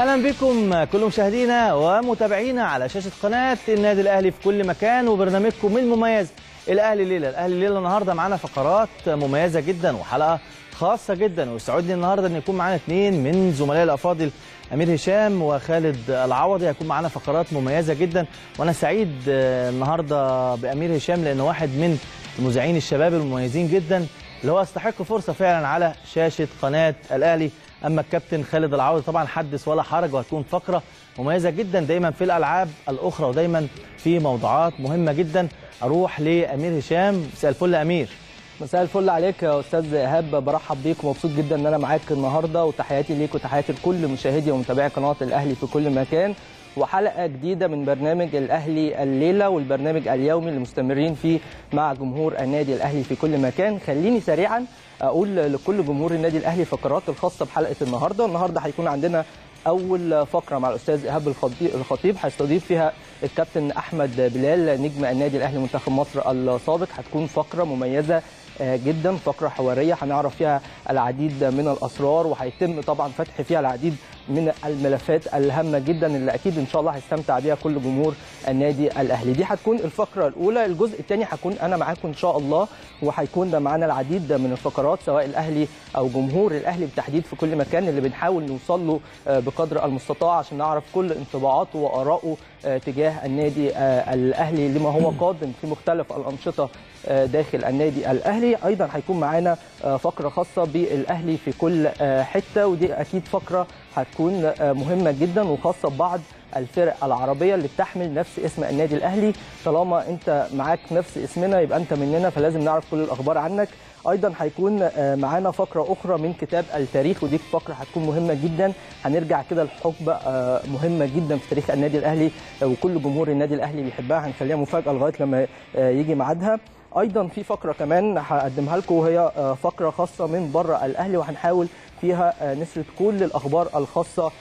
اهلا بكم كل مشاهدينا ومتابعينا على شاشه قناه النادي الاهلي في كل مكان وبرنامجكم المميز الاهلي الليله الاهلي الليله النهارده معانا فقرات مميزه جدا وحلقه خاصه جدا ويسعدني النهارده ان يكون معانا اثنين من زملائي الافاضل امير هشام وخالد العوضي هيكون معانا فقرات مميزه جدا وانا سعيد النهارده بامير هشام لانه واحد من المذيعين الشباب المميزين جدا اللي هو يستحق فرصه فعلا على شاشه قناه الاهلي اما الكابتن خالد العوضي طبعا حدث ولا حرج وهتكون فقره مميزه جدا دايما في الالعاب الاخرى ودايما في موضوعات مهمه جدا اروح لامير هشام مساء الفل يا امير مساء الفل عليك يا استاذ ايهاب برحب بيك ومبسوط جدا ان انا معاك النهارده وتحياتي ليك وتحياتي لكل مشاهدي ومتابعي قناه الاهلي في كل مكان وحلقه جديده من برنامج الاهلي الليله والبرنامج اليومي اللي مستمرين فيه مع جمهور النادي الاهلي في كل مكان خليني سريعا اقول لكل جمهور النادي الاهلي فقرات الخاصه بحلقه النهارده النهارده هيكون عندنا اول فقره مع الاستاذ ايهاب الخطيب هيستضيف فيها الكابتن احمد بلال نجم النادي الاهلي منتخب مصر السابق هتكون فقره مميزه جدا فقره حواريه هنعرف فيها العديد من الاسرار وهيتم طبعا فتح فيها العديد من الملفات الهامه جدا اللي اكيد ان شاء الله هيستمتع بيها كل جمهور النادي الاهلي دي هتكون الفقره الاولى الجزء الثاني هكون انا معاكم ان شاء الله وهيكون معانا العديد من الفقرات سواء الاهلي او جمهور الاهلي بالتحديد في كل مكان اللي بنحاول نوصل له بقدر المستطاع عشان نعرف كل انطباعاته وارائه تجاه النادي الاهلي لما هو قادم في مختلف الانشطه داخل النادي الاهلي ايضا هيكون معانا فقره خاصه بالاهلي في كل حته ودي اكيد فقره هتكون مهمه جدا وخاصه ببعض الفرق العربيه اللي بتحمل نفس اسم النادي الاهلي طالما انت معاك نفس اسمنا يبقى انت مننا فلازم نعرف كل الاخبار عنك ايضا هيكون معانا فقره اخرى من كتاب التاريخ ودي فقره هتكون مهمه جدا هنرجع كده لحقبه مهمه جدا في تاريخ النادي الاهلي وكل جمهور النادي الاهلي بيحبها هنخليها مفاجاه لغايه لما يجي ميعادها ايضا في فقره كمان هقدمها لكم وهي فقره خاصه من بره الاهلي وهنحاول فيها نسرد كل الاخبار الخاصه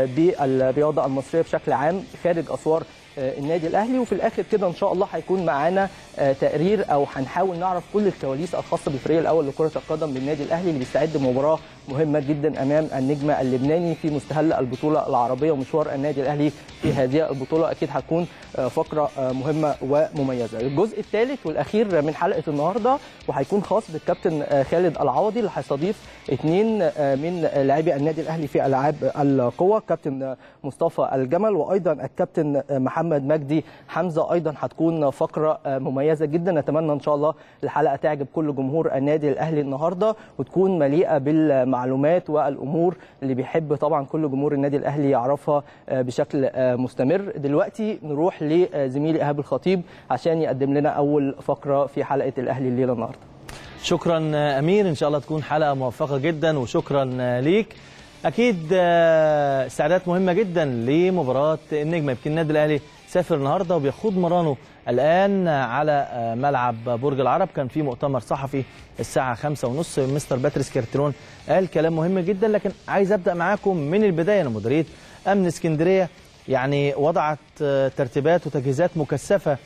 بالرياضه المصريه بشكل عام خارج اسوار النادي الاهلي وفي الاخر كده ان شاء الله هيكون معانا تقرير او هنحاول نعرف كل الكواليس الخاصه بالفريق الاول لكره القدم بالنادي الاهلي اللي بيستعد لمباراه مهمه جدا امام النجم اللبناني في مستهل البطوله العربيه ومشوار النادي الاهلي في هذه البطوله اكيد هتكون فقره مهمه ومميزه. الجزء الثالث والاخير من حلقه النهارده وهيكون خاص بالكابتن خالد العوضي اللي هيستضيف اثنين من لاعبي النادي الاهلي في العاب القوه كابتن مصطفى الجمل وايضا الكابتن محمد مجدي حمزه ايضا هتكون فقره مميزه جدا نتمنى ان شاء الله الحلقه تعجب كل جمهور النادي الاهلي النهارده وتكون مليئه بالمعلومات والامور اللي بيحب طبعا كل جمهور النادي الاهلي يعرفها بشكل مستمر دلوقتي نروح لزميلي ايهاب الخطيب عشان يقدم لنا اول فقره في حلقه الاهلي الليله النهارده شكرا امير ان شاء الله تكون حلقه موفقه جدا وشكرا ليك اكيد استعدادات مهمه جدا لمباراه النجم يمكن النادي الاهلي سافر النهارده وبيخوض مرانه الان على ملعب برج العرب كان في مؤتمر صحفي الساعه خمسة ونص مستر باتريس كارترون قال كلام مهم جدا لكن عايز ابدا معاكم من البدايه انا مديريه امن اسكندريه يعني وضعت ترتيبات وتجهيزات مكثفه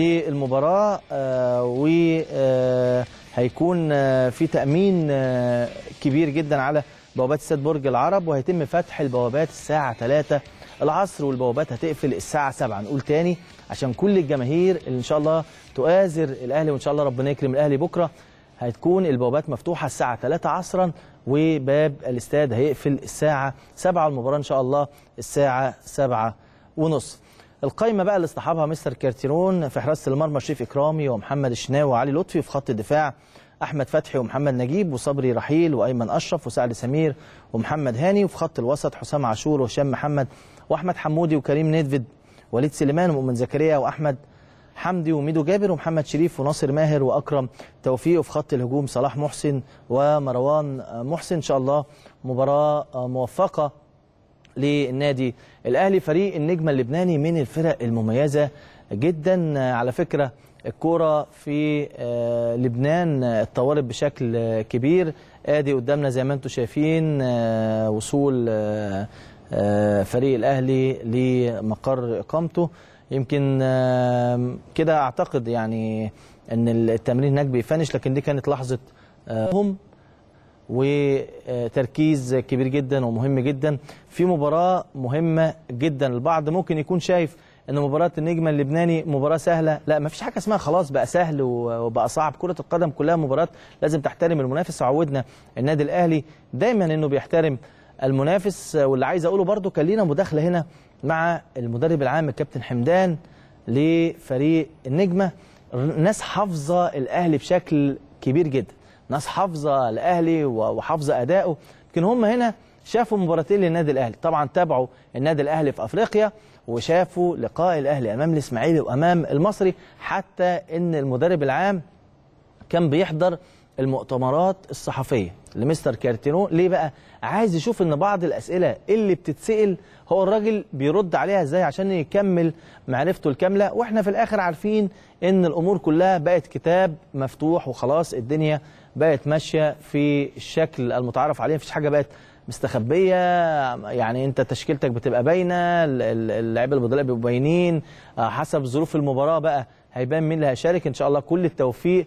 للمباراه وهيكون في تامين كبير جدا على بوابات استاد برج العرب وهيتم فتح البوابات الساعه 3 العصر والبوابات هتقفل الساعه 7 نقول تاني عشان كل الجماهير اللي ان شاء الله تؤازر الاهلي وان شاء الله ربنا يكرم الاهلي بكره هتكون البوابات مفتوحه الساعه 3 عصرا وباب الاستاد هيقفل الساعه 7 المباراه ان شاء الله الساعه 7 ونص القايمه بقى اللي اصطحبها مستر كارتيرون في حراسه المرمى شريف اكرامي ومحمد الشناوي وعلي لطفي في خط الدفاع احمد فتحي ومحمد نجيب وصبري رحيل وايمن اشرف وسعد سمير ومحمد هاني وفي خط الوسط حسام عاشور وهشام محمد واحمد حمودي وكريم نيدفيد وليد سليمان ومؤمن زكريا واحمد حمدي وميدو جابر ومحمد شريف وناصر ماهر واكرم توفيق وفي خط الهجوم صلاح محسن ومروان محسن ان شاء الله مباراه موفقه للنادي الاهلي فريق النجم اللبناني من الفرق المميزه جدا على فكره الكوره في لبنان اتطورت بشكل كبير ادي قدامنا زي ما انتم شايفين وصول فريق الاهلي لمقر اقامته يمكن كده اعتقد يعني ان التمرين هناك بيفنش لكن دي كانت لحظه هم وتركيز كبير جدا ومهم جدا في مباراه مهمه جدا البعض ممكن يكون شايف ان مباراه النجم اللبناني مباراه سهله لا ما فيش حاجه اسمها خلاص بقى سهل وبقى صعب كره القدم كلها مباراه لازم تحترم المنافس عودنا النادي الاهلي دايما انه بيحترم المنافس واللي عايز اقوله برده كان لينا مداخله هنا مع المدرب العام الكابتن حمدان لفريق النجمه ناس حافظه الاهلي بشكل كبير جدا ناس حافظه الاهلي وحافظه اداؤه يمكن هم هنا شافوا مباراتين للنادي الاهلي طبعا تابعوا النادي الاهلي في افريقيا وشافوا لقاء الاهلي امام الاسماعيلي وامام المصري حتى ان المدرب العام كان بيحضر المؤتمرات الصحفيه لمستر كارتينو ليه بقى عايز يشوف ان بعض الاسئله اللي بتتسال هو الراجل بيرد عليها ازاي عشان يكمل معرفته الكامله واحنا في الاخر عارفين ان الامور كلها بقت كتاب مفتوح وخلاص الدنيا بقت ماشيه في الشكل المتعارف عليه مفيش حاجه بقت مستخبيه يعني انت تشكيلتك بتبقى باينه اللعيبه البدلاء بيبقوا باينين حسب ظروف المباراه بقى هيبان مين اللي هيشارك ان شاء الله كل التوفيق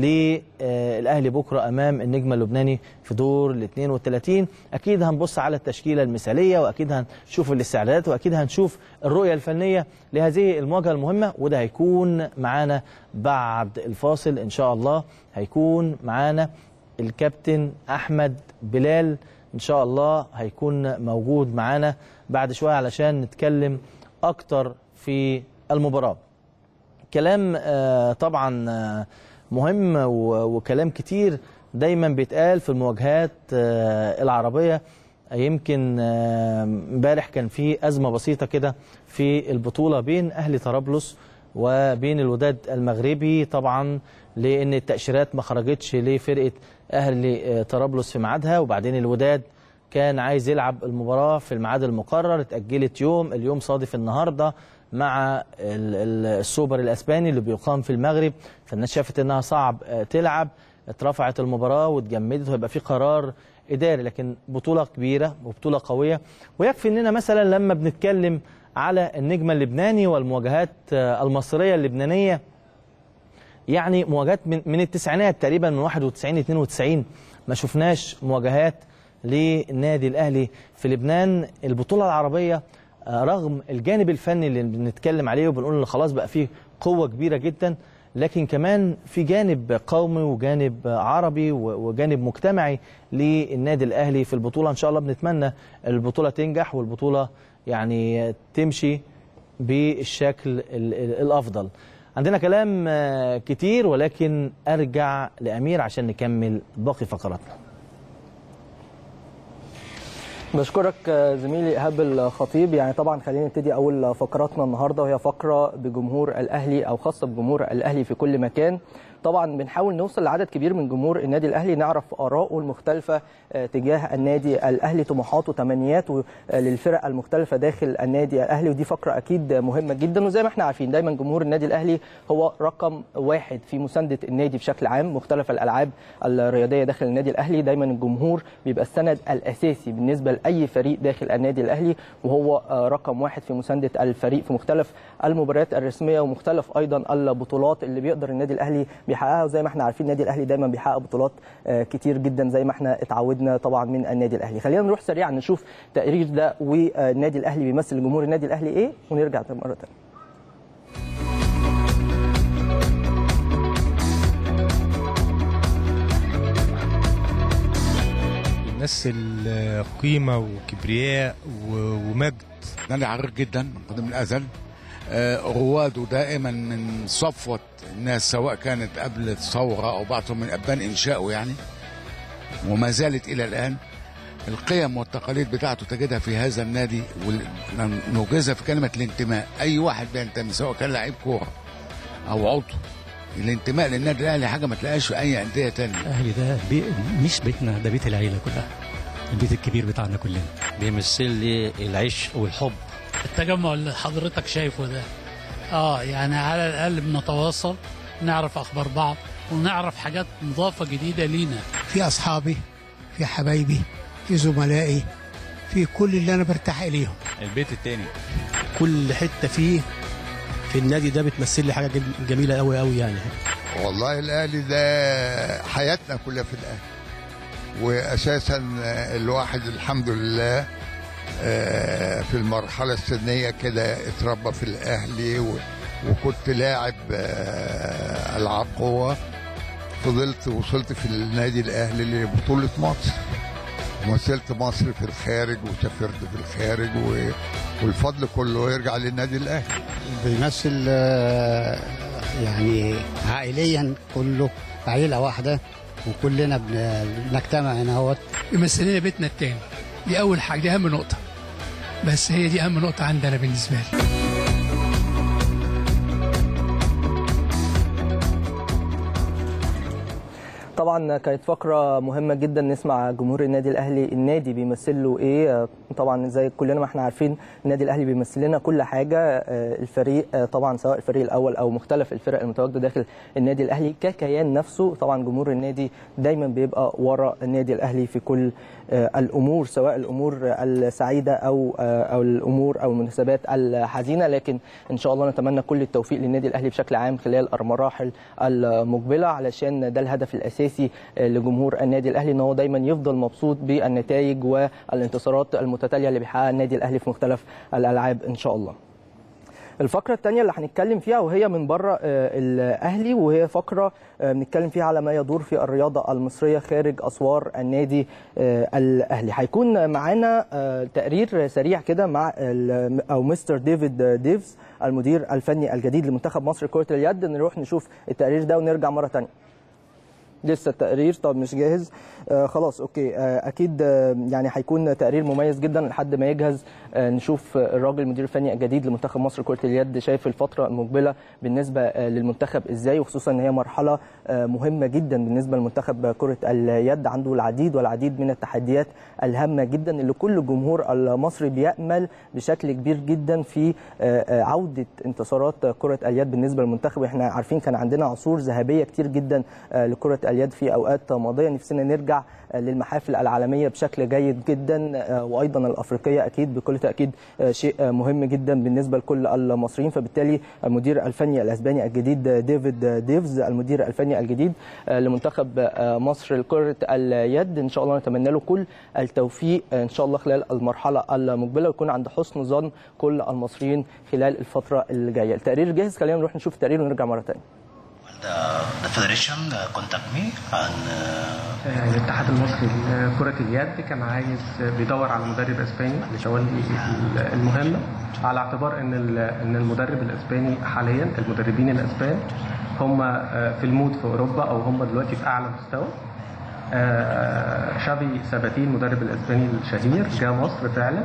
للاهلي بكره امام النجم اللبناني في دور ال 32 اكيد هنبص على التشكيله المثاليه واكيد هنشوف الاستعدادات واكيد هنشوف الرؤيه الفنيه لهذه المواجهه المهمه وده هيكون معانا بعد الفاصل ان شاء الله هيكون معانا الكابتن احمد بلال ان شاء الله هيكون موجود معانا بعد شويه علشان نتكلم اكتر في المباراه كلام طبعا مهم وكلام كتير دايما بيتقال في المواجهات العربيه يمكن امبارح كان في ازمه بسيطه كده في البطوله بين اهلي طرابلس وبين الوداد المغربي طبعا لان التاشيرات ما خرجتش لفرقه اهلي طرابلس في ميعادها وبعدين الوداد كان عايز يلعب المباراه في الميعاد المقرر اتاجلت يوم اليوم صادف النهارده مع السوبر الاسباني اللي بيقام في المغرب فالناس شافت انها صعب تلعب اترفعت المباراه واتجمدت وهيبقى في قرار اداري لكن بطوله كبيره وبطوله قويه ويكفي اننا مثلا لما بنتكلم على النجم اللبناني والمواجهات المصريه اللبنانيه يعني مواجهات من من التسعينات تقريبا من 91 92 ما شفناش مواجهات للنادي الاهلي في لبنان البطوله العربيه رغم الجانب الفني اللي بنتكلم عليه وبنقول ان خلاص بقى فيه قوه كبيره جدا لكن كمان في جانب قومي وجانب عربي وجانب مجتمعي للنادي الاهلي في البطوله ان شاء الله بنتمنى البطوله تنجح والبطوله يعني تمشي بالشكل الافضل عندنا كلام كتير ولكن ارجع لامير عشان نكمل باقي فقراتنا بشكرك زميلي ايهاب الخطيب يعني طبعا خلينا نبتدي اول فقراتنا النهارده وهي فقره بجمهور الاهلي او خاصه بجمهور الاهلي في كل مكان طبعا بنحاول نوصل لعدد كبير من جمهور النادي الاهلي نعرف اراءه المختلفه تجاه النادي الاهلي طموحاته وتمنياته للفرق المختلفه داخل النادي الاهلي ودي فقره اكيد مهمه جدا وزي ما احنا عارفين دايما جمهور النادي الاهلي هو رقم واحد في مسانده النادي بشكل عام مختلف الالعاب الرياضيه داخل النادي الاهلي دايما الجمهور بيبقى السند الاساسي بالنسبه لاي فريق داخل النادي الاهلي وهو رقم واحد في مسانده الفريق في مختلف المباريات الرسميه ومختلف ايضا البطولات اللي بيقدر النادي الاهلي بيحققها وزي ما احنا عارفين النادي الاهلي دايما بيحقق بطولات كتير جدا زي ما احنا اتعودنا طبعا من النادي الاهلي خلينا نروح سريعا نشوف تقرير ده والنادي الاهلي بيمثل جمهور النادي الاهلي ايه ونرجع مره ثانيه يمثل قيمه وكبرياء ومجد نادي عريق جدا من الازل رواده دائما من صفوه الناس سواء كانت قبل الثوره او بعض من ابان انشائه يعني وما زالت الى الان القيم والتقاليد بتاعته تجدها في هذا النادي ونوجزها في كلمه الانتماء اي واحد بينتمي سواء كان لعيب كوره او عضو الانتماء للنادي الاهلي حاجه ما تلاقيهاش في اي انديه تانية الاهلي ده بي مش بيتنا ده بيت العيله كلها البيت الكبير بتاعنا كلنا بيمثل لي العشق والحب التجمع اللي حضرتك شايفه ده اه يعني على الاقل بنتواصل نعرف اخبار بعض ونعرف حاجات مضافه جديده لينا في اصحابي في حبايبي في زملائي في كل اللي انا برتاح اليهم البيت التاني كل حته فيه في النادي ده بتمثل لي حاجه جميله قوي قوي يعني والله الاهلي ده حياتنا كلها في الاهلي واساسا الواحد الحمد لله آه، في المرحله السنيه كده اتربى في الاهلي و- وكنت لاعب آه، العاب قوه فضلت وصلت في النادي الاهلي لبطوله مصر مثلت مصر في الخارج وسافرت في الخارج و... والفضل كله يرجع للنادي الاهلي بيمثل آه، يعني عائليا كله عيلة واحدة وكلنا بن- بنجتمع هنا اهوت يمثل لنا بيتنا التاني دي اول حاجه دي اهم نقطه بس هي دي اهم نقطه عندنا بالنسبه لي طبعا كانت فقرة مهمة جدا نسمع جمهور النادي الأهلي النادي بيمثل له إيه طبعا زي كلنا ما احنا عارفين النادي الأهلي بيمثل لنا كل حاجة آه، الفريق آه، طبعا سواء الفريق الأول أو مختلف الفرق المتواجدة داخل النادي الأهلي ككيان نفسه طبعا جمهور النادي دايما بيبقى ورا النادي الأهلي في كل آه، الأمور سواء الأمور السعيدة أو آه، أو الأمور أو المناسبات الحزينة لكن إن شاء الله نتمنى كل التوفيق للنادي الأهلي بشكل عام خلال المراحل المقبلة علشان ده الهدف الأساسي آه، لجمهور النادي الأهلي إن هو دايما يفضل مبسوط بالنتائج والانتصارات المتتالية اللي بيحققها النادي الأهلي في مختلف الألعاب إن شاء الله. الفقرة الثانية اللي هنتكلم فيها وهي من بره آه، الأهلي وهي فقرة آه، بنتكلم فيها على ما يدور في الرياضة المصرية خارج أسوار النادي آه، الأهلي هيكون معانا آه، تقرير سريع كده مع ال- أو مستر ديفيد ديفز المدير الفني الجديد لمنتخب مصر لكرة اليد نروح نشوف التقرير ده ونرجع مرة تانية لسه التقرير طب مش جاهز آه خلاص اوكي آه اكيد آه يعني هيكون تقرير مميز جدا لحد ما يجهز آه نشوف آه، الراجل المدير الفني الجديد لمنتخب مصر لكره اليد شايف الفتره المقبله بالنسبه آه للمنتخب ازاي وخصوصا ان هي مرحله آه مهمه جدا بالنسبه لمنتخب كره اليد عنده العديد والعديد من التحديات الهامه جدا اللي كل الجمهور المصري بيامل بشكل كبير جدا في آه، آه، عوده انتصارات كره اليد بالنسبه للمنتخب احنا عارفين كان عندنا عصور ذهبيه كتير جدا آه، لكره اليد في اوقات ماضيه نفسنا نرجع آه، للمحافل العالميه بشكل جيد جدا آه، وايضا الافريقيه اكيد بكل تاكيد آه، شيء آه، مهم جدا بالنسبه لكل المصريين فبالتالي المدير الفني الاسباني الجديد آه، ديفيد آه، ديفز المدير الفني الجديد آه، لمنتخب آه، مصر لكره اليد ان شاء الله نتمنى له كل التوفيق آه، ان شاء الله خلال المرحله المقبله ويكون عند حسن ظن كل المصريين خلال الفتره اللي جايه التقرير جاهز خلينا نروح نشوف التقرير ونرجع مره ثانيه the federation uh, contact me and uh, الاتحاد المصري لكرة اليد كان عايز بيدور على مدرب اسباني لتولي المهمة على اعتبار ان ال- ان المدرب الاسباني حاليا المدربين الاسبان هم في المود في اوروبا او هم دلوقتي في اعلى مستوى آه، شافي ساباتي المدرب الاسباني الشهير جاء مصر فعلا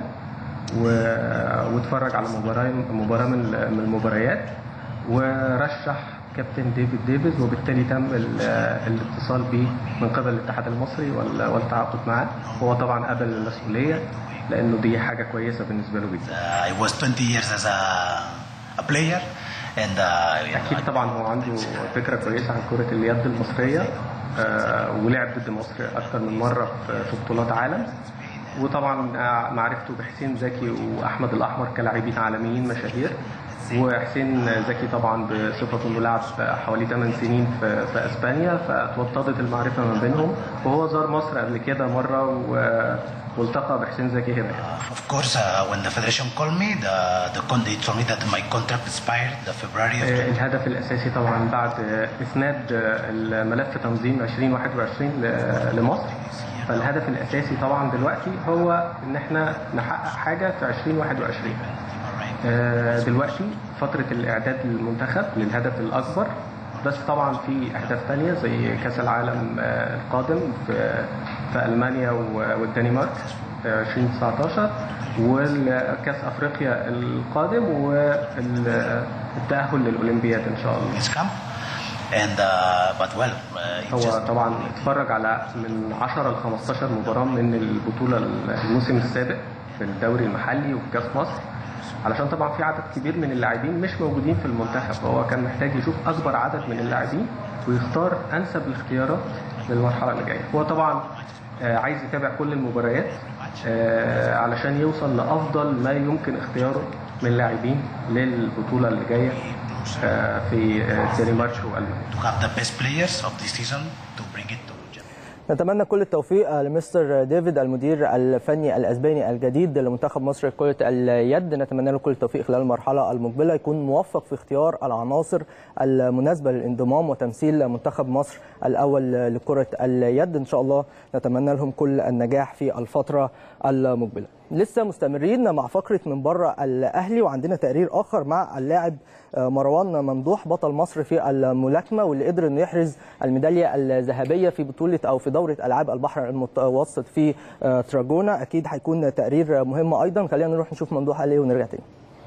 و- واتفرج على مباراة مباراة من من المباريات ورشح كابتن ديفيد ديفيز وبالتالي تم ال- الاتصال به من قبل الاتحاد المصري وال- والتعاقد معاه هو طبعا قبل المسؤولية لأنه دي حاجة كويسة بالنسبة له جدا I was 20 years as a, a player and uh, أكيد طبعا هو عنده فكرة كويسة عن كرة اليد المصرية آه، ولعب ضد مصر أكثر من مرة في- في بطولات عالم وطبعا آه، معرفته بحسين زكي وأحمد الأحمر كلاعبين عالميين مشاهير وحسين زكي طبعا بصفته انه لعب حوالي 8 سنين في, في اسبانيا فتوطدت المعرفه ما بينهم وهو زار مصر قبل كده مره و- والتقى بحسين زكي هنا of course uh, when the federation called me the, the con- they told me that my contract expired the February of آه، الهدف الاساسي طبعا بعد آه، اسناد آه، الملف تنظيم 2021 ل- لمصر فالهدف الاساسي طبعا دلوقتي هو ان احنا نحقق حاجه في 2021 آه، دلوقتي فتره الاعداد للمنتخب للهدف الاكبر بس طبعا في اهداف تانية زي كاس العالم آه، القادم في في المانيا و- والدنمارك آه، 2019 والكاس افريقيا القادم والتاهل للاولمبياد ان شاء الله and uh, but well uh, it هو just- طبعا اتفرج على من 10 ل 15 مباراه من البطوله الموسم السابق في الدوري المحلي وفي كاس مصر علشان طبعا في عدد كبير من اللاعبين مش موجودين في المنتخب فهو كان محتاج يشوف اكبر عدد من اللاعبين ويختار انسب الاختيارات للمرحله اللي جايه هو طبعا آه، عايز يتابع كل المباريات آه، علشان يوصل لافضل ما يمكن اختياره من لاعبين للبطوله اللي جايه آه، في آه، الدنمارك والمانيا to have the best players of this season to bring it to نتمنى كل التوفيق لمستر ديفيد المدير الفني الاسباني الجديد لمنتخب مصر لكره اليد نتمنى له كل التوفيق خلال المرحله المقبله يكون موفق في اختيار العناصر المناسبه للانضمام وتمثيل منتخب مصر الاول لكره اليد ان شاء الله نتمنى لهم كل النجاح في الفتره المقبله لسه مستمرين مع فقره من بره الاهلي وعندنا تقرير اخر مع اللاعب مروان ممدوح بطل مصر في الملاكمه واللي قدر انه يحرز الميداليه الذهبيه في بطوله او في دوره العاب البحر المتوسط في تراجونا اكيد هيكون تقرير مهم ايضا خلينا نروح نشوف ممدوح عليه ونرجع تاني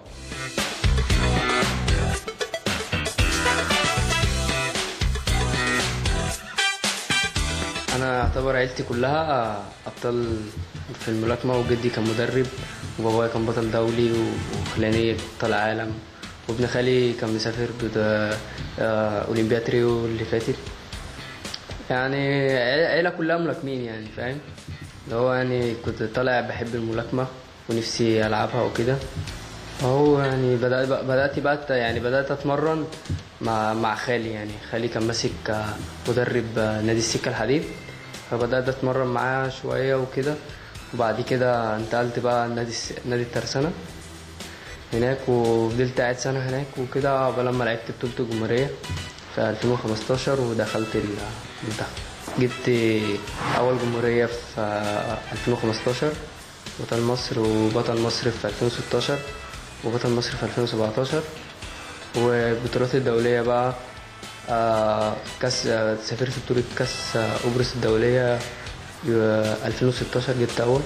انا اعتبر عيلتي كلها ابطال في الملاكمه وجدي كان مدرب وبابايا كان بطل دولي وخلاني بطل عالم وابن خالي كان مسافر بدا اولمبياد ريو اللي فاتت يعني عيله كلها ملاكمين يعني فاهم اللي هو يعني كنت طالع بحب الملاكمه ونفسي العبها وكده فهو يعني بدات بدات بقى يعني بدات اتمرن مع مع خالي يعني خالي كان ماسك مدرب نادي السكه الحديد فبدات اتمرن معاه شويه وكده وبعد كده انتقلت بقى نادي نادي الترسانه هناك وفضلت قاعد سنه هناك وكده عقبال لما لعبت بطوله الجمهوريه في 2015 ودخلت المنتخب جبت اول جمهوريه في 2015 بطل مصر وبطل مصر في 2016 وبطل مصر في 2017 والبطولات الدوليه بقى كاس سافرت بطولة كاس أوبرس الدولية 2016 جبت أول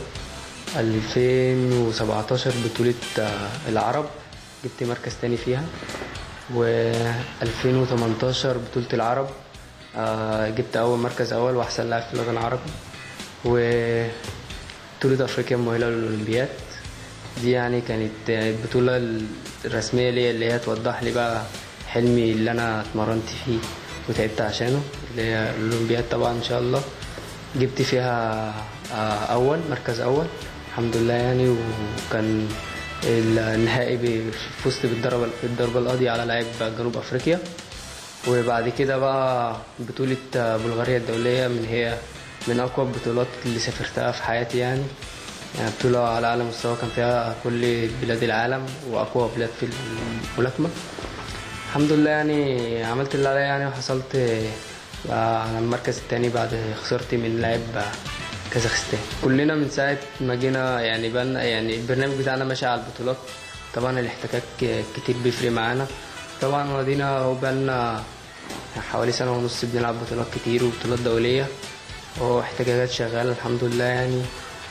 2017 بطولة العرب جبت مركز تاني فيها و2018 بطولة العرب جبت أول مركز أول وأحسن لاعب في الوطن العربي وبطولة أفريقيا المؤهلة للأولمبياد دي يعني كانت البطولة الرسمية ليا اللي هي توضح لي بقى حلمي اللي انا اتمرنت فيه وتعبت عشانه اللي هي الاولمبياد طبعا ان شاء الله جبت فيها اول مركز اول الحمد لله يعني وكان النهائي فزت بالضربه بالضربه القاضيه على لاعب جنوب افريقيا وبعد كده بقى بطوله بلغاريا الدوليه من هي من اقوى البطولات اللي سافرتها في حياتي يعني يعني بطولة على أعلى مستوى كان فيها كل بلاد العالم وأقوى بلاد في الملاكمة الحمد لله يعني عملت اللي عليا يعني وحصلت على المركز التاني بعد خسرتي من لاعب كازاخستان كلنا من ساعة ما جينا يعني بقالنا يعني البرنامج بتاعنا ماشي على البطولات طبعا الاحتكاك كتير بيفرق معانا طبعا ودينا اهو بقالنا حوالي سنة ونص بنلعب بطولات كتير وبطولات دولية واحتكاكات شغالة الحمد لله يعني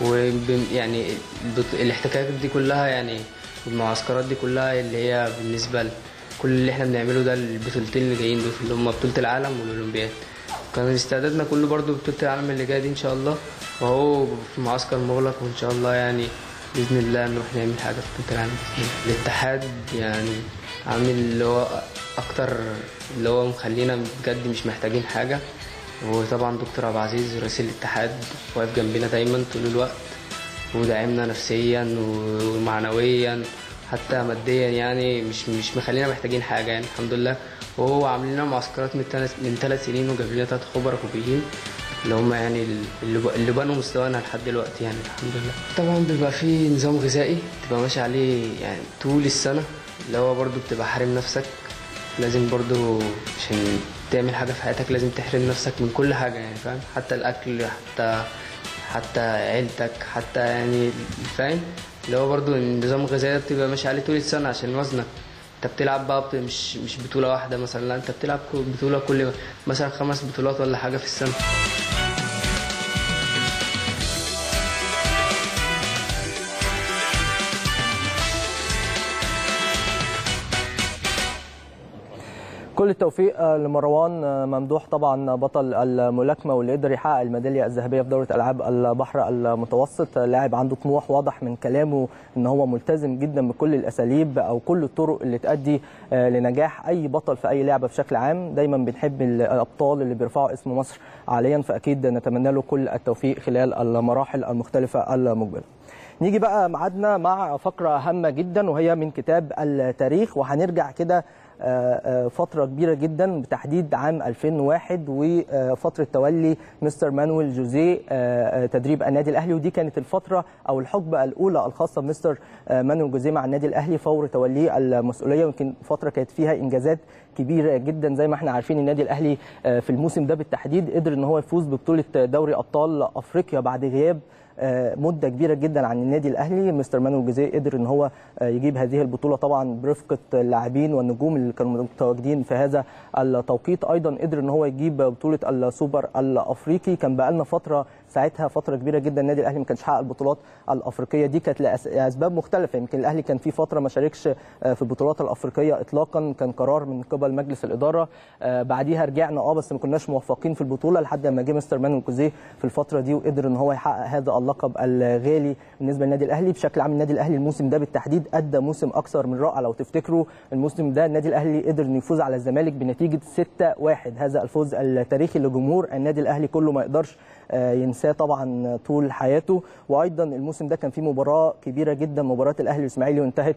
ويعني الاحتكاكات دي كلها يعني المعسكرات دي كلها اللي هي بالنسبة كل اللي احنا بنعمله ده البطولتين اللي جايين دول اللي هم بطولة العالم والأولمبياد كان استعدادنا كله برضو بطولة العالم اللي جاية دي إن شاء الله وهو في معسكر مغلق وإن شاء الله يعني بإذن الله نروح نعمل حاجة في بطولة العالم الاتحاد يعني عامل اللي هو أكتر اللي هو مخلينا بجد مش محتاجين حاجة وطبعا دكتور عبد العزيز رئيس الاتحاد واقف جنبنا دايما طول الوقت وداعمنا نفسيا ومعنويا حتى ماديا يعني مش مش مخلينا محتاجين حاجه يعني الحمد لله وهو عامل لنا معسكرات من من ثلاث سنين وجاب لنا ثلاث خبراء كوبيين اللي هم يعني اللي اللي بنوا مستوانا لحد دلوقتي يعني الحمد لله طبعا بيبقى في نظام غذائي تبقى ماشي عليه يعني طول السنه اللي هو برضو بتبقى حارم نفسك لازم برضو عشان تعمل حاجه في حياتك لازم تحرم نفسك من كل حاجه يعني فاهم حتى الاكل حتى حتى عيلتك حتى يعني فاهم اللي هو برضو النظام الغذائي بتبقى ماشي عليه طول السنه عشان وزنك انت بتلعب بقى بت... مش مش بطوله واحده مثلا لا انت بتلعب بطوله كل مثلا خمس بطولات ولا حاجه في السنه كل التوفيق لمروان ممدوح طبعا بطل الملاكمه واللي قدر يحقق الميداليه الذهبيه في دوره العاب البحر المتوسط لاعب عنده طموح واضح من كلامه ان هو ملتزم جدا بكل الاساليب او كل الطرق اللي تؤدي لنجاح اي بطل في اي لعبه بشكل عام دايما بنحب الابطال اللي بيرفعوا اسم مصر عاليا فاكيد نتمنى له كل التوفيق خلال المراحل المختلفه المقبله نيجي بقى ميعادنا مع فقره هامه جدا وهي من كتاب التاريخ وهنرجع كده آه، آه، فتره كبيره جدا بتحديد عام 2001 وفتره تولي مستر مانويل جوزيه آه، آه، تدريب النادي الاهلي ودي كانت الفتره او الحقبه الاولى الخاصه بمستر آه، مانويل جوزيه مع النادي الاهلي فور توليه المسؤوليه ويمكن فتره كانت فيها انجازات كبيره جدا زي ما احنا عارفين النادي الاهلي آه، في الموسم ده بالتحديد قدر ان هو يفوز ببطوله دوري ابطال افريقيا بعد غياب آه، مده كبيره جدا عن النادي الاهلي مستر مانويل جوزيه قدر ان هو آه، يجيب هذه البطوله طبعا برفقه اللاعبين والنجوم اللي كانوا متواجدين في هذا التوقيت ايضا قدر ان هو يجيب بطوله السوبر الافريقي كان بقالنا فتره ساعتها فتره كبيره جدا النادي الاهلي ما كانش حقق البطولات الافريقيه دي كانت لأس- لاسباب مختلفه يمكن الاهلي كان في فتره ما شاركش آه، في البطولات الافريقيه اطلاقا كان قرار من قبل مجلس الاداره آه، بعديها رجعنا اه بس ما كناش موفقين في البطوله لحد ما جه مستر مانويل جوزيه في الفتره دي وقدر ان هو يحقق هذا اللقب الغالي بالنسبه للنادي الاهلي بشكل عام النادي الاهلي الموسم ده بالتحديد ادى موسم اكثر من رائع لو تفتكروا الموسم ده النادي الاهلي قدر انه يفوز على الزمالك بنتيجه 6-1 هذا الفوز التاريخي لجمهور النادي الاهلي كله ما يقدرش آه، ينساه طبعا طول حياته وايضا الموسم ده كان فيه مباراه كبيره جدا مباراه الاهلي والاسماعيلي وانتهت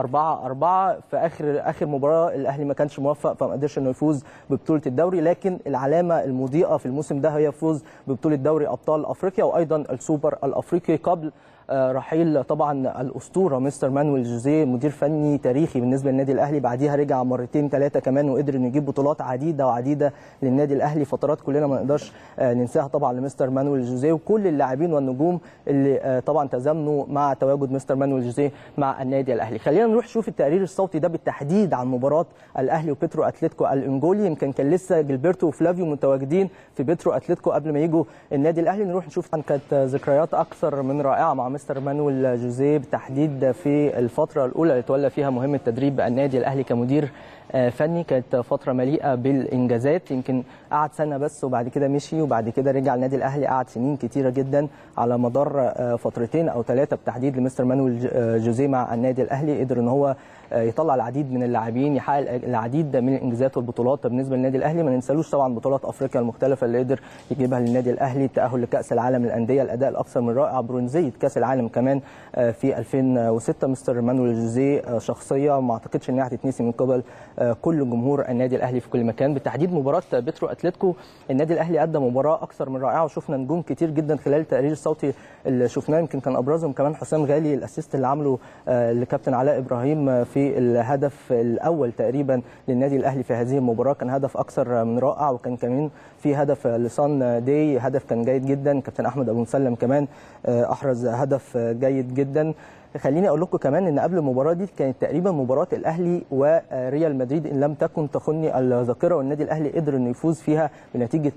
4 4 في اخر اخر مباراه الاهلي ما كانش موفق فما قدرش انه يفوز ببطوله الدوري لكن العلامه المضيئه في الموسم ده هي فوز ببطوله دوري ابطال افريقيا وايضا السوبر الافريقي قبل آه، رحيل طبعا الاسطوره مستر مانويل جوزيه مدير فني تاريخي بالنسبه للنادي الاهلي بعديها رجع مرتين ثلاثه كمان وقدر انه يجيب بطولات عديده وعديده للنادي الاهلي فترات كلنا ما نقدرش آه، ننساها طبعا لمستر مانويل جوزيه وكل اللاعبين والنجوم اللي آه، طبعا تزامنوا مع تواجد مستر مانويل جوزيه مع النادي الاهلي خلينا نروح نشوف التقرير الصوتي ده بالتحديد عن مباراه الاهلي وبيترو اتلتيكو الانجولي يمكن كان لسه جilberto وفلافيو متواجدين في بيترو اتلتيكو قبل ما يجوا النادي الاهلي نروح نشوف طبعاً كانت ذكريات اكثر من رائعه مع مستر مانويل جوزيه بالتحديد في الفتره الاولى اللي تولى فيها مهمه تدريب النادي الاهلي كمدير آه، فني كانت فتره مليئه بالانجازات يمكن قعد سنه بس وبعد كده مشي وبعد كده رجع النادي الاهلي قعد سنين كتيره جدا على مدار آه، فترتين او ثلاثه بالتحديد لمستر مانويل ج- آه، جوزيه مع النادي الاهلي قدر ان هو آه، يطلع العديد من اللاعبين يحقق العديد من الانجازات والبطولات بالنسبه للنادي الاهلي ما ننسالوش طبعا بطولات افريقيا المختلفه اللي قدر يجيبها للنادي الاهلي التاهل لكاس العالم للانديه الاداء الاكثر من رائع برونزيه كاس العالم كمان آه، في 2006 مستر مانويل جوزيه آه، شخصيه ما اعتقدش انها هتتنسي من قبل آه، كل جمهور النادي الاهلي في كل مكان بالتحديد مباراه بيترو اتلتيكو النادي الاهلي ادى مباراه اكثر من رائعه وشفنا نجوم كتير جدا خلال التقرير الصوتي اللي شفناه يمكن كان ابرزهم كمان حسام غالي الاسيست اللي عمله آه، لكابتن علاء ابراهيم آه، في الهدف الاول تقريبا للنادي الاهلي في هذه المباراه كان هدف اكثر من رائع وكان كمان في هدف لسان داي هدف كان جيد جدا كابتن احمد ابو مسلم كمان آه، احرز هدف آه، جيد جدا خليني اقول لكم كمان ان قبل المباراه دي كانت تقريبا مباراه الاهلي وريال مدريد ان لم تكن تخني الذاكره والنادي الاهلي قدر انه يفوز فيها بنتيجه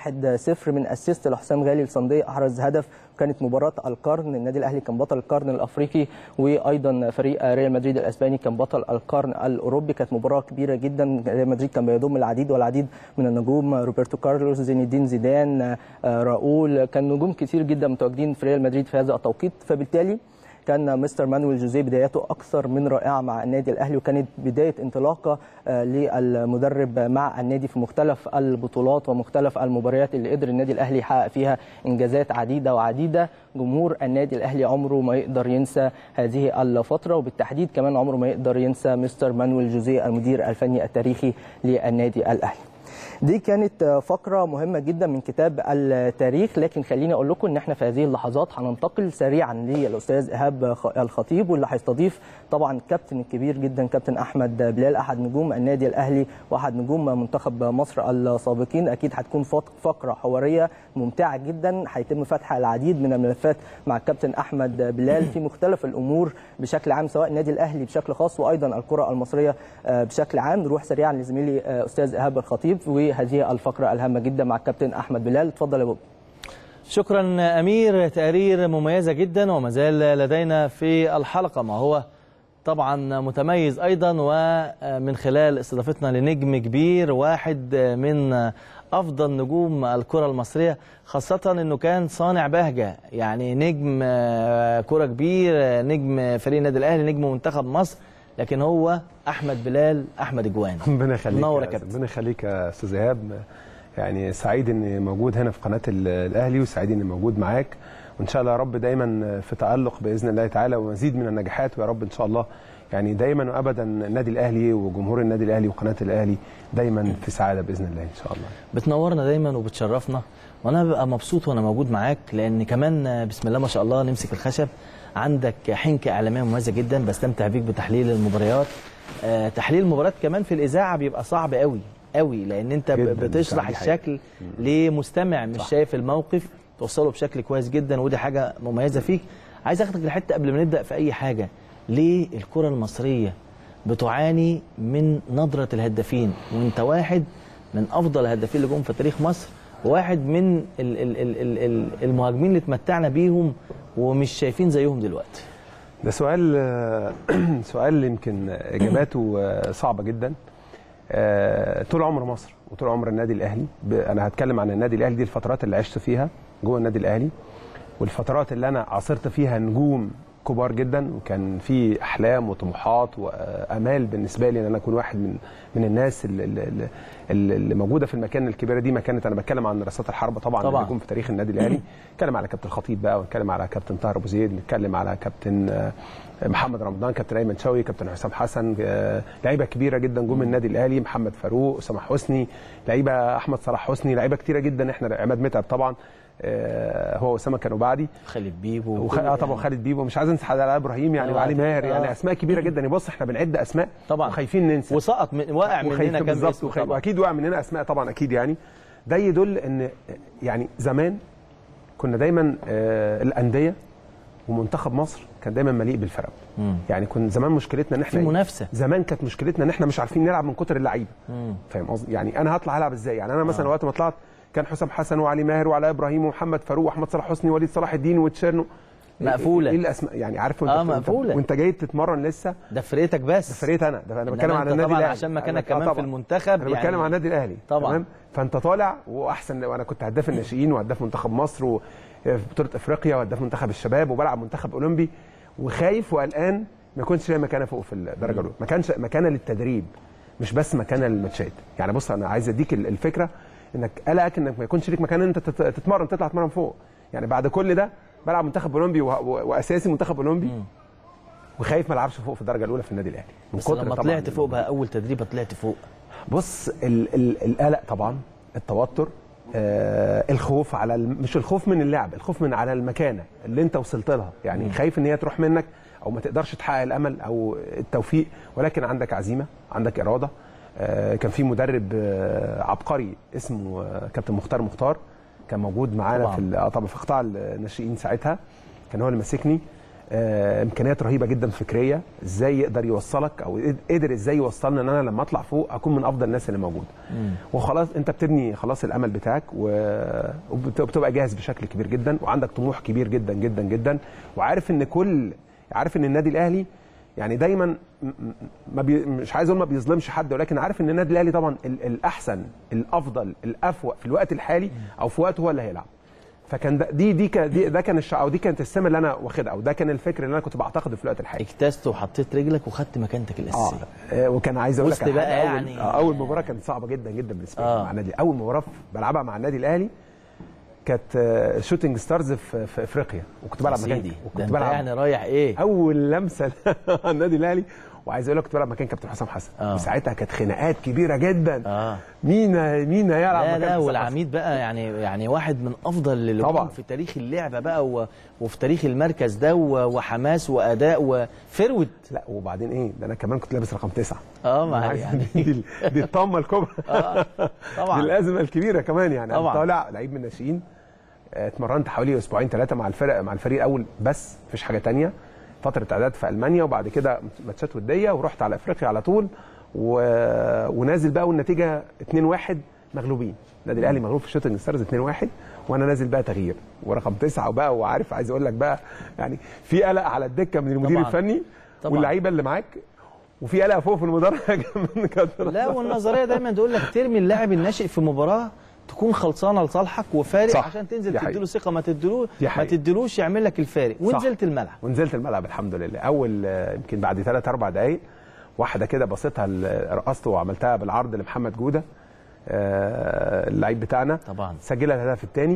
1-0 من اسيست لحسام غالي لصنديه احرز هدف كانت مباراه القرن النادي الاهلي كان بطل القرن الافريقي وايضا فريق ريال مدريد الاسباني كان بطل القرن الاوروبي كانت مباراه كبيره جدا ريال مدريد كان بيضم العديد والعديد من النجوم روبرتو كارلوس زين الدين زيدان آه، راؤول كان نجوم كتير جدا متواجدين في ريال مدريد في هذا التوقيت فبالتالي كان مستر مانويل جوزيه بداياته اكثر من رائعه مع النادي الاهلي وكانت بدايه انطلاقه آه، للمدرب مع النادي في مختلف البطولات ومختلف المباريات اللي قدر النادي الاهلي يحقق فيها انجازات عديده وعديده جمهور النادي الاهلي عمره ما يقدر ينسى هذه الفتره وبالتحديد كمان عمره ما يقدر ينسى مستر مانويل جوزيه المدير الفني التاريخي للنادي الاهلي دي كانت فقرة مهمة جدا من كتاب التاريخ لكن خليني أقول لكم إن إحنا في هذه اللحظات هننتقل سريعا للأستاذ إيهاب الخطيب واللي هيستضيف طبعا كابتن الكبير جدا كابتن أحمد بلال أحد نجوم النادي الأهلي وأحد نجوم منتخب مصر السابقين أكيد هتكون فق- فقرة حوارية ممتعة جدا هيتم فتح العديد من الملفات مع الكابتن أحمد بلال في مختلف الأمور بشكل عام سواء النادي الأهلي بشكل خاص وأيضا الكرة المصرية آه، بشكل عام نروح سريعا لزميلي آه، أستاذ إيهاب الخطيب وهذه الفقرة الهامة جدا مع الكابتن أحمد بلال اتفضل يا بابا شكرا امير تقارير مميزه جدا وما زال لدينا في الحلقه ما هو طبعا متميز ايضا ومن خلال استضافتنا لنجم كبير واحد من افضل نجوم الكره المصريه خاصه انه كان صانع بهجه يعني نجم كره كبير نجم فريق النادي الاهلي نجم منتخب مصر لكن هو احمد بلال احمد اجوان ربنا يخليك منور يا يا كابتن. ربنا يخليك يا استاذ ايهاب يعني سعيد اني موجود هنا في قناه ال- الاهلي وسعيد اني موجود معاك وان شاء الله يا رب دايما في تالق باذن الله تعالى ومزيد من النجاحات ويا رب ان شاء الله يعني دايما وابدا النادي الاهلي وجمهور النادي الاهلي وقناه الاهلي دايما في سعاده باذن الله ان شاء الله بتنورنا دايما وبتشرفنا وانا ببقى مبسوط وانا موجود معاك لان كمان بسم الله ما شاء الله نمسك الخشب عندك حنكه اعلاميه مميزه جدا بستمتع بيك بتحليل المباريات آه، تحليل المباريات كمان في الاذاعه بيبقى صعب قوي قوي لان انت ب- جداً، بتشرح دي حقيقة. الشكل لمستمع مش شايف الموقف توصله بشكل كويس جدا ودي حاجه مميزه فيك عايز اخدك لحته قبل ما نبدا في اي حاجه ليه الكره المصريه بتعاني من نظره الهدافين وانت واحد من افضل الهدافين اللي جم في تاريخ مصر وواحد من ال- ال- ال- ال- ال- المهاجمين اللي اتمتعنا بيهم ومش شايفين زيهم دلوقتي ده سؤال سؤال يمكن اجاباته صعبه جدا آه، طول عمر مصر وطول عمر النادي الاهلي ب- انا هتكلم عن النادي الاهلي دي الفترات اللي عشت فيها جوه النادي الاهلي والفترات اللي انا عاصرت فيها نجوم كبار جدا وكان في احلام وطموحات وامال بالنسبه لي ان انا اكون واحد من من الناس اللي, اللي, اللي موجوده في المكان الكبيره دي مكانه انا بتكلم عن رصات الحرب طبعا, طبعاً. اللي جم في تاريخ النادي الاهلي نتكلم على كابتن خطيب بقى ونتكلم على كابتن طاهر ابو زيد نتكلم على كابتن آه، محمد رمضان كابتن ايمن شوقي كابتن حسام حسن آه، لعيبه كبيره جدا جم من النادي الاهلي محمد فاروق اسامه حسني لعيبه احمد صلاح حسني لعيبه كتيره جدا احنا عماد متعب طبعا آه، هو واسامه كانوا بعدي خالد بيبو وخ... اه طبعا خالد بيبو مش عايز انسى حد على ابراهيم يعني آه، وعلي ماهر آه. يعني اسماء كبيره جدا بص احنا بنعد اسماء طبعا وخايفين ننسى وسقط من وقع مننا وخايفين كام بالظبط اسم وخايف- طبعا واكيد وقع مننا اسماء طبعا اكيد يعني ده يدل ان يعني زمان كنا دايما آه الانديه ومنتخب مصر كان دايما مليء بالفرق مم. يعني كنا زمان مشكلتنا ان احنا في إيه؟ منافسه زمان كانت مشكلتنا ان احنا مش عارفين نلعب من كتر اللعيبه مم. فاهم قصدي يعني انا هطلع العب ازاي يعني انا مثلا وقت ما طلعت كان حسام حسن وعلي ماهر وعلاء ابراهيم ومحمد فاروق واحمد صلاح حسني ووليد صلاح الدين وتشيرنو مقفولة. ايه الاسماء يعني عارف وانت آه، وأنت- مقفولة. وانت جاي تتمرن لسه ده فرقتك بس ده فرقت انا ده انا إنما بتكلم عن أنت النادي طبعاً الاهلي عشان مكانك أنا- آه كمان في طبعاً. المنتخب انا بتكلم يعني- عن النادي الاهلي طبعاً. تمام فانت طالع واحسن وانا كنت هداف الناشئين وهداف منتخب مصر وفي بطوله افريقيا وهداف منتخب الشباب وبلعب منتخب اولمبي وخايف وقلقان ما يكونش ليا مكانه فوق في الدرجه الاولى ما كانش مكانه للتدريب مش بس مكانه للماتشات يعني بص انا عايز اديك ال- الفكره انك قلقك انك ما يكونش ليك مكان ان انت تت- تتمرن تطلع تتمرن فوق يعني بعد كل ده بلعب منتخب اولمبي و- و- واساسي منتخب اولمبي وخايف ما العبش فوق في الدرجه الاولى في النادي الاهلي من بس لما طبعاً طلعت فوق بقى اول تدريبه طلعت فوق بص ال ال القلق طبعا التوتر آه الخوف على الم- مش الخوف من اللعب الخوف من على المكانه اللي انت وصلت لها يعني مم. خايف ان هي تروح منك او ما تقدرش تحقق الامل او التوفيق ولكن عندك عزيمه عندك اراده آه كان في مدرب آه عبقري اسمه آه كابتن مختار مختار كان موجود معانا طبعاً. في ال- آه طبعا في قطاع الناشئين ساعتها كان هو اللي ماسكني آه، امكانيات رهيبه جدا فكريه ازاي يقدر يوصلك او قدر ازاي يوصلنا ان انا لما اطلع فوق اكون من افضل الناس اللي موجوده وخلاص انت بتبني خلاص الامل بتاعك و- وبت- وبتبقى جاهز بشكل كبير جدا وعندك طموح كبير جدا جدا جدا وعارف ان كل عارف ان النادي الاهلي يعني دايما م- م- ما بي مش عايز اقول ما بيظلمش حد ولكن عارف ان النادي الاهلي طبعا ال- الاحسن الافضل الافوق في الوقت الحالي او في وقته هو اللي هيلعب فكان ده دي دي, كان- دي ده كان الشع او دي كانت السمه اللي انا واخدها او ده كان الفكر اللي انا كنت بعتقده في الوقت الحالي اجتزت وحطيت رجلك وخدت مكانتك الاساسيه آه وكان عايز اقول لك وسط على بقى حاجة، أول- يعني- آه، اول مباراه كانت صعبه جدا جدا بالنسبه لي آه. مع النادي اول مباراه في- بلعبها مع النادي الاهلي كانت آه، شوتنج ستارز في, في افريقيا وكنت بلعب يا مكان سيدي، ده وكنت انت بلعب يعني رايح ايه اول لمسه على النادي الاهلي وعايز اقول لك كنت بلعب مكان كابتن حسام حسن آه. وساعتها كانت خناقات كبيره جدا اه مين مين هيلعب لا مكان لا حسام حسن؟ والعميد بقى يعني يعني واحد من افضل اللي طبعاً. جم في تاريخ اللعبه بقى و... وفي تاريخ المركز ده و... وحماس واداء وفرود لا وبعدين ايه ده انا كمان كنت لابس رقم تسعه اه ما عايز- يعني دي, دي الطامه الكبرى آه، طبعاً. دي الازمه الكبيره كمان يعني طبعاً. انا طالع لعيب من الناشئين آه، اتمرنت حوالي اسبوعين ثلاثه مع الفرق مع الفريق الاول بس مفيش حاجه تانية فتره اعداد في المانيا وبعد كده ماتشات وديه ورحت على افريقيا على طول و... ونازل بقى والنتيجه 2-1 مغلوبين النادي الاهلي مغلوب في شوتنج ستارز 2-1 وانا نازل بقى تغيير ورقم تسعه وبقى وعارف عايز اقول لك بقى يعني في قلق على الدكه من المدير طبعاً. الفني طبعاً. واللعيبه اللي معاك وفي قلق فوق في المدرج من كتر لا والنظريه دايما تقول لك ترمي اللاعب الناشئ في مباراه تكون خلصانه لصالحك وفارق صح. عشان تنزل دي حقيقة. تديله ثقه ما تديله دي ما حقيقة. تديلوش يعمل لك الفارق ونزلت الملعب ونزلت الملعب الحمد لله اول آه، يمكن بعد ثلاث اربع دقائق واحده كده بصيتها ل- رقصت وعملتها بالعرض لمحمد جوده آه، اللعيب بتاعنا طبعا سجل الهدف الثاني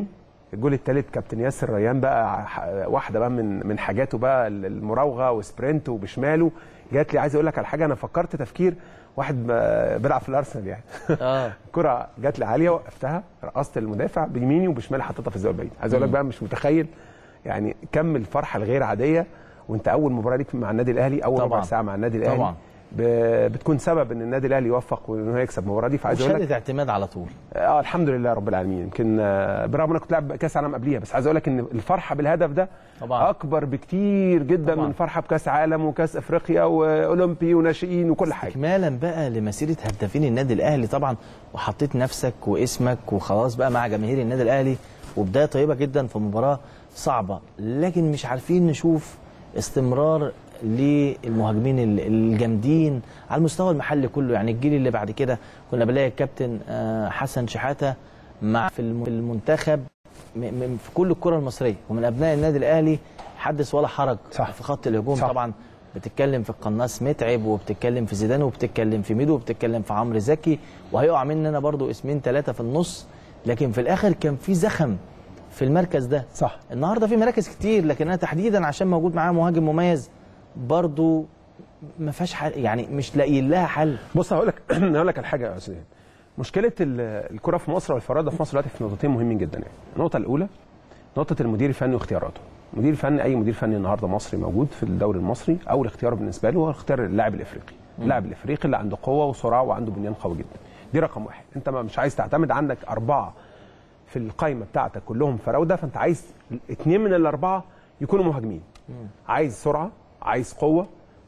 الجول الثالث كابتن ياسر ريان بقى ح- واحده بقى من من حاجاته بقى المراوغه وسبرنت وبشماله جات لي عايز اقول لك على حاجه انا فكرت تفكير واحد ب- بيلعب في الارسنال يعني اه الكره جات لي عاليه وقفتها رقصت المدافع بيميني وبشمالي حطيتها في الزاويه البعيده عايز اقول لك مم. بقى مش متخيل يعني كم الفرحه الغير عاديه وانت اول مباراه ليك مع النادي الاهلي اول ربع طبعاً. ساعه مع النادي الاهلي طبعاً. ب- بتكون سبب ان النادي الاهلي يوفق وان هو يكسب المباراه دي فعايز اقول لك وشهاده اعتماد على طول اه الحمد لله رب العالمين يمكن آه، برغم ان انا كنت لاعب كاس عالم قبليها بس عايز اقول لك ان الفرحه بالهدف ده طبعا اكبر بكتير جدا طبعاً. من فرحه بكاس عالم وكاس افريقيا واولمبي وناشئين وكل حاجه استكمالا بقى لمسيره هدافين النادي الاهلي طبعا وحطيت نفسك واسمك وخلاص بقى مع جماهير النادي الاهلي وبدايه طيبه جدا في مباراه صعبه لكن مش عارفين نشوف استمرار للمهاجمين ال- الجامدين على المستوى المحلي كله يعني الجيل اللي بعد كده كنا بنلاقي الكابتن آه، حسن شحاته مع في الم- في المنتخب م- م- في كل الكره المصريه ومن ابناء النادي الاهلي حدث ولا حرج صح. في خط الهجوم صح. طبعا بتتكلم في القناص متعب وبتتكلم في زيدان وبتتكلم في ميدو وبتتكلم في عمرو زكي وهيقع مننا برضو اسمين ثلاثه في النص لكن في الاخر كان في زخم في المركز ده صح النهارده في مراكز كتير لكن انا تحديدا عشان موجود معاه مهاجم مميز برضو ما فيهاش حل يعني مش لاقيين لها حل بص هقول لك هقول لك الحاجه يا استاذ مشكله ال- الكره في مصر والفراده في مصر دلوقتي في نقطتين مهمين جدا يعني النقطه الاولى نقطه المدير الفني واختياراته المدير الفني اي مدير فني النهارده مصري موجود في الدوري المصري اول اختيار بالنسبه له هو اختيار اللاعب الافريقي اللاعب الافريقي اللي عنده قوه وسرعه وعنده بنيان قوي جدا دي رقم واحد انت ما مش عايز تعتمد عندك اربعه في القائمه بتاعتك كلهم فراوده فانت عايز اثنين من الاربعه يكونوا مهاجمين عايز سرعه عايز قوه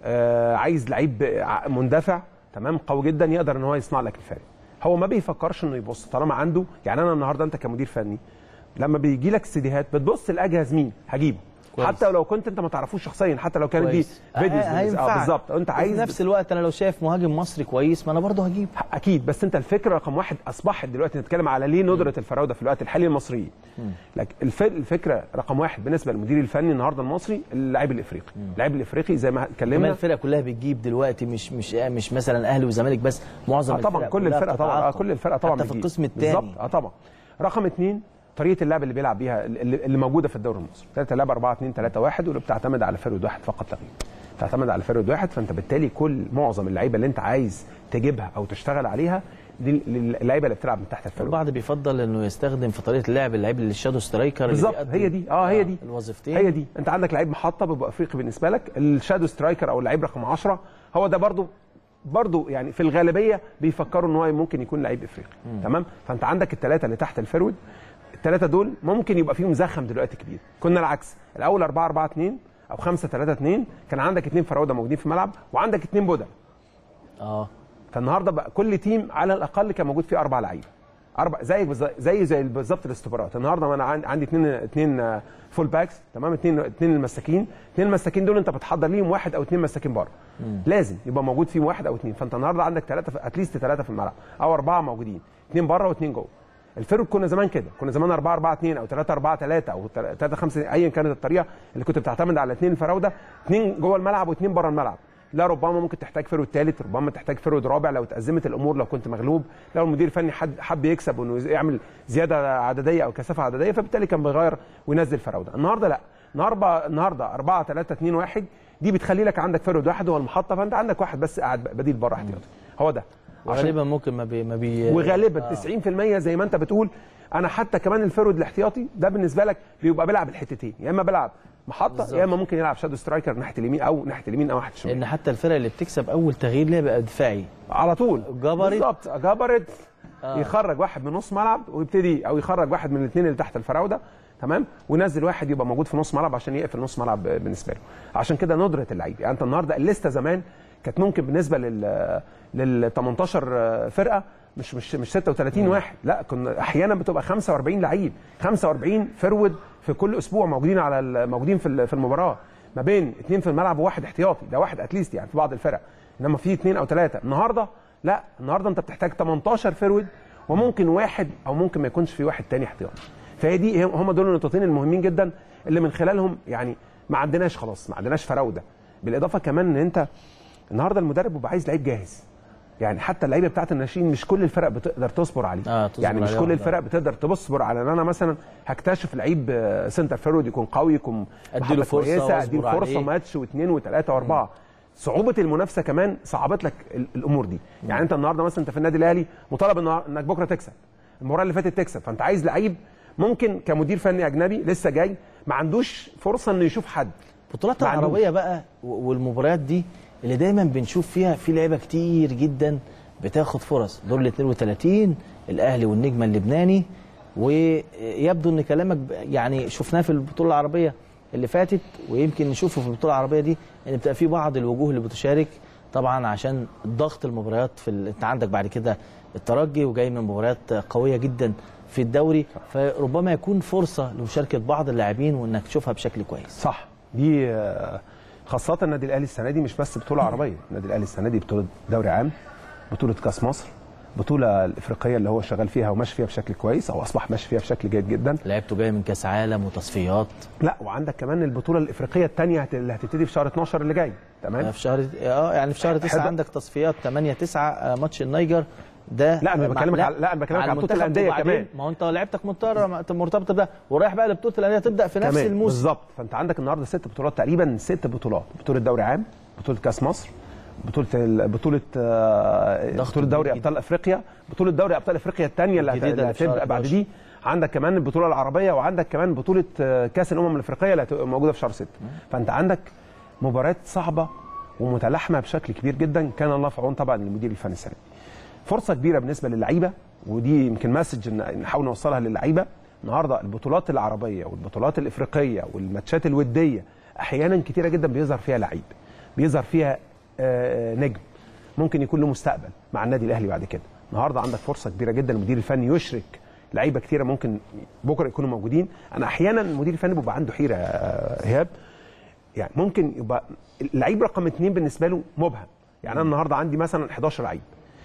آه عايز لعيب ع- مندفع تمام قوي جدا يقدر ان هو يصنع لك الفارق هو ما بيفكرش انه يبص طالما عنده يعني انا النهارده انت كمدير فني لما بيجي لك استديهات بتبص لاجهز مين هجيبه كويس. حتى لو كنت انت ما تعرفوش شخصيا حتى لو كانت دي كويس. فيديوز آه، بالنسبة- اه هينفعك. بالظبط انت وفي عايز نفس الوقت انا لو شايف مهاجم مصري كويس ما انا برضه هجيب اكيد بس انت الفكره رقم واحد اصبحت دلوقتي نتكلم على ليه ندره الفراوده في الوقت الحالي المصريين لكن الف- الفكره رقم واحد بالنسبه للمدير الفني النهارده المصري اللاعب الافريقي اللاعب الافريقي زي ما كمان اتكلمنا الفرقه كلها بتجيب دلوقتي مش مش مش مثلا اهلي وزمالك بس معظم آه طبعا الفرق كل كلها الفرقه طبعا اه بتتعاقب. كل الفرقه طبعا حتى في بتجيب. القسم الثاني بالظبط اه طبعا رقم اثنين طريقه اللعب اللي بيلعب بيها اللي, اللي موجوده في الدوري المصري ثلاثه لعب 4 2 3 1 واللي بتعتمد على فرد واحد فقط لا غير تعتمد على فرد واحد فانت بالتالي كل معظم اللعيبه اللي انت عايز تجيبها او تشتغل عليها دي اللعيبه اللي بتلعب من تحت الفرد البعض بيفضل انه يستخدم في طريقه اللعب اللعيب اللي الشادو سترايكر اللي بالظبط بيقدم- هي دي اه هي دي الوظيفتين هي دي انت عندك لعيب محطه بيبقى افريقي بالنسبه لك الشادو سترايكر او اللعيب رقم 10 هو ده برضو برضو يعني في الغالبيه بيفكروا ان هو ممكن يكون لعيب افريقي مم. تمام فانت عندك الثلاثه اللي تحت الفرود الثلاثه دول ممكن يبقى فيهم زخم دلوقتي كبير كنا العكس الاول 4 4 2 او 5 3 2 كان عندك اثنين فراوده موجودين في الملعب وعندك اثنين بدل اه فالنهارده بقى كل تيم على الاقل كان موجود فيه اربع لعيبه اربع زي بالظ- زي زي بالظبط الاستوبرات النهارده ما انا عن- عندي اثنين اثنين فول باكس تمام اثنين اثنين المساكين اثنين المساكين دول انت بتحضر ليهم واحد او اثنين مساكين بره لازم يبقى موجود فيهم واحد او اثنين فانت النهارده عندك ثلاثه اتليست ثلاثه في الملعب او اربعه موجودين اثنين بره واثنين جوه الفرق كنا زمان كده كنا زمان 4 4 2 او 3 4 3 او 3 5 ايا كانت الطريقه اللي كنت بتعتمد على اثنين الفراوده اثنين جوه الملعب واثنين بره الملعب لا ربما ممكن تحتاج فرود ثالث ربما تحتاج فرود رابع لو تأزمت الامور لو كنت مغلوب لو المدير الفني حد حب يكسب وانه يعمل زياده عدديه او كثافه عدديه فبالتالي كان بيغير وينزل فراوده النهارده لا النهارده النهارده 4 3 2 1 دي بتخلي لك عندك فرود واحد هو المحطه فانت عندك واحد بس قاعد بديل بره احتياطي هو ده عشان- غالبا ممكن ما بي ما بي وغالبا آه. 90% زي ما انت بتقول انا حتى كمان الفرود الاحتياطي ده بالنسبه لك بيبقى بيلعب الحتتين يا اما بيلعب محطه بالظبط. يا اما ممكن يلعب شادو سترايكر ناحيه اليمين او ناحيه اليمين او ناحيه الشمال لان حتى الفرق اللي بتكسب اول تغيير ليها بقى دفاعي على طول جبرت بالظبط جبرت آه. يخرج واحد من نص ملعب ويبتدي او يخرج واحد من الاثنين اللي تحت الفراوده تمام وينزل واحد يبقى موجود في نص ملعب عشان يقفل نص ملعب بالنسبه له عشان كده ندره اللعيب يعني انت النهارده الليسته زمان كانت ممكن بالنسبه لل لل 18 فرقه مش مش مش 36 واحد لا كنا احيانا بتبقى 45 لعيب 45 فرود في كل اسبوع موجودين على ال- موجودين في ال- في المباراه ما بين اثنين في الملعب وواحد احتياطي ده واحد اتليست يعني في بعض الفرق انما في اثنين او ثلاثه النهارده لا النهارده انت بتحتاج 18 فرود وممكن واحد او ممكن ما يكونش في واحد تاني احتياطي فهي دي هم دول النقطتين المهمين جدا اللي من خلالهم يعني ما عندناش خلاص ما عندناش فراوده بالاضافه كمان ان انت النهارده المدرب بيبقى عايز لعيب جاهز يعني حتى اللعيبه بتاعت الناشئين مش كل الفرق بتقدر تصبر عليه آه، تصبر يعني مش عليه كل واحدة. الفرق بتقدر تصبر على ان انا مثلا هكتشف لعيب آه، سنتر فيرود يكون قوي يكون أديله محطة فرصة كويسه وأصبر اديله فرصه عليه. ماتش واثنين وثلاثه واربعه صعوبه المنافسه كمان صعبت لك ال- الامور دي يعني انت النهارده مثلا انت في النادي الاهلي مطالب النهار- انك بكره تكسب المباراه اللي فاتت تكسب فانت عايز لعيب ممكن كمدير فني اجنبي لسه جاي ما عندوش فرصه انه يشوف حد البطولات ما عندوش. العربيه بقى و- والمباريات دي اللي دايما بنشوف فيها في لعيبه كتير جدا بتاخد فرص دور ال 32 الاهلي والنجم اللبناني ويبدو ان كلامك ب- يعني شفناه في البطوله العربيه اللي فاتت ويمكن نشوفه في البطوله العربيه دي ان بتبقى في بعض الوجوه اللي بتشارك طبعا عشان ضغط المباريات في ال... انت عندك بعد كده الترجي وجاي من مباريات قويه جدا في الدوري فربما يكون فرصه لمشاركه بعض اللاعبين وانك تشوفها بشكل كويس صح دي آه، خاصة النادي الأهلي السنة دي مش بس بطولة عربية، النادي الأهلي السنة دي بطولة دوري عام، بطولة كأس مصر، بطولة الإفريقية اللي هو شغال فيها وماشي فيها بشكل كويس أو أصبح ماشي فيها بشكل جيد جدا. لعبته جاي من كأس عالم وتصفيات لا وعندك كمان البطولة الإفريقية الثانية اللي هتبتدي في شهر 12 اللي جاي، تمام؟ في شهر اه يعني في شهر 9 حد- عندك تصفيات 8 9 ماتش النيجر ده لا، أنا مع- بكلمك على- لا، أنا بكلمك على بطولة المنتخب الأندية وبعدين كمان. ما هو انت لعبتك مضطر مرتبطه بده ورايح بقى لبطوله الانديه تبدا في نفس كمان الموسم بالظبط فانت عندك النهارده ست بطولات تقريبا ست بطولات بطوله دوري عام بطوله كاس مصر بطوله ال- بطوله آه، ضغط بطوله دوري كبير ابطال افريقيا بطوله دوري ابطال افريقيا الثانيه اللي, هت- الجديدة اللي اللي في شهر هتبدا بعد 11. دي عندك كمان البطوله العربيه وعندك كمان بطوله آه، كاس الامم الافريقيه اللي هتبقى موجوده في شهر 6 فانت عندك مباريات صعبه ومتلاحمه بشكل كبير جدا كان الله في عون طبعا المدير الفني السنه دي. فرصه كبيره بالنسبه للعيبه ودي يمكن مسج إن- نحاول نوصلها للعيبه النهارده البطولات العربيه والبطولات الافريقيه والماتشات الوديه احيانا كتيره جدا بيظهر فيها لعيب بيظهر فيها آه، نجم ممكن يكون له مستقبل مع النادي الاهلي بعد كده النهارده عندك فرصه كبيره جدا المدير الفني يشرك لعيبه كتيره ممكن بكره يكونوا موجودين انا احيانا المدير الفني بيبقى عنده حيره آه، ايهاب يعني ممكن يبقى اللعيب رقم اثنين بالنسبه له مبهم يعني انا النهارده عندي مثلا 11 لعيب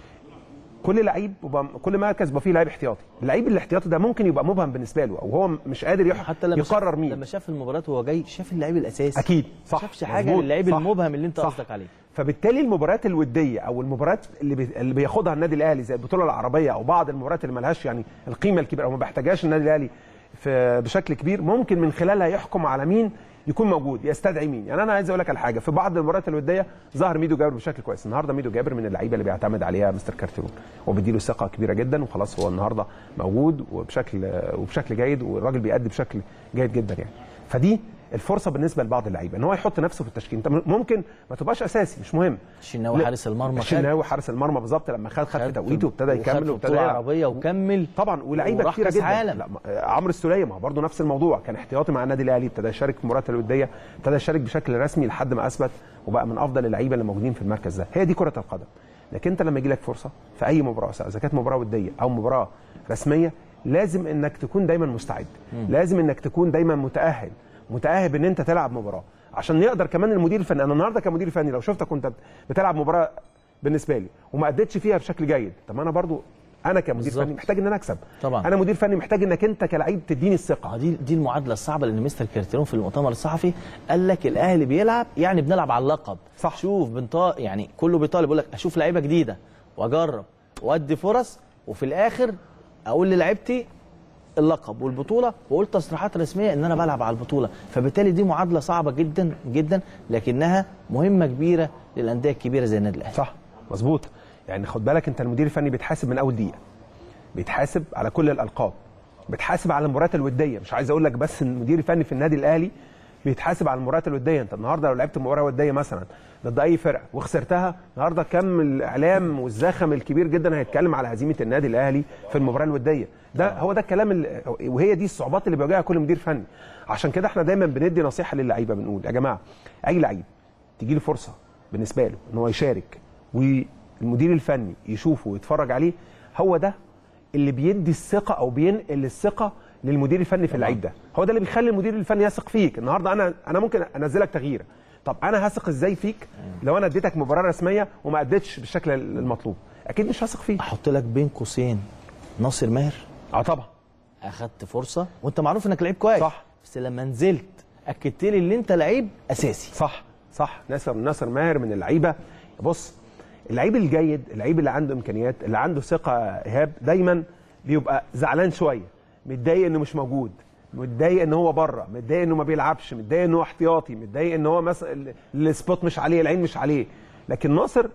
كل لعيب يبقى كل مركز يبقى فيه لعيب احتياطي اللعيب الاحتياطي ده ممكن يبقى مبهم بالنسبه له او هو مش قادر يح... حتى لما يقرر شاف مين لما شاف المباريات وهو جاي شاف اللعيب الاساسي اكيد صح شافش حاجه مظبوط، للعيب صح، المبهم اللي انت صح. قصدك عليه فبالتالي المباريات الوديه او المباريات اللي, بي... اللي بياخدها النادي الاهلي زي البطوله العربيه او بعض المباريات اللي ملهاش يعني القيمه الكبيره او ما بيحتاجهاش النادي الاهلي في بشكل كبير ممكن من خلالها يحكم على مين يكون موجود يستدعي مين يعني انا عايز اقول لك على حاجه في بعض المباريات الوديه ظهر ميدو جابر بشكل كويس النهارده ميدو جابر من اللعيبه اللي بيعتمد عليها مستر كارتيرون وبيديله ثقه كبيره جدا وخلاص هو النهارده موجود وبشكل وبشكل جيد والراجل بيأدي بشكل جيد جدا يعني فدي الفرصه بالنسبه لبعض اللعيبه ان هو يحط نفسه في التشكيل انت ممكن ما تبقاش اساسي مش مهم الشناوي لا. حارس المرمى خد- الشناوي حارس المرمى بالظبط لما خد خد في توقيته وابتدى وخد يكمل في وابتدى بطولة يلعب. عربيه وكمل طبعا ولاعيبه وراح كتيره كأس جدا عالم. لا ما- عمرو السوليه ما هو برضه نفس الموضوع كان احتياطي مع النادي الاهلي ابتدى يشارك في المباريات الوديه ابتدى يشارك بشكل رسمي لحد ما اثبت وبقى من افضل اللعيبه اللي موجودين في المركز ده هي دي كره القدم لكن انت لما يجي لك فرصه في اي مباراه سواء اذا كانت مباراه وديه او مباراه رسميه لازم انك تكون دايما مستعد مم. لازم انك تكون دايما متاهل متاهب ان انت تلعب مباراه عشان يقدر كمان المدير الفني انا النهارده كمدير فني لو شفتك وانت بتلعب مباراه بالنسبه لي وما اديتش فيها بشكل جيد طب انا برضو انا كمدير بالظبط. فني محتاج ان انا اكسب طبعا انا مدير فني محتاج انك انت كلاعب تديني الثقه دي دي المعادله الصعبه لان مستر كارتيرون في المؤتمر الصحفي قال لك الاهلي بيلعب يعني بنلعب على اللقب صح شوف بنطا يعني كله بيطالب يقول لك اشوف لعيبه جديده واجرب وادي فرص وفي الاخر اقول للعيبتي اللقب والبطوله واقول تصريحات رسميه ان انا بلعب على البطوله فبالتالي دي معادله صعبه جدا جدا لكنها مهمه كبيره للانديه الكبيره زي النادي الاهلي صح مظبوط يعني خد بالك انت المدير الفني بيتحاسب من اول دقيقه بيتحاسب على كل الالقاب بيتحاسب على المباريات الوديه مش عايز اقول لك بس ان المدير الفني في النادي الاهلي بيتحاسب على المباريات الوديه انت النهارده لو لعبت مباراه وديه مثلا ضد اي فرقه وخسرتها النهارده كم الاعلام والزخم الكبير جدا هيتكلم على هزيمه النادي الاهلي في المباراه الوديه ده هو ده الكلام اللي وهي دي الصعوبات اللي بيواجهها كل مدير فني عشان كده احنا دايما بندي نصيحه للعيبه بنقول يا جماعه اي لعيب تيجي له فرصه بالنسبه له ان هو يشارك والمدير الفني يشوفه ويتفرج عليه هو ده اللي بيدي الثقه او بينقل الثقه للمدير الفني في اللعيب ده هو ده اللي بيخلي المدير الفني يثق فيك النهارده انا انا ممكن انزلك تغيير طب انا هثق ازاي فيك لو انا اديتك مباراه رسميه وما اديتش بالشكل المطلوب اكيد مش هثق فيك احط لك بين قوسين ناصر ماهر اه طبعا اخدت فرصه وانت معروف انك لعيب كويس صح بس لما نزلت اكدت لي ان انت لعيب اساسي صح صح ناصر ناصر ماهر من اللعيبه بص اللعيب الجيد اللعيب اللي عنده امكانيات اللي عنده ثقه ايهاب دايما بيبقى زعلان شويه متضايق انه مش موجود متضايق ان هو بره متضايق انه ما بيلعبش متضايق ان هو احتياطي متضايق ان هو مثلا السبوت مش عليه العين مش عليه لكن ناصر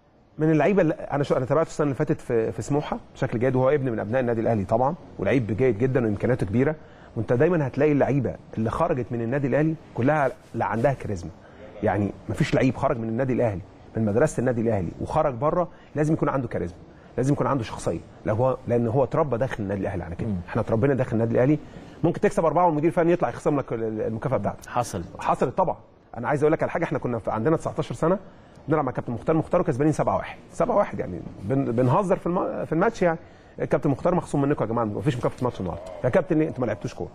من اللعيبه اللي انا شو انا تابعته السنه اللي فاتت في في سموحه بشكل جيد وهو ابن من ابناء النادي الاهلي طبعا ولعيب جيد جدا وامكانياته كبيره وانت دايما هتلاقي اللعيبه اللي خرجت من النادي الاهلي كلها لا عندها كاريزما يعني مفيش لعيب خرج من النادي الاهلي من مدرسه النادي الاهلي وخرج بره لازم يكون عنده كاريزما لازم يكون عنده شخصيه لو هو لان هو اتربى داخل النادي الاهلي على كده احنا اتربينا داخل النادي الاهلي ممكن تكسب اربعه والمدير الفني يطلع يخصم لك المكافاه بتاعتك حصل حصلت طبعا انا عايز اقول لك على حاجه احنا كنا في عندنا 19 سنه بنلعب مع كابتن مختار مختار وكسبانين 7 1 7 1 يعني بن بنهزر في الم... في الماتش يعني كابتن مختار مخصوم منكم يا جماعه مفيش مكافاه ماتش النهارده يا كابتن ليه انتوا ما لعبتوش كوره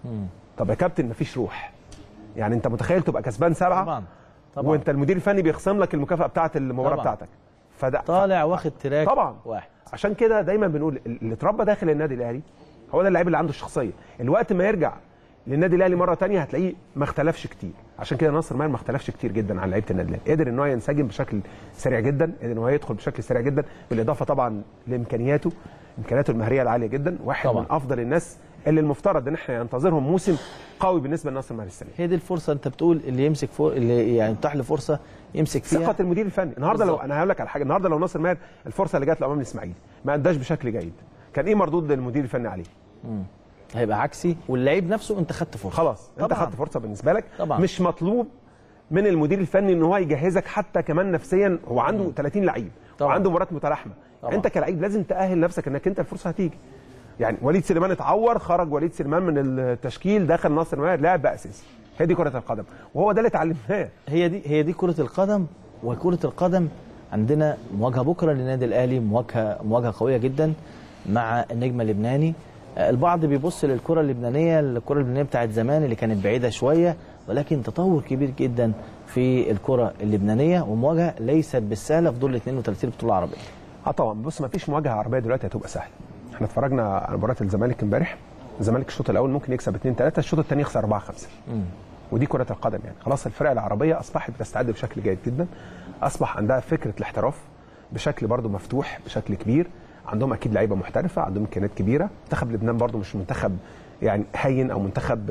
طب يا كابتن مفيش روح يعني انت متخيل تبقى كسبان سبعه طبعا طبعا وانت المدير الفني بيخصم لك المكافاه بتاعه المباراه طبعاً. بتاعتك فده طالع واخد تراك طبعا واحد عشان كده دايما بنقول اللي اتربى داخل النادي الاهلي هو ده اللاعب اللي عنده الشخصيه الوقت ما يرجع للنادي الاهلي مره تانية هتلاقيه ما اختلفش كتير عشان كده ناصر ماهر ما اختلفش كتير جدا عن لعيبه النادي الاهلي قدر ان هو ينسجم بشكل سريع جدا قدر ان هو يدخل بشكل سريع جدا بالاضافه طبعا لامكانياته امكانياته المهريه العاليه جدا واحد طبعاً. من افضل الناس اللي المفترض ان احنا ننتظرهم موسم قوي بالنسبه لناصر ماهر السنه هي دي الفرصه انت بتقول اللي يمسك فوق اللي يعني يتاح له فرصه يمسك فيها ثقه المدير الفني النهارده لو بالظبط. انا هقول لك على حاجه النهارده لو ناصر ماهر الفرصه اللي جت له امام الاسماعيلي ما اداش بشكل جيد كان ايه مردود المدير الفني عليه مم. هيبقى عكسي واللعيب نفسه انت خدت فرصه خلاص انت طبعاً. خدت فرصه بالنسبه لك طبعاً. مش مطلوب من المدير الفني ان هو يجهزك حتى كمان نفسيا هو عنده 30 لعيب وعنده مباراه متلاحمه طبعاً. انت كلعيب لازم تاهل نفسك انك انت الفرصه هتيجي يعني وليد سليمان اتعور خرج وليد سليمان من التشكيل دخل ناصر ماهر لاعب بقى اساسي هي دي كره القدم وهو ده اللي اتعلمناه هي دي هي دي كره القدم وكره القدم عندنا مواجهه بكره للنادي الاهلي مواجهه مواجهه قويه جدا مع النجم اللبناني آه، البعض بيبص للكره اللبنانيه الكره اللبنانيه بتاعت زمان اللي كانت بعيده شويه ولكن تطور كبير جدا في الكره اللبنانيه ومواجهه ليست بالسهله في دور 32 بطوله عربيه اه طبعا بص ما فيش مواجهه عربيه دلوقتي هتبقى سهله احنا اتفرجنا على مباراه الزمالك امبارح الزمالك الشوط الاول ممكن يكسب 2 3 الشوط الثاني يخسر 4 5 ودي كره القدم يعني خلاص الفرق العربيه اصبحت بتستعد بشكل جيد جدا اصبح عندها فكره الاحتراف بشكل برضو مفتوح بشكل كبير عندهم اكيد لعيبه محترفه عندهم امكانيات كبيره منتخب لبنان برضو مش منتخب يعني هين او منتخب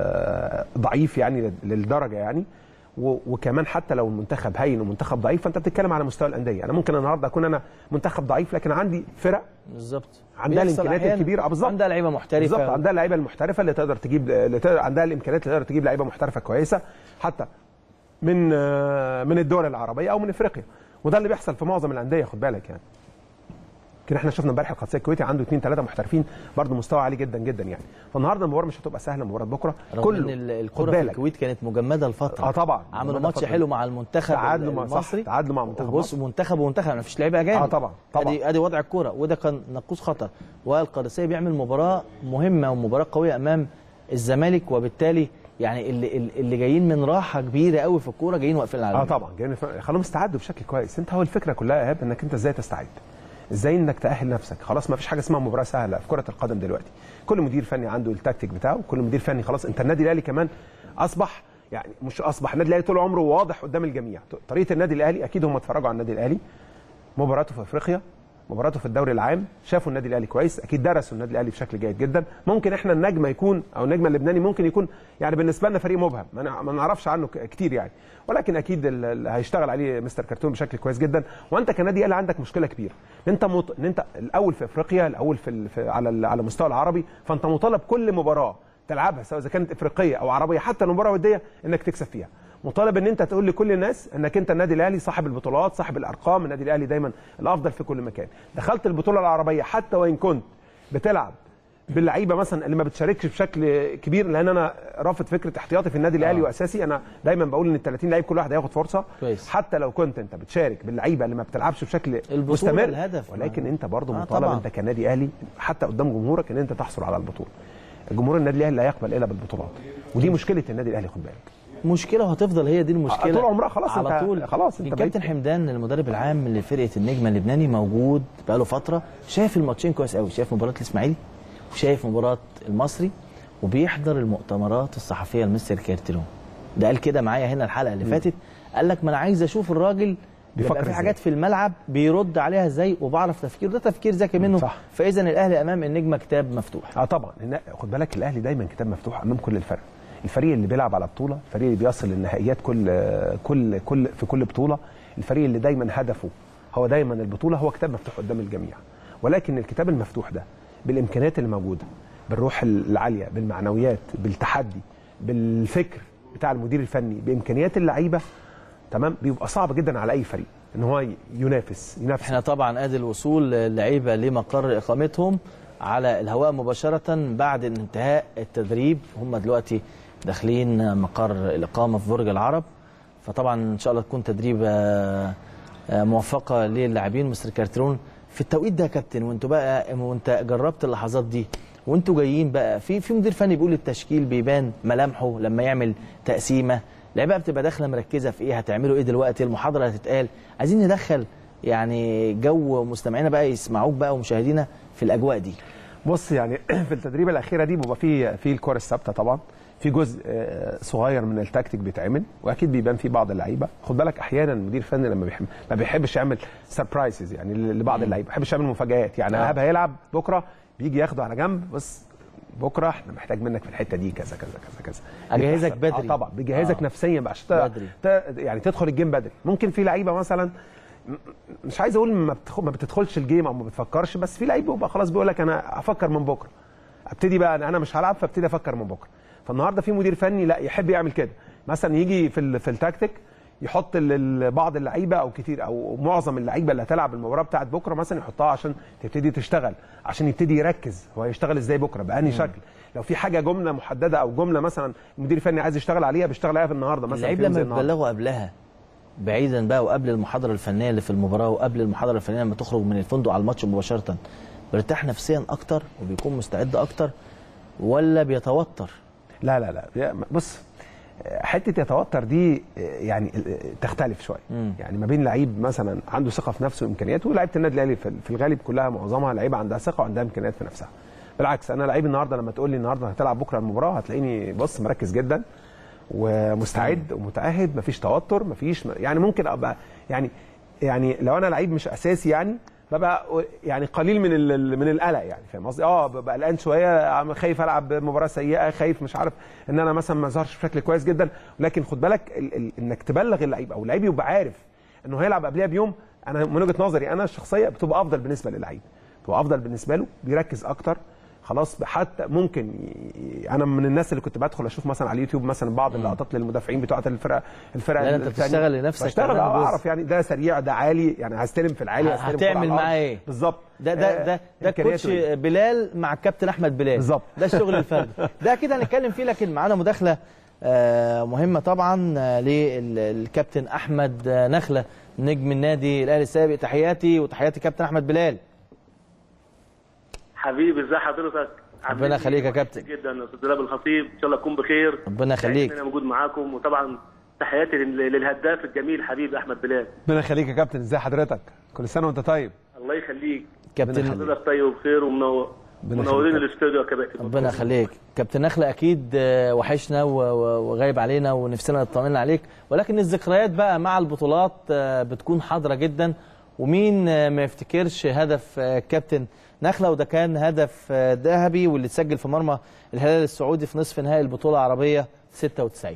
آه، ضعيف يعني للدرجه يعني و- وكمان حتى لو المنتخب هين ومنتخب ضعيف فانت بتتكلم على مستوى الانديه انا ممكن النهارده اكون انا منتخب ضعيف لكن عندي فرق بالظبط عندها بيحصل الامكانيات أحياناً. الكبيره آه، بالظبط عندها لعيبه محترفه بالظبط عندها اللعيبه المحترفه اللي تقدر تجيب اللي تقدر عندها الامكانيات اللي تقدر تجيب لعيبه محترفه كويسه حتى من آه، من الدول العربيه او من افريقيا وده اللي بيحصل في معظم الانديه خد بالك يعني يمكن احنا شفنا امبارح القادسيه الكويتي عنده اثنين ثلاثه محترفين برضه مستوى عالي جدا جدا يعني فالنهارده المباراه مش هتبقى سهله مباراه بكره رغم ان ال- الكره في الكويت كانت مجمده لفتره اه طبعا عملوا مجمدة ماتش فترة. حلو مع المنتخب تعادلوا مع- صح، المصري تعادلوا مع منتخب بص منتخب ومنتخب ما فيش لعيبه اجانب اه طبعا طبعا ادي ادي وضع الكوره وده كان نقوص خطر والقادسيه بيعمل مباراه مهمه ومباراه قويه امام الزمالك وبالتالي يعني اللي اللي جايين من راحه كبيره قوي في الكوره جايين واقفين على اه العالم. طبعا جايين ف- خلوهم يستعدوا بشكل كويس انت هو الفكره كلها يا ايهاب انك انت ازاي تستعد ازاي انك تاهل نفسك خلاص ما فيش حاجه اسمها مباراه سهله في كره القدم دلوقتي كل مدير فني عنده التكتيك بتاعه كل مدير فني خلاص انت النادي الاهلي كمان اصبح يعني مش اصبح النادي الاهلي طول عمره واضح قدام الجميع طريقه النادي الاهلي اكيد هم اتفرجوا على النادي الاهلي مباراته في افريقيا مباراته في الدوري العام شافوا النادي الاهلي كويس اكيد درسوا النادي الاهلي بشكل جيد جدا ممكن احنا النجم يكون او النجم اللبناني ممكن يكون يعني بالنسبه لنا فريق مبهم ما نع- ما نعرفش عنه ك- كتير يعني ولكن اكيد ال- ال- هيشتغل عليه مستر كرتون بشكل كويس جدا وانت كنادي اهلي عندك مشكله كبيره ان انت مط... ان انت الاول في افريقيا الاول في, ال... في على ال... على المستوى العربي فانت مطالب كل مباراه تلعبها سواء اذا كانت افريقيه او عربيه حتى لو مباراه وديه انك تكسب فيها مطالب ان انت تقول لكل الناس انك انت النادي الاهلي صاحب البطولات صاحب الارقام النادي الاهلي دايما الافضل في كل مكان دخلت البطوله العربيه حتى وان كنت بتلعب باللعيبه مثلا اللي ما بتشاركش بشكل كبير لان انا رافض فكره احتياطي في النادي الاهلي آه. واساسي انا دايما بقول ان ال 30 لعيب كل واحد هياخد فرصه كويس. حتى لو كنت انت بتشارك باللعيبه اللي ما بتلعبش بشكل البطولة مستمر الهدف. ولكن انت برضه آه، مطالب طبعاً. انت كنادي اهلي حتى قدام جمهورك ان انت تحصل على البطوله الجمهور النادي الاهلي لا يقبل الا بالبطولات ودي مشكله النادي الاهلي خد بالك مشكله وهتفضل هي دي المشكله طول عمرها خلاص على انت- طول خلاص انت الكابتن بقيت- حمدان المدرب العام لفرقه النجم اللبناني موجود بقاله فتره شايف الماتشين كويس قوي شايف مباراه الاسماعيلي وشايف مباراه المصري وبيحضر المؤتمرات الصحفيه لمستر كيرتلون ده قال كده معايا هنا الحلقه اللي فاتت قال لك ما انا عايز اشوف الراجل بيبقى في إزاي. حاجات في الملعب بيرد عليها ازاي وبعرف تفكير ده تفكير ذكي منه صح. فاذا الاهلي امام النجمه كتاب مفتوح اه طبعا إن- خد بالك الاهلي دايما كتاب مفتوح امام كل الفرق الفريق اللي بيلعب على بطوله الفريق اللي بيصل للنهائيات كل كل كل في كل بطوله الفريق اللي دايما هدفه هو دايما البطوله هو كتاب مفتوح قدام الجميع ولكن الكتاب المفتوح ده بالامكانيات اللي موجوده بالروح العاليه بالمعنويات بالتحدي بالفكر بتاع المدير الفني بامكانيات اللعيبه تمام بيبقى صعب جدا على اي فريق ان هو ينافس ينافس احنا طبعا ادي الوصول اللعيبه لمقر اقامتهم على الهواء مباشره بعد انتهاء التدريب هم دلوقتي داخلين مقر الاقامه في برج العرب فطبعا ان شاء الله تكون تدريبه آه، آه، موفقه للاعبين مستر كارترون في التوقيت ده يا كابتن وانتوا بقى وانت جربت اللحظات دي وانتوا جايين بقى في في مدير فني بيقول التشكيل بيبان ملامحه لما يعمل تقسيمه اللعيبه بتبقى داخله مركزه في ايه هتعملوا ايه دلوقتي المحاضره هتتقال عايزين ندخل يعني جو مستمعينا بقى يسمعوك بقى ومشاهدينا في الاجواء دي بص يعني في التدريبه الاخيره دي بيبقى في في الكور الثابته طبعا في جزء آه، صغير من التكتيك بيتعمل واكيد بيبان فيه بعض اللعيبه خد بالك احيانا المدير الفني لما بيحب ما بيحبش يعمل سربرايزز يعني لبعض اللعيبه ما بيحبش يعمل مفاجآت يعني آه. ايهاب هيلعب بكره بيجي ياخده على جنب بس بكره احنا محتاج منك في الحته دي كذا كذا كذا كذا أجهزك بتحصل. بدري. اه طبعا بيجهزك آه. نفسيا بقى عشان ت- بدري. ت- يعني تدخل الجيم بدري ممكن في لعيبه مثلا م- مش عايز اقول ما, بتدخل ما بتدخلش الجيم او ما بتفكرش بس في لعيب بيبقى خلاص بيقول لك انا افكر من بكره ابتدي بقى انا أنا مش هلعب فابتدي افكر من بكره فالنهارده في مدير فني لا يحب يعمل كده مثلا يجي في ال- في التكتيك يحط ال- ال- بعض اللعيبه او كتير او معظم اللعيبه اللي هتلعب المباراه بتاعت بكره مثلا يحطها عشان تبتدي تشتغل عشان يبتدي يركز هو هيشتغل ازاي بكره بأنهي شكل لو في حاجه جمله محدده او جمله مثلا المدير الفني عايز يشتغل عليها بيشتغل عليها في النهارده مثلا اللعيب في يوم لما زي النهاردة. بتبلغوا قبلها بعيدا بقى وقبل المحاضره الفنيه اللي في المباراه وقبل المحاضره الفنيه لما تخرج من الفندق على الماتش مباشره بيرتاح نفسيا اكتر وبيكون مستعد اكتر ولا بيتوتر لا لا لا يا- بص حته يتوتر دي يعني تختلف شويه مم. يعني ما بين لعيب مثلا عنده ثقه في نفسه وامكانياته ولعيبه النادي الاهلي في في الغالب كلها معظمها لعيبه عندها ثقه وعندها امكانيات في نفسها بالعكس انا لعيب النهارده لما تقول لي النهارده هتلعب بكره المباراه هتلاقيني بص مركز جدا ومستعد ومتاهب مفيش توتر مفيش يعني ممكن ابقى يعني يعني لو انا لعيب مش اساسي يعني ببقى يعني قليل من ال- من القلق يعني فاهم قصدي اه ببقى قلقان شويه عم- خايف العب مباراه سيئه خايف مش عارف ان انا مثلا ما اظهرش بشكل كويس جدا لكن خد بالك ال ال انك تبلغ اللعيب او اللعيب يبقى عارف انه هيلعب قبلها بيوم انا من وجهه نظري انا الشخصيه بتبقى افضل بالنسبه للعيب بتبقى افضل بالنسبه له بيركز اكتر خلاص حتى ممكن ي- انا من الناس اللي كنت بدخل اشوف مثلا على اليوتيوب مثلا بعض اللقطات للمدافعين بتوعه الفرقه الفرقه لا، أنت التانية. بتشتغل لنفسك بشتغل كمان اه جزء. اعرف يعني ده سريع ده عالي يعني هستلم في العالي هستلم كرة على هتعمل الأرض. معاه ايه بالظبط ده ده آه، ده ده إمكانياته الكوتش إيه؟ بلال مع الكابتن احمد بلال بالظبط. ده الشغل الفردي ده اكيد هنتكلم فيه لكن معانا مداخله آه، مهمه طبعا آه، للكابتن احمد آه، نخله نجم النادي الاهلي السابق تحياتي وتحياتي كابتن احمد بلال حبيبي ازي حضرتك ربنا يخليك يا كابتن جدا يا استاذ دلال الخطيب ان شاء الله تكون بخير ربنا يخليك. سعيد إن انا موجود معاكم وطبعا تحياتي لل- للهداف الجميل حبيبي احمد بلال ربنا يخليك يا كابتن ازي حضرتك كل سنه وانت طيب الله يخليك كابتن حضرتك طيب وبخير ومنور ربنا منورين يخليك. الاستوديو يا كباتن ربنا يخليك كابتن نخله اكيد آه، وحشنا و- و- وغايب علينا ونفسنا نطمن عليك ولكن الذكريات بقى مع البطولات آه، بتكون حاضره جدا ومين آه، ما يفتكرش هدف آه، كابتن نخله وده كان هدف آه، ذهبي واللي اتسجل في مرمى الهلال السعودي في نصف نهائي البطوله العربيه 96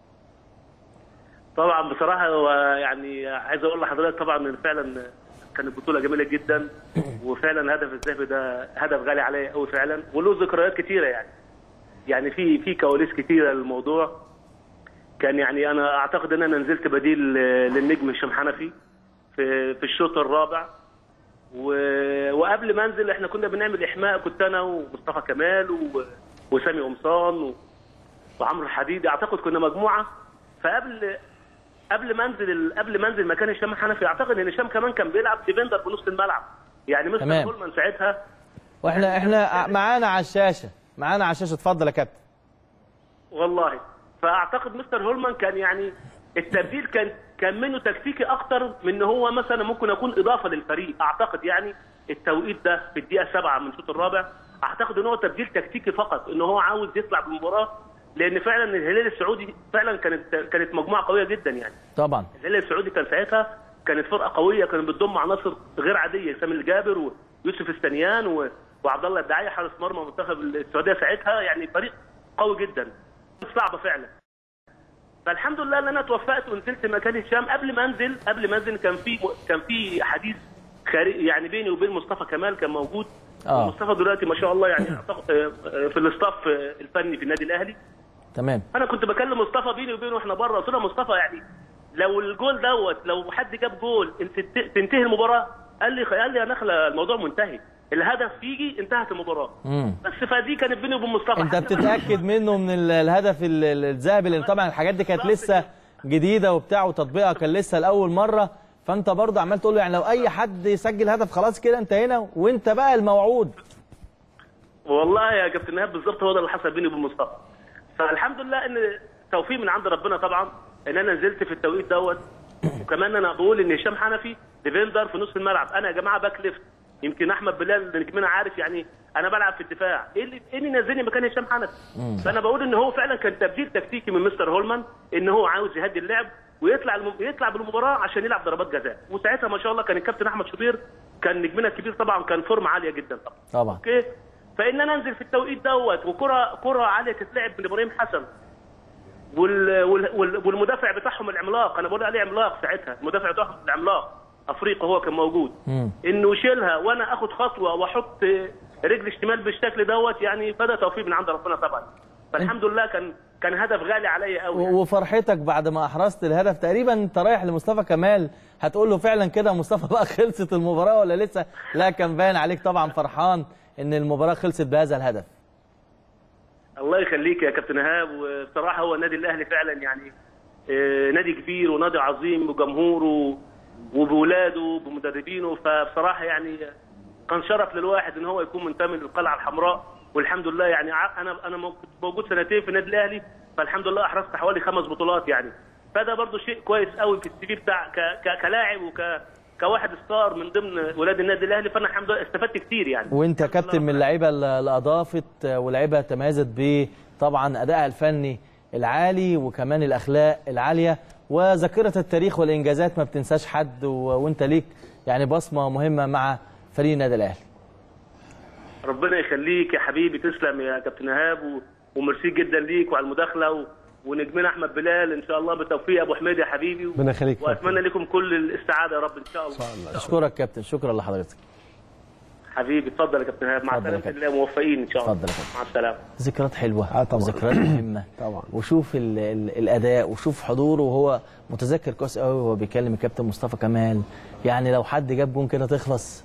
طبعا بصراحه هو يعني عايز اقول لحضرتك طبعا ان فعلا كانت بطوله جميله جدا وفعلا الهدف الذهبي ده هدف غالي عليا قوي فعلا وله ذكريات كتيره يعني يعني في في كواليس كتيره للموضوع كان يعني انا اعتقد ان انا نزلت بديل آه، للنجم هشام حنفي في في الشوط الرابع و- وقبل ما انزل احنا كنا بنعمل احماء كنت انا ومصطفى كمال و- وسامي قمصان و- وعمرو الحديدي اعتقد كنا مجموعه فقبل قبل ما انزل قبل ما انزل مكان هشام حنفي اعتقد ان هشام كمان كان بيلعب ديفندر في نص الملعب يعني مستر تمام. كولمان ساعتها واحنا احنا معانا على الشاشه معانا على الشاشه اتفضل يا كابتن والله فاعتقد مستر هولمان كان يعني التبديل كان كان منه تكتيكي اكتر من ان هو مثلا ممكن يكون اضافه للفريق اعتقد يعني التوقيت ده في الدقيقه سبعة من الشوط الرابع اعتقد ان هو تبديل تكتيكي فقط ان هو عاوز يطلع بالمباراه لان فعلا الهلال السعودي فعلا كانت كانت مجموعه قويه جدا يعني طبعا الهلال السعودي كان ساعتها كانت فرقه قويه كانت بتضم عناصر غير عاديه سامي الجابر ويوسف السنيان و... وعبد الله الدعايه حارس مرمى منتخب السعوديه ساعتها يعني فريق قوي جدا صعبه فعلا فالحمد لله ان انا توفقت ونزلت مكان هشام قبل ما انزل قبل ما انزل كان في كان في حديث خارج يعني بيني وبين مصطفى كمال كان موجود اه مصطفى دلوقتي ما شاء الله يعني أعتقد- آه، آه، في الاستاف آه، الفني في النادي الاهلي تمام انا كنت بكلم مصطفى بيني وبينه واحنا بره قلت له يا مصطفى يعني لو الجول دوت لو حد جاب جول انت ت- تنتهي المباراه قال لي قال لي يا نخله الموضوع منتهي الهدف يجي انتهت المباراه مم. بس فدي كانت بيني وبين مصطفى انت بتتاكد منه من ال- الهدف ال- ال- الذهبي لان طبعا الحاجات دي كانت لسه جديده وبتاع وتطبيقها كان لسه لاول مره فانت برضه عمال تقول له يعني لو اي حد يسجل هدف خلاص كده انت هنا وانت بقى الموعود والله يا كابتن ايهاب بالظبط هو ده اللي حصل بيني وبين مصطفى فالحمد لله ان توفيق من عند ربنا طبعا ان انا نزلت في التوقيت دوت وكمان انا بقول ان هشام حنفي ديفندر في نص الملعب انا يا جماعه باك ليفت يمكن احمد بلال نجمنا عارف يعني انا بلعب في الدفاع ايه اللي ايه اللي نزلني مكان هشام حنفي فانا بقول ان هو فعلا كان تبديل تكتيكي من مستر هولمان ان هو عاوز يهدي اللعب ويطلع الم... يطلع بالمباراه عشان يلعب ضربات جزاء وساعتها ما شاء الله كان الكابتن احمد شوبير كان نجمنا الكبير طبعا كان فورمه عاليه جدا طبعا طبعا اوكي فان انا انزل في التوقيت دوت وكره كره عاليه تتلعب من ابراهيم حسن وال... وال... وال... والمدافع بتاعهم العملاق انا بقول عليه عملاق ساعتها المدافع بتاعهم العملاق افريقي هو كان موجود انه يشيلها وانا اخد خطوه واحط رجل الشمال بالشكل دوت يعني فده توفيق من عند ربنا طبعا فالحمد لله كان كان هدف غالي عليا قوي و- وفرحتك بعد ما احرزت الهدف تقريبا انت رايح لمصطفى كمال هتقول له فعلا كده مصطفى بقى خلصت المباراه ولا لسه لا كان باين عليك طبعا فرحان ان المباراه خلصت بهذا الهدف الله يخليك يا كابتن ايهاب وبصراحه هو النادي الاهلي فعلا يعني آه، نادي كبير ونادي عظيم بجمهوره وبولاده بمدربينه فبصراحه يعني كان شرف للواحد ان هو يكون منتمي للقلعه الحمراء والحمد لله يعني ع- انا انا مو- كنت موجود سنتين في النادي الاهلي فالحمد لله احرزت حوالي خمس بطولات يعني فده برضو شيء كويس قوي في السي في بتاع ك... ك... كلاعب وك كواحد ستار من ضمن ولاد النادي الاهلي فانا الحمد لله استفدت كتير يعني وانت كابتن من اللعيبه اللي اضافت ولاعيبه تميزت بطبعا ادائها الفني العالي وكمان الاخلاق العاليه وذاكره التاريخ والانجازات ما بتنساش حد و... وانت ليك يعني بصمه مهمه مع فريق النادي الاهلي ربنا يخليك يا حبيبي تسلم يا كابتن ايهاب و- وميرسي جدا ليك وعلى المداخله و... ونجمنا احمد بلال ان شاء الله بالتوفيق ابو حميد يا حبيبي و... ربنا يخليك يا واتمنى لكم كل السعاده يا رب ان شاء الله اشكرك كابتن شكرا لحضرتك حبيبي اتفضل يا كابتن ايهاب مع اتفضل يا سلامه الله موفقين ان شاء الله اتفضل يا كابتن. مع السلامه ذكريات حلوه اه طبعا ذكريات مهمه طبعا وشوف ال ال الاداء وشوف حضوره وهو متذكر كويس قوي وهو بيكلم الكابتن مصطفى كمال يعني لو حد جاب جون كده تخلص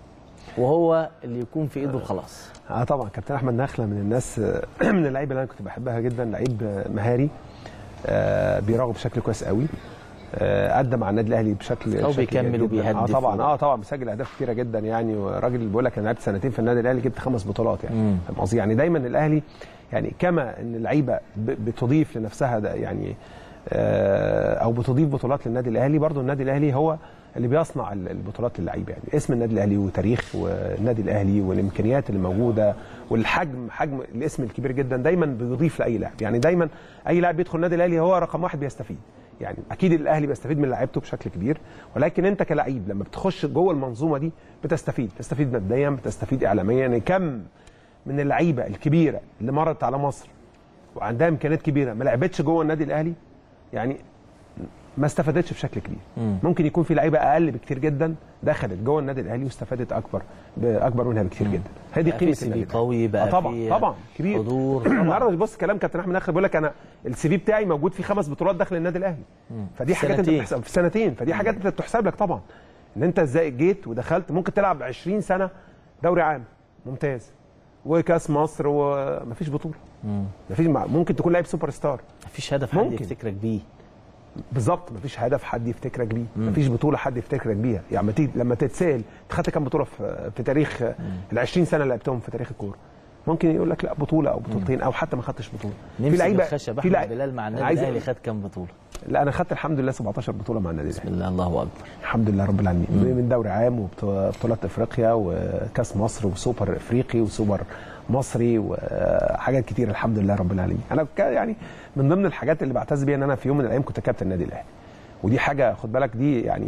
وهو اللي يكون في ايده خلاص اه طبعا كابتن احمد نخله من الناس من اللعيبه اللي انا كنت بحبها جدا لعيب مهاري آه بيراقب بشكل كويس قوي آه ادى مع النادي الاهلي بشكل هو بشكل بيكمل جيد جداً. اه وبيهدف طبعا و- اه طبعا بيسجل اهداف كتيره جدا يعني وراجل بيقول لك انا لعبت سنتين في النادي الاهلي جبت خمس بطولات يعني مم. فاهم قصدي يعني دايما الاهلي يعني كما ان اللعيبه ب- بتضيف لنفسها ده يعني آه، او بتضيف بطولات للنادي الاهلي برضو النادي الاهلي هو اللي بيصنع ال- البطولات للعيبه يعني اسم النادي الاهلي وتاريخ والنادي الاهلي والامكانيات اللي موجوده والحجم حجم الاسم الكبير جدا دايما بيضيف لاي لاعب يعني دايما اي لاعب بيدخل النادي الاهلي هو رقم واحد بيستفيد يعني اكيد الاهلي بيستفيد من لعيبته بشكل كبير ولكن انت كلعيب لما بتخش جوه المنظومه دي بتستفيد بتستفيد ماديا بتستفيد اعلاميا يعني كم من اللعيبه الكبيره اللي مرت على مصر وعندها امكانيات كبيره ما لعبتش جوه النادي الاهلي يعني ما استفادتش بشكل كبير مم. ممكن يكون في لعيبه اقل بكتير جدا دخلت جوه النادي الاهلي واستفادت اكبر اكبر منها بكتير جدا هي دي بقى في قيمه CV النادي الأهلي. قوي، بقى آه طبعا في طبعا كبير حضور. النهارده بص كلام كابتن احمد نخل بيقول لك انا السي في بتاعي موجود فيه خمس بطولات داخل النادي الاهلي فدي حاجات انت سنتين. بتحسب في سنتين فدي حاجات انت بتحسب لك طبعا ان انت ازاي جيت ودخلت ممكن تلعب 20 سنه دوري عام ممتاز وكاس مصر ومفيش بطوله مفيش ممكن تكون لاعب سوبر ستار مفيش هدف حد ممكن. يفتكرك بيه بالظبط مفيش هدف حد يفتكرك بيه مفيش بطوله حد يفتكرك بيها يعني لما تيجي لما تتسال انت خدت كام بطوله في, في تاريخ ال 20 سنه اللي لعبتهم في تاريخ الكوره ممكن يقول لك لا بطوله او بطولتين او حتى ما خدتش بطوله نمسك الخشب احمد لعيبة- بلال مع النادي عايز- الاهلي خد كام بطوله لا انا خدت الحمد لله 17 بطوله مع النادي الاهلي بسم الله الله اكبر الحمد لله رب العالمين من دوري عام وبطولات افريقيا وكاس مصر وسوبر افريقي وسوبر مصري وحاجات كتير الحمد لله رب العالمين انا ك- يعني من ضمن الحاجات اللي بعتز بيها ان انا في يوم من الايام كنت كابتن النادي الاهلي ودي حاجه خد بالك دي يعني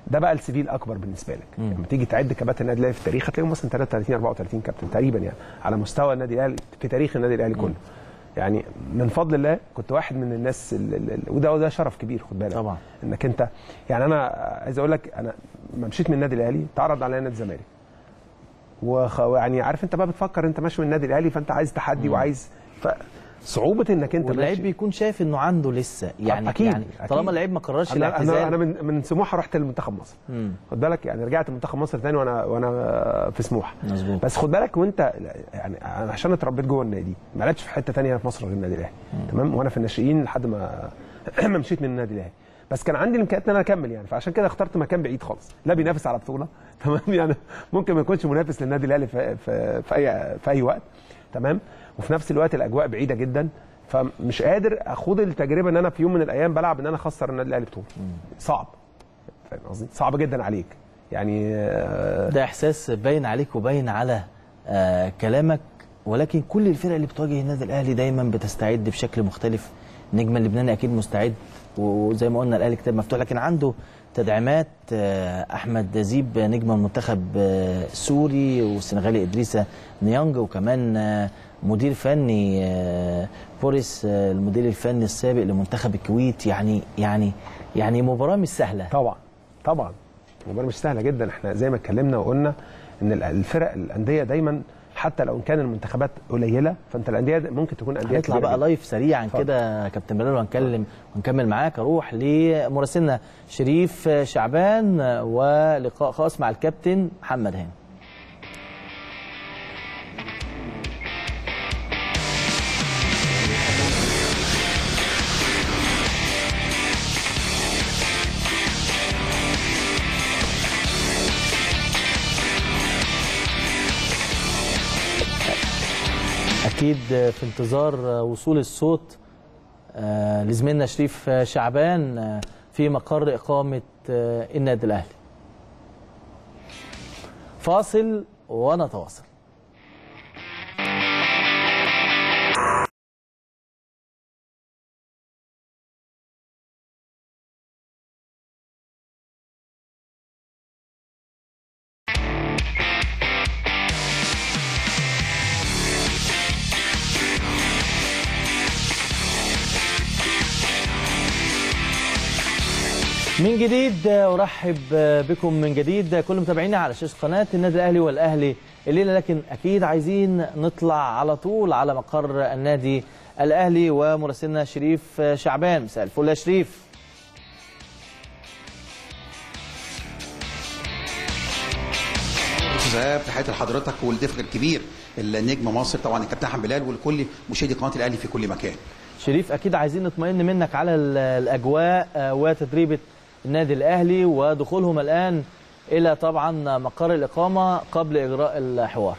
ده بقى السي في الاكبر بالنسبه لك لما تيجي تعد كباتن النادي الاهلي في التاريخ هتلاقيهم مثلا 33 34 كابتن تقريبا يعني على مستوى النادي الاهلي في تاريخ النادي الاهلي كله يعني من فضل الله كنت واحد من الناس ال- ال- ال- وده وده شرف كبير خد بالك طبعا انك انت يعني انا عايز اقول لك انا لما مشيت من النادي الاهلي اتعرض عليا نادي الزمالك وخ... يعني عارف انت بقى بتفكر انت ماشي من النادي الاهلي فانت عايز تحدي وعايز فصعوبه انك انت واللعيب ماشي بيكون شايف انه عنده لسه يعني أكيد، يعني طالما أكيد. اللعيب ما قررش انا الاعتزال انا, أنا من من سموحه رحت لمنتخب مصر مم. خد بالك يعني رجعت منتخب مصر تاني وانا وانا في سموحه مظبوط بس خد بالك وانت يعني انا عشان اتربيت جوه النادي ما لعبتش في حته تانية في مصر غير النادي الاهلي تمام وانا في الناشئين لحد ما ما مشيت من النادي الاهلي بس كان عندي الامكانيات ان انا اكمل يعني فعشان كده اخترت مكان بعيد خالص لا بينافس على بطوله تمام يعني ممكن ما يكونش منافس للنادي الاهلي في, في, في اي في اي وقت تمام وفي نفس الوقت الاجواء بعيده جدا فمش قادر اخوض التجربه ان انا في يوم من الايام بلعب ان انا اخسر النادي الاهلي بطوله صعب فاهم قصدي صعب جدا عليك يعني آه، ده احساس باين عليك وباين على آه كلامك ولكن كل الفرق اللي بتواجه النادي الاهلي دايما بتستعد بشكل مختلف النجم اللبناني اكيد مستعد وزي ما قلنا الاهلي كتاب مفتوح لكن عنده تدعيمات آه احمد زيب نجم المنتخب آه السوري والسنغالي ادريسا نيانج وكمان آه مدير فني آه بوريس آه المدير الفني السابق لمنتخب الكويت يعني يعني يعني مباراه مش سهله طبعا طبعا المباراه مش سهله جدا احنا زي ما اتكلمنا وقلنا ان ال- الفرق الانديه دايما حتى لو كان المنتخبات قليله فانت الانديه ممكن تكون انديه هنطلع كبيرة بقى جداً. لايف سريعا اتفضل. كده يا كابتن بلال وهنكلم ونكمل معاك اروح لمراسلنا شريف شعبان ولقاء خاص مع الكابتن محمد هاني اكيد في انتظار وصول الصوت آه، لزميلنا شريف شعبان آه، في مقر اقامه آه، النادي الاهلي فاصل ونتواصل من جديد ارحب بكم من جديد كل متابعينا على شاشه قناه النادي الاهلي والاهلي الليله لكن اكيد عايزين نطلع على طول على مقر النادي الاهلي ومراسلنا شريف شعبان مساء الفل يا شريف استاذ ايهاب تحياتي لحضرتك والضيف الكبير النجم مصر طبعا الكابتن احمد بلال ولكل مشاهدي قناه الاهلي في كل مكان شريف اكيد عايزين نطمئن منك على ال- الاجواء آه، وتدريبه النادي الاهلي ودخولهم الان الى طبعا مقر الاقامه قبل اجراء الحوار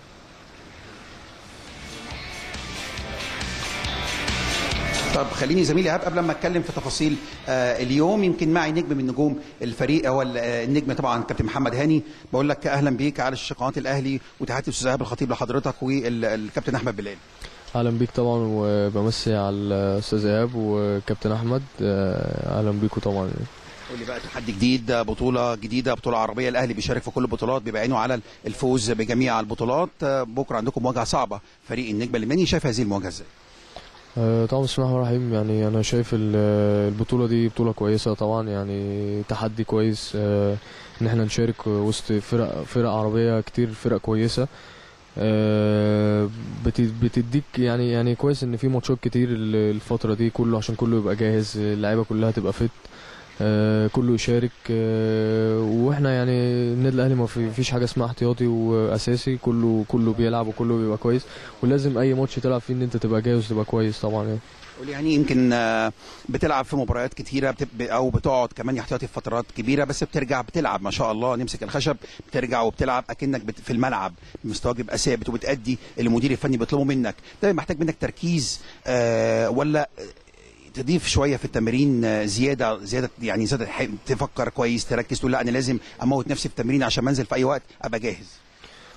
طب خليني زميلي ايهاب قبل ما اتكلم في تفاصيل آه اليوم يمكن معي نجم من نجوم الفريق هو ال- آه، النجم طبعا كابتن محمد هاني بقول لك اهلا بيك على شاشه قناه الاهلي وتحياتي استاذ ايهاب الخطيب لحضرتك والكابتن احمد بلال اهلا بيك طبعا وبمسي على الاستاذ ايهاب وكابتن احمد آه، اهلا بيكم طبعا قول لي بقى تحدي جديد بطولة جديدة بطولة عربية الأهلي بيشارك في كل البطولات بيبقى عينه على الفوز بجميع البطولات آه، بكرة عندكم مواجهة صعبة فريق النجم اللبناني شايف هذه المواجهة ازاي؟ آه، طبعا بسم الله الرحمن الرحيم يعني انا شايف ال- البطوله دي بطوله كويسه طبعا يعني تحدي كويس آه، ان احنا نشارك وسط فرق فرق عربيه كتير فرق كويسه آه، بت- بتديك يعني يعني كويس ان في ماتشات كتير ال- الفتره دي كله عشان كله يبقى جاهز اللعيبه كلها تبقى فت آه، كله يشارك آه، واحنا يعني النادي الاهلي ما في- فيش حاجه اسمها احتياطي واساسي كله كله بيلعب وكله بيبقى كويس ولازم اي ماتش تلعب فيه ان انت تبقى جاهز وتبقى كويس طبعا يعني قول يعني يمكن آه، بتلعب في مباريات كتيرة بتب... أو بتقعد كمان احتياطي في فترات كبيرة بس بترجع بتلعب ما شاء الله نمسك الخشب بترجع وبتلعب أكنك بت... في الملعب مستواك بيبقى ثابت وبتأدي اللي المدير الفني بيطلبه منك ده محتاج منك تركيز آه ولا تضيف شويه في التمرين آه، زياده زياده يعني زياده ح- تفكر كويس تركز تقول لا انا لازم اموت نفسي في التمرين عشان ما انزل في اي وقت ابقى جاهز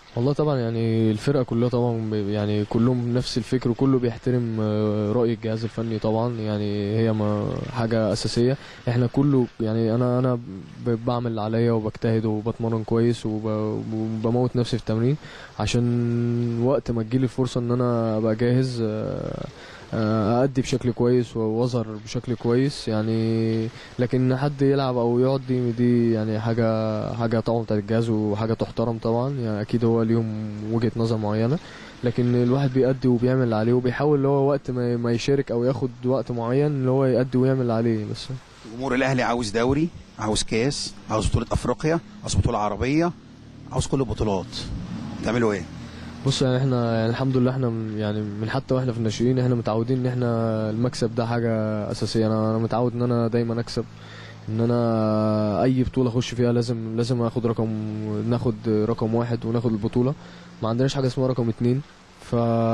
والله طبعا يعني الفرقه كلها طبعا بي- يعني كلهم نفس الفكر وكله بيحترم آه، راي الجهاز الفني طبعا يعني هي ما حاجه اساسيه احنا كله يعني انا انا ب- بعمل اللي عليا وبجتهد وبتمرن كويس وب- وبموت نفسي في التمرين عشان وقت ما تجيلي الفرصه ان انا ابقى جاهز آه، آه، أأدي بشكل كويس وأظهر بشكل كويس يعني لكن حد يلعب أو يقعد دي دي يعني حاجة حاجة طبعا بتاعت الجهاز وحاجة تحترم طبعا يعني أكيد هو ليهم وجهة نظر معينة لكن الواحد بيأدي وبيعمل اللي عليه وبيحاول اللي هو وقت ما ما يشارك أو ياخد وقت معين اللي هو يأدي ويعمل اللي عليه بس جمهور الاهلي عاوز دوري عاوز كاس عاوز بطوله افريقيا عاوز بطوله عربيه عاوز كل البطولات تعملوا ايه بص يعني احنا يعني الحمد لله احنا من- يعني من حتى واحنا في الناشئين احنا متعودين ان احنا المكسب ده حاجه اساسيه انا انا متعود ان انا دايما اكسب ان انا اي بطوله اخش فيها لازم لازم اخد رقم ناخد رقم واحد وناخد البطوله ما عندناش حاجه اسمها رقم اتنين ف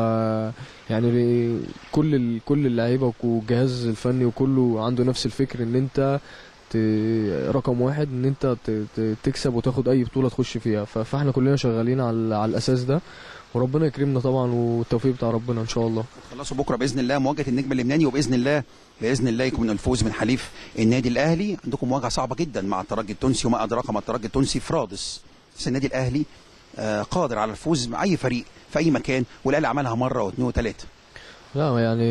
يعني كل ال... كل اللعيبه والجهاز الفني وكله عنده نفس الفكر ان انت ت... رقم واحد ان انت ت... ت... تكسب وتاخد اي بطوله تخش فيها ف... فاحنا كلنا شغالين على, على الاساس ده وربنا يكرمنا طبعا والتوفيق بتاع ربنا ان شاء الله خلصوا بكره باذن الله مواجهه النجم اللبناني وباذن الله باذن الله يكون الفوز من حليف النادي الاهلي عندكم مواجهه صعبه جدا مع الترجي التونسي وما ادراك ما الترجي التونسي في رادس بس النادي الاهلي آه، قادر على الفوز مع اي فريق في اي مكان والاهلي عملها مره واثنين وثلاثه لا يعني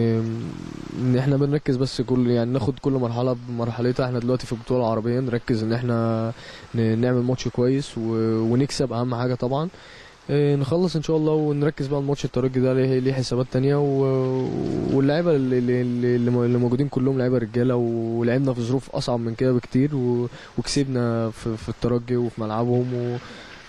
ان احنا بنركز بس كل يعني ناخد كل مرحله بمرحلتها احنا دلوقتي في البطوله العربيه نركز ان احنا ن- نعمل ماتش كويس و... ونكسب اهم حاجه طبعا اه، نخلص ان شاء الله ونركز بقى الماتش الترجي ده ليه ليه حسابات تانية و... واللعيبه اللي, اللي, اللي اللي موجودين كلهم لعيبه رجاله ولعبنا في ظروف اصعب من كده بكتير و... وكسبنا في, في الترجي وفي ملعبهم و...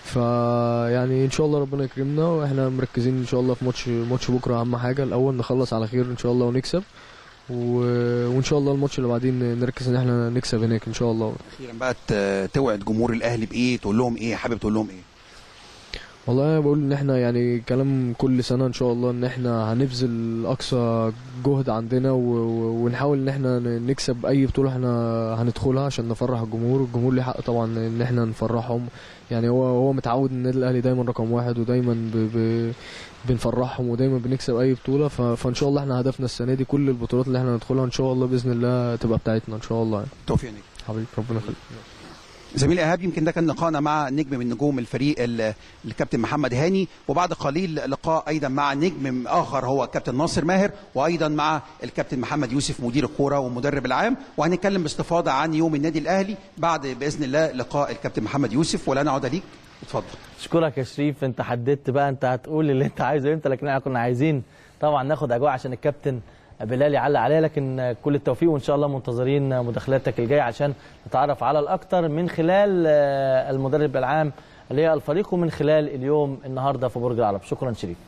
فيعني ان شاء الله ربنا يكرمنا واحنا مركزين ان شاء الله في ماتش ماتش بكره اهم حاجه الاول نخلص على خير ان شاء الله ونكسب و... وان شاء الله الماتش اللي بعدين نركز ان احنا نكسب هناك ان شاء الله اخيرا بقى ت- توعد جمهور الاهلي بايه تقول لهم ايه حابب تقول لهم ايه والله انا بقول ان احنا يعني كلام كل سنه ان شاء الله ان احنا هنبذل اقصى جهد عندنا و... و- ونحاول ان احنا ن- نكسب اي بطوله احنا هندخلها عشان نفرح الجمهور الجمهور ليه حق طبعا ان احنا نفرحهم يعني هو هو متعود ان النادي الاهلي دايما رقم واحد ودايما ب... ب... بنفرحهم ودايما بنكسب اي بطوله ف... فان شاء الله احنا هدفنا السنه دي كل البطولات اللي احنا ندخلها ان شاء الله باذن الله تبقى بتاعتنا ان شاء الله يعني. توفيق ليك حبيبي ربنا يخليك زميلي ايهاب يمكن ده كان لقائنا مع نجم من نجوم الفريق ال- الكابتن محمد هاني وبعد قليل لقاء ايضا مع نجم اخر هو الكابتن ناصر ماهر وايضا مع الكابتن محمد يوسف مدير الكوره والمدرب العام وهنتكلم باستفاضه عن يوم النادي الاهلي بعد باذن الله لقاء الكابتن محمد يوسف ولا نعود ليك اتفضل اشكرك يا شريف انت حددت بقى انت هتقول اللي انت عايزه امتى لكن احنا كنا عايزين طبعا ناخد اجواء عشان الكابتن بلال يعلق عليها لكن كل التوفيق وان شاء الله منتظرين مداخلاتك الجايه عشان نتعرف على الاكثر من خلال آه، المدرب العام للفريق ومن خلال اليوم النهارده في برج العرب شكرا شريف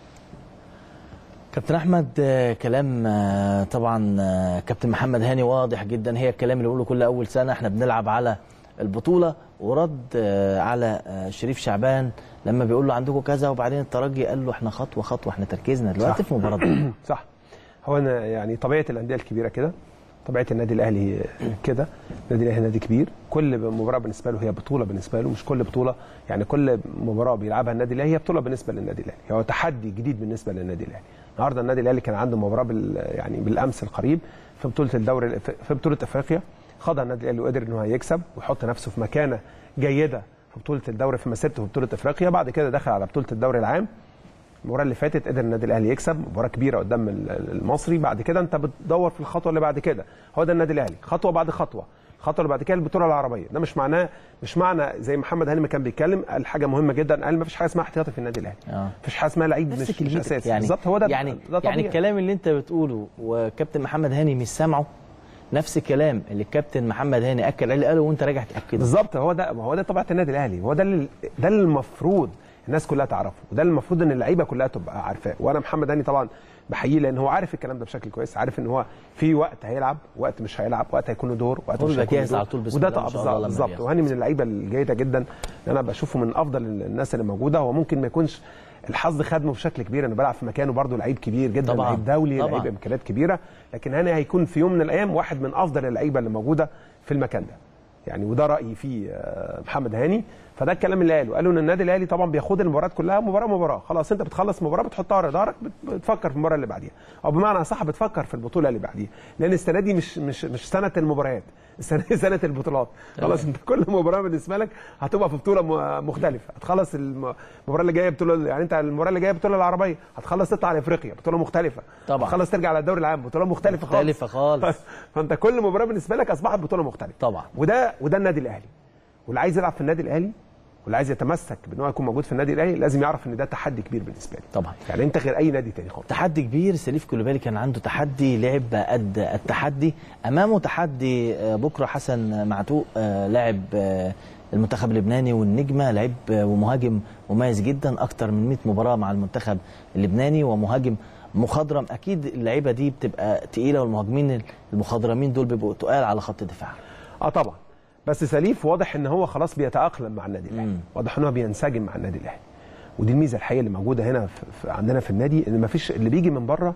كابتن احمد آه، كلام آه، طبعا آه، كابتن محمد هاني واضح جدا هي الكلام اللي بنقوله كل اول سنه احنا بنلعب على البطوله ورد آه، على آه، شريف شعبان لما بيقول له عندكم كذا وبعدين الترجي قال له احنا خطوه خطوه احنا تركيزنا دلوقتي صح. في مباراه صح هو انا يعني طبيعه الانديه الكبيره كده طبيعه النادي الاهلي كده النادي الاهلي نادي كبير كل مباراه بالنسبه له هي بطوله بالنسبه له مش كل بطوله يعني كل مباراه بيلعبها النادي الاهلي هي بطوله بالنسبه للنادي الاهلي هو تحدي جديد بالنسبه للنادي الاهلي النهارده النادي الاهلي كان عنده مباراه بال يعني بالامس القريب في بطوله الدوري في بطوله افريقيا خاضها النادي الاهلي وقدر ان هو يكسب ويحط نفسه في مكانه جيده في بطوله الدوري في مسيرته في بطوله افريقيا بعد كده دخل على بطوله الدوري العام المباراه اللي فاتت قدر النادي الاهلي يكسب مباراه كبيره قدام ال- المصري بعد كده انت بتدور في الخطوه اللي بعد كده هو ده النادي الاهلي خطوه بعد خطوه الخطوه اللي بعد كده البطوله العربيه ده مش معناه مش معنى زي محمد هاني ما كان بيتكلم قال حاجه مهمه جدا قال ما فيش حاجه اسمها احتياطي في النادي الاهلي اه مفيش حاجه اسمها لعيب نفس مش, مش كلمتك. اساسي يعني بالظبط هو ده يعني ده يعني طبيعي. الكلام اللي انت بتقوله وكابتن محمد هاني مش سامعه نفس الكلام اللي الكابتن محمد هاني اكد عليه قاله وانت راجع تاكده بالظبط هو ده ما هو ده طبيعه النادي الاهلي هو ده اللي ده اللي المفروض الناس كلها تعرفه وده اللي المفروض ان اللعيبه كلها تبقى عارفاه وانا محمد هاني طبعا بحييه لان هو عارف الكلام ده بشكل كويس عارف ان هو في وقت هيلعب وقت مش هيلعب وقت هيكون له دور وقت هو مش بيبقى هيكون له جاهز دور. على طول بسم وده الله ما شاء الله لما بالظبط بيحصل. وهاني من اللعيبه الجيده جدا اللي انا بشوفه من افضل الناس اللي موجوده هو ممكن ما يكونش الحظ خدمه بشكل كبير انه بيلعب في مكانه برضه لعيب كبير جدا طبعاً. لعيب دولي طبعاً. لعيب امكانيات كبيره لكن هاني هيكون في يوم من الايام واحد من افضل اللعيبه اللي موجوده في المكان ده يعني وده رايي فيه آه، محمد هاني فده الكلام اللي قاله قالوا ان النادي الاهلي طبعا بياخد المباريات كلها مباراه مباراه خلاص انت بتخلص مباراه بتحطها ورا ظهرك بت- بتفكر في المباراه اللي بعديها او بمعنى اصح بتفكر في البطوله اللي بعديها لان السنه دي مش مش مش سنه المباريات السنه دي سنه البطولات خلاص انت كل مباراه بالنسبه لك هتبقى في بطوله م- مختلفه هتخلص الم- المباراه اللي جايه بطوله يعني انت المباراه اللي جايه بطوله العربيه هتخلص تطلع على افريقيا بطوله مختلفه طبعا. هتخلص ترجع على الدوري العام بطوله مختلفه خالص مختلفة خالص. فانت كل مباراه بالنسبه لك اصبحت بطوله مختلفه طبعا وده وده النادي الاهلي واللي عايز يلعب في النادي الاهلي واللي عايز يتمسك بان هو يكون موجود في النادي الاهلي لازم يعرف ان ده تحدي كبير بالنسبه لي طبعا يعني انت غير اي نادي تاني خالص تحدي كبير سليف كولوبالي كان عنده تحدي لعب قد التحدي امامه تحدي آه، بكره حسن معتوق آه، لاعب آه، المنتخب اللبناني والنجمه لعب آه، ومهاجم مميز جدا اكتر من 100 مباراه مع المنتخب اللبناني ومهاجم مخضرم اكيد اللعيبه دي بتبقى تقيله والمهاجمين المخضرمين دول بيبقوا تقال على خط الدفاع اه طبعا بس سليف واضح ان هو خلاص بيتاقلم مع النادي الاهلي واضح ان هو بينسجم مع النادي الاهلي ودي الميزه الحقيقيه اللي موجوده هنا في في عندنا في النادي ان ما فيش اللي بيجي من بره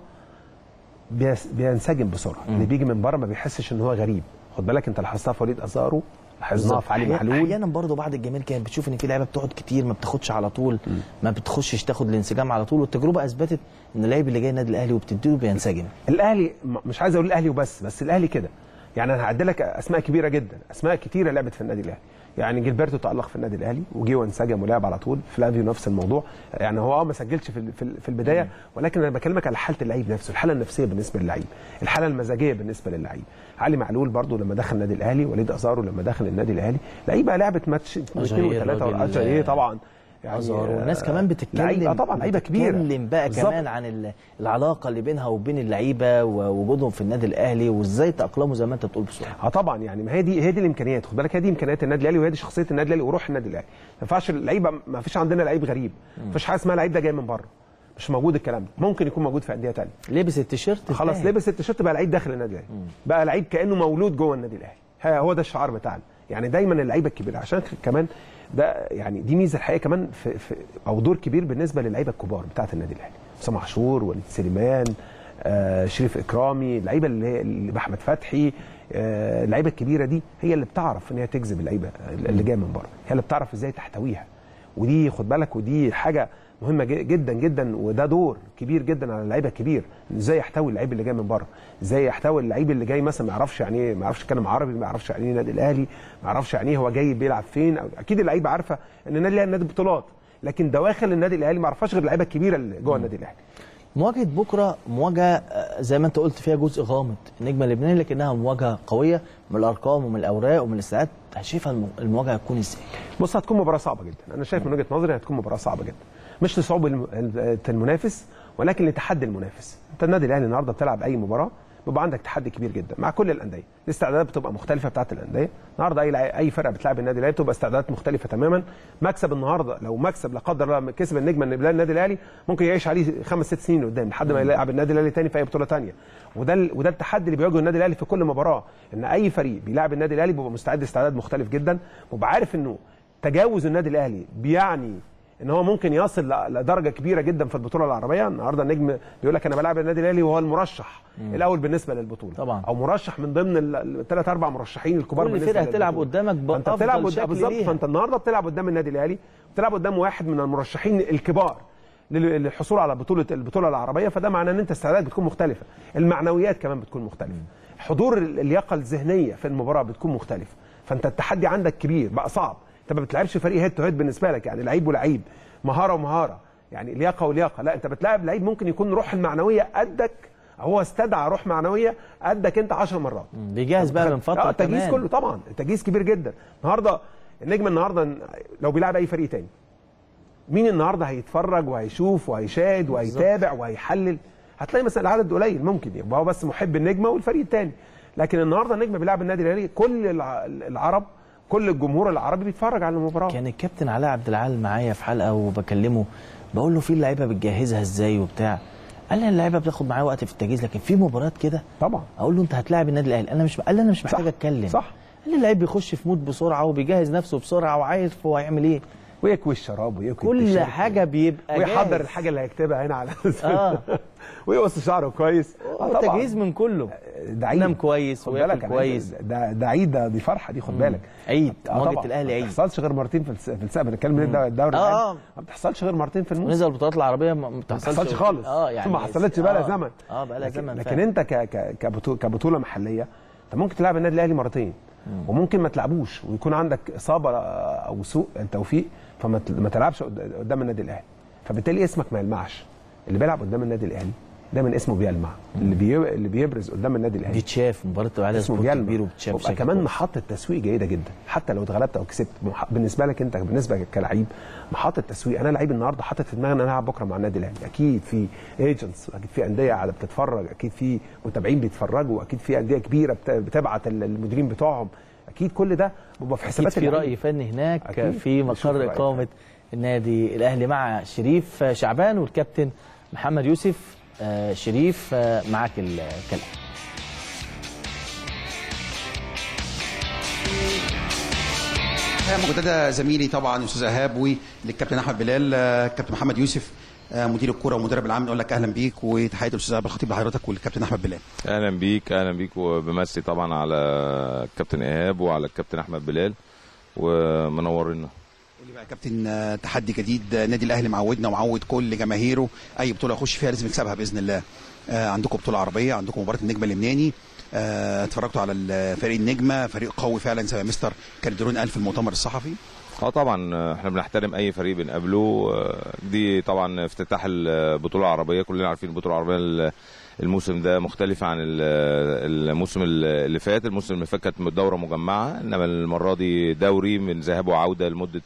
بيس- بينسجم بسرعه اللي بيجي من بره ما بيحسش ان هو غريب خد بالك انت لاحظتها في وليد ازارو لاحظناها في علي أحيانا- معلول احيانا برضه بعض الجماهير كانت بتشوف ان في لعيبه بتقعد كتير ما بتاخدش على طول ما بتخشش تاخد الانسجام على طول والتجربه اثبتت ان اللاعب اللي جاي النادي الاهلي وبتديله بينسجم الاهلي م- مش عايز اقول الاهلي وبس بس الاهلي كده يعني انا هعدي لك اسماء كبيره جدا اسماء كتيره لعبت في النادي الاهلي يعني جilberto تالق في النادي الاهلي وجي وانسجم ولعب على طول فلافيو نفس الموضوع يعني هو اه ما سجلش في ال- في ال- في البدايه ولكن انا بكلمك على حاله اللعيب نفسه الحاله النفسيه بالنسبه للعيب الحاله المزاجيه بالنسبه للعيب علي معلول برضو لما دخل النادي الاهلي وليد ازارو لما دخل النادي الاهلي لعيبه لعبت ماتش اثنين أجاييه وثلاثه الراجل- اجاييه طبعا أزهر والناس كمان بتتكلم لعيبة طبعا لعيبه كبيره بتتكلم بقى بالظبط. كمان عن ال- العلاقه اللي بينها وبين اللعيبه ووجودهم في النادي الاهلي وازاي تاقلموا زي ما انت بتقول بسرعه اه طبعا يعني ما هي دي هي دي الامكانيات خد بالك هي دي امكانيات النادي الاهلي وهي دي شخصيه النادي الاهلي وروح النادي الاهلي ما ينفعش اللعيبه ما فيش عندنا لعيب غريب ما فيش حاجه اسمها لعيب ده جاي من بره مش موجود الكلام ده ممكن يكون موجود في انديه ثانيه لبس التيشيرت خلاص انتهى. لبس التيشيرت بقى لعيب داخل النادي الاهلي بقى لعيب كانه مولود جوه النادي الاهلي ها- هو ده الشعار بتاعنا يعني دايما اللعيبه الكبيره عشان كمان ده يعني دي ميزه الحقيقه كمان في, في او دور كبير بالنسبه للعيبه الكبار بتاعه النادي الاهلي حسام عاشور وليد سليمان آه شريف اكرامي اللعيبه اللي هي اللي احمد فتحي آه اللعيبه الكبيره دي هي اللي بتعرف ان هي تجذب اللعيبه اللي جايه من بره هي اللي بتعرف ازاي تحتويها ودي خد بالك ودي حاجه مهمه ج- جدا جدا وده دور كبير جدا على اللعيبه الكبير ازاي يحتوي اللعيب اللي جاي من بره ازاي يحتوي اللعيب اللي جاي مثلا ما يعرفش يعني ايه ما يعرفش يتكلم عربي ما يعرفش يعني ايه النادي الاهلي ما يعرفش يعني ايه هو جاي بيلعب فين أو اكيد اللعيبه عارفه ان النادي الاهلي نادي بطولات لكن دواخل النادي الاهلي ما يعرفهاش غير اللعيبه الكبيره اللي جوه النادي الاهلي مواجهه بكره مواجهه آه، زي ما انت قلت فيها جزء غامض النجمه اللبناني لكنها مواجهه قويه من الارقام ومن الاوراق ومن الاستعداد شايفها الم- المواجهه هتكون ازاي؟ بص هتكون مباراه صعبه جدا انا شايف من وجهه نظري هتكون مباراه صعبه جدا مش لصعوبه الم- المنافس ولكن لتحدي المنافس انت النادي الاهلي النهارده بتلعب اي مباراه بيبقى عندك تحدي كبير جدا مع كل الانديه الاستعدادات بتبقى مختلفه بتاعت الانديه النهارده اي لع- اي فرقه بتلعب النادي الاهلي بتبقى استعدادات مختلفه تماما مكسب النهارده لو مكسب لا قدر الله كسب النجم من النادي الاهلي ممكن يعيش عليه خمس ست سنين قدام لحد ما يلعب النادي الاهلي تاني في اي بطوله تانيه وده ال- وده التحدي اللي بيواجهه النادي الاهلي في كل مباراه ان اي فريق بيلعب النادي الاهلي بيبقى مستعد استعداد مختلف جدا وبقى عارف انه تجاوز النادي الاهلي بيعني ان هو ممكن يصل ل- لدرجه كبيره جدا في البطوله العربيه النهارده النجم بيقول لك انا بلعب النادي الاهلي وهو المرشح مم. الاول بالنسبه للبطوله طبعا. او مرشح من ضمن الثلاث اربع مرشحين الكبار كل بالنسبه فرقه هتلعب للبطولة. قدامك فانت بافضل بتلعب قد- شكل بالظبط ليها. فانت النهارده بتلعب قدام النادي الاهلي بتلعب قدام واحد من المرشحين الكبار لل- للحصول على بطوله البطوله العربيه فده معناه ان انت استعدادك بتكون مختلفه المعنويات كمان بتكون مختلفه حضور ال- اللياقه الذهنيه في المباراه بتكون مختلفه فانت التحدي عندك كبير بقى صعب انت ما بتلعبش فريق هيد تو هيد بالنسبه لك يعني لعيب ولعيب مهاره ومهاره يعني لياقه ولياقه لا انت بتلاعب لعيب ممكن يكون روح المعنويه قدك هو استدعى روح معنويه قدك انت 10 مرات بيجهز بقى من فتره اه التجهيز كمان. كله طبعا التجهيز كبير جدا النهارده النجم النهارده لو بيلعب اي فريق تاني مين النهارده هيتفرج وهيشوف وهيشاهد وهيتابع وهيحلل هتلاقي مثلا العدد قليل ممكن يبقى هو بس محب النجمه والفريق التاني لكن النهارده النجم بيلعب النادي الاهلي كل الع- العرب كل الجمهور العربي بيتفرج على المباراه كان الكابتن علاء عبد العال معايا في حلقه وبكلمه بقول له في اللعيبه بتجهزها ازاي وبتاع قال لي اللعيبه بتاخد معايا وقت في التجهيز لكن في مباريات كده طبعا اقول له انت هتلاعب النادي الاهلي انا مش قال لي انا مش محتاج اتكلم صح قال لي اللعيب بيخش في مود بسرعه وبيجهز نفسه بسرعه وعارف هو هيعمل ايه ويكوي الشراب ويكوي كل التيشيرت. حاجه بيبقى ويحضر جاهز. الحاجه اللي هيكتبها هنا على آه. ويقص شعره كويس آه، تجهيز من كله ده عيد ينام كويس خد وياكل بالك أنا كويس. ده ده عيد ده دي فرحه دي خد بالك عيد آه مواجهه طبعاً. الاهلي ما عيد بتحصلش غير مرتين في الس- في السنه بنتكلم من الدوري الدوري آه، العام. آه. ما بتحصلش غير مرتين في الموسم بالنسبه للبطولات العربيه ما ما ما بتحصلش خالص اه يعني ما حصلتش بقى لها آه. زمن اه بقى لها لكن, زمن لكن فعلا. انت ك ك كبطوله, كبطولة محليه انت ممكن تلعب النادي الاهلي مرتين وممكن ما تلعبوش ويكون عندك اصابه او سوء توفيق فما ت- ما تلعبش قد- قدام النادي الاهلي فبالتالي اسمك ما يلمعش اللي بيلعب قدام النادي الاهلي دايما اسمه بيلمع اللي بي... اللي بيبرز قدام النادي الاهلي بيتشاف مباراه تبقى عليها اسمه سبورت بيلمع كبير وبتشاف وبقى بشكل كمان كويس. محطه تسويق جيده جدا حتى لو اتغلبت او كسبت مح- بالنسبه لك انت بالنسبه كلعيب محطه تسويق انا لعيب النهارده حاطط في دماغي ان انا هلعب بكره مع النادي الاهلي اكيد في ايجنتس اكيد في انديه قاعده بتتفرج اكيد في متابعين بيتفرجوا اكيد في انديه كبيره بت- بتبعت ال- المديرين بتوعهم اكيد كل ده بيبقى في اكيد حسابات في اللعيب. راي فني هناك أكيد. في بشوف مقر رأي اقامه النادي الاهلي مع شريف شعبان والكابتن محمد يوسف آه، شريف آه، معاك الكلام مجددا زميلي طبعا استاذ ايهاب وللكابتن احمد بلال آه، كابتن محمد يوسف آه، مدير الكوره ومدرب العام نقول لك اهلا بيك وتحيه الاستاذ ايهاب الخطيب لحضرتك والكابتن احمد بلال اهلا بيك اهلا بيك وبمسي طبعا على الكابتن ايهاب وعلى الكابتن احمد بلال ومنورنا قول لي بقى يا كابتن آه، تحدي جديد آه، النادي الاهلي معودنا ومعود كل جماهيره اي بطوله يخش فيها لازم يكسبها باذن الله آه، عندكم بطوله عربيه عندكم مباراه النجم اللبناني آه، اتفرجتوا على ال- فريق النجمه فريق قوي فعلا زي ما مستر كاردرون قال في المؤتمر الصحفي اه طبعا آه، احنا بنحترم اي فريق بنقابله آه، دي طبعا افتتاح البطوله العربيه كلنا عارفين البطوله العربيه ال- الموسم ده مختلف عن ال- الموسم اللي فات الموسم اللي فات كانت دوره مجمعه انما المره دي دوري من ذهاب وعوده لمده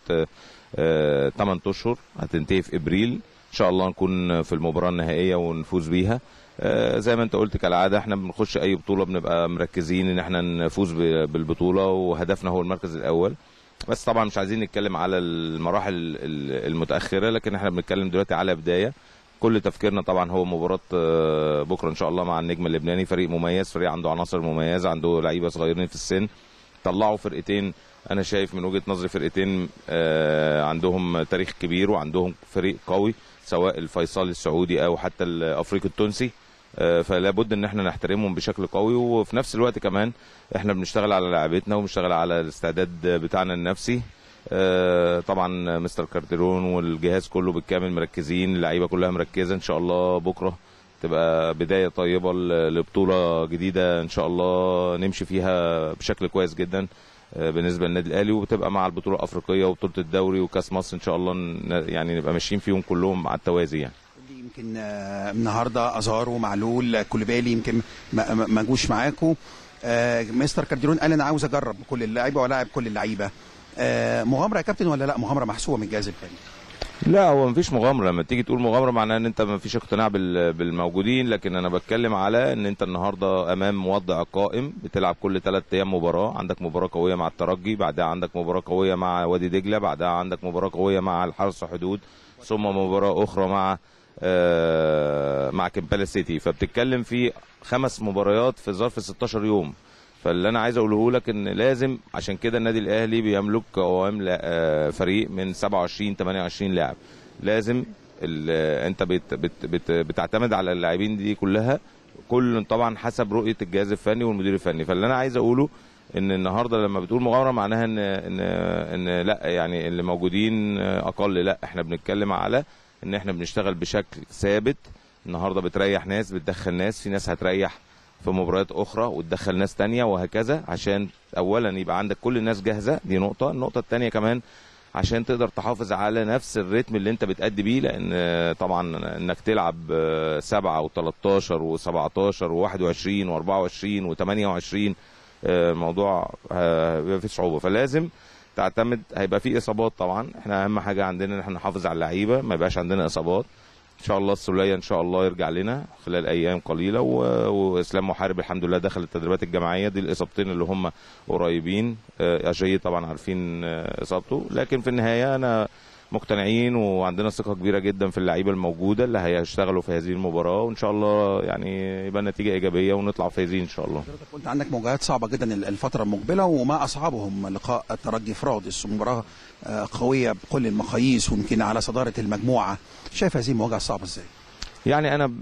آه، 8 اشهر هتنتهي في ابريل ان شاء الله نكون في المباراه النهائيه ونفوز بيها آه، زي ما انت قلت كالعاده احنا بنخش اي بطوله بنبقى مركزين ان احنا نفوز ب- بالبطوله وهدفنا هو المركز الاول بس طبعا مش عايزين نتكلم على المراحل ال- المتاخره لكن احنا بنتكلم دلوقتي على بدايه كل تفكيرنا طبعا هو مباراه آه، بكره ان شاء الله مع النجم اللبناني فريق مميز فريق عنده عناصر مميزه عنده لعيبه صغيرين في السن طلعوا فرقتين انا شايف من وجهه نظري فرقتين آه، عندهم تاريخ كبير وعندهم فريق قوي سواء الفيصل السعودي او حتى الافريقي التونسي آه، فلا بد ان احنا نحترمهم بشكل قوي وفي نفس الوقت كمان احنا بنشتغل على لعبتنا وبنشتغل على الاستعداد بتاعنا النفسي آه، طبعا مستر كارتيرون والجهاز كله بالكامل مركزين اللعيبه كلها مركزه ان شاء الله بكره تبقى بدايه طيبه ل- لبطوله جديده ان شاء الله نمشي فيها بشكل كويس جدا آه، بالنسبه للنادي الاهلي وتبقى مع البطوله الافريقيه وبطوله الدوري وكاس مصر ان شاء الله ن- يعني نبقى ماشيين فيهم كلهم على التوازي يعني يمكن آه، النهارده ازار ومعلول كوليبالي يمكن ما- ما ما جوش معاكم آه، مستر كارديرون قال انا عاوز اجرب كل اللعيبه ولاعب كل اللعيبه آه، مغامره يا كابتن ولا لا مغامره محسوبه من الجهاز الفني لا هو مفيش مغامره لما تيجي تقول مغامره معناها ان انت مفيش اقتناع بال- بالموجودين لكن انا بتكلم على ان انت النهارده امام وضع قائم بتلعب كل ثلاث ايام مباراه عندك مباراه قويه مع الترجي بعدها عندك مباراه قويه مع وادي دجله بعدها عندك مباراه قويه مع الحرس حدود ثم مباراه اخرى مع آه، مع كمبالا سيتي فبتتكلم في خمس مباريات في ظرف 16 يوم فاللي انا عايز اقوله لك ان لازم عشان كده النادي الاهلي بيملك قوام لا- آه، فريق من 27 28 لاعب لازم ال- انت بت بت بت بتعتمد على اللاعبين دي كلها كل طبعا حسب رؤيه الجهاز الفني والمدير الفني فاللي انا عايز اقوله ان النهارده لما بتقول مغامره معناها ان ان ان لا يعني اللي موجودين اقل لا احنا بنتكلم على ان احنا بنشتغل بشكل ثابت النهارده بتريح ناس بتدخل ناس في ناس هتريح في مباريات اخرى وتدخل ناس تانية وهكذا عشان اولا يبقى عندك كل الناس جاهزه دي نقطه النقطه الثانيه كمان عشان تقدر تحافظ على نفس الريتم اللي انت بتأدي بيه لان آه، طبعا انك تلعب آه، سبعة و13 و17 و21 و24 و28 الموضوع آه، بيبقى فيه صعوبه فلازم تعتمد هيبقى فيه اصابات طبعا احنا اهم حاجه عندنا ان احنا نحافظ على اللعيبه ما يبقاش عندنا اصابات ان شاء الله السوليه ان شاء الله يرجع لنا خلال ايام قليله و... واسلام محارب الحمد لله دخل التدريبات الجماعيه دي الاصابتين اللي هم قريبين آه، اجاي طبعا عارفين آه، اصابته لكن في النهايه انا مقتنعين وعندنا ثقه كبيره جدا في اللعيبه الموجوده اللي هيشتغلوا في هذه المباراه وان شاء الله يعني يبقى النتيجه ايجابيه ونطلع فايزين ان شاء الله كنت عندك مواجهات صعبه جدا الفتره المقبله وما اصعبهم لقاء الترجي في رادس مباراه آه، قويه بكل المقاييس ويمكن على صداره المجموعه شايف هذه المواجهه الصعبه ازاي يعني انا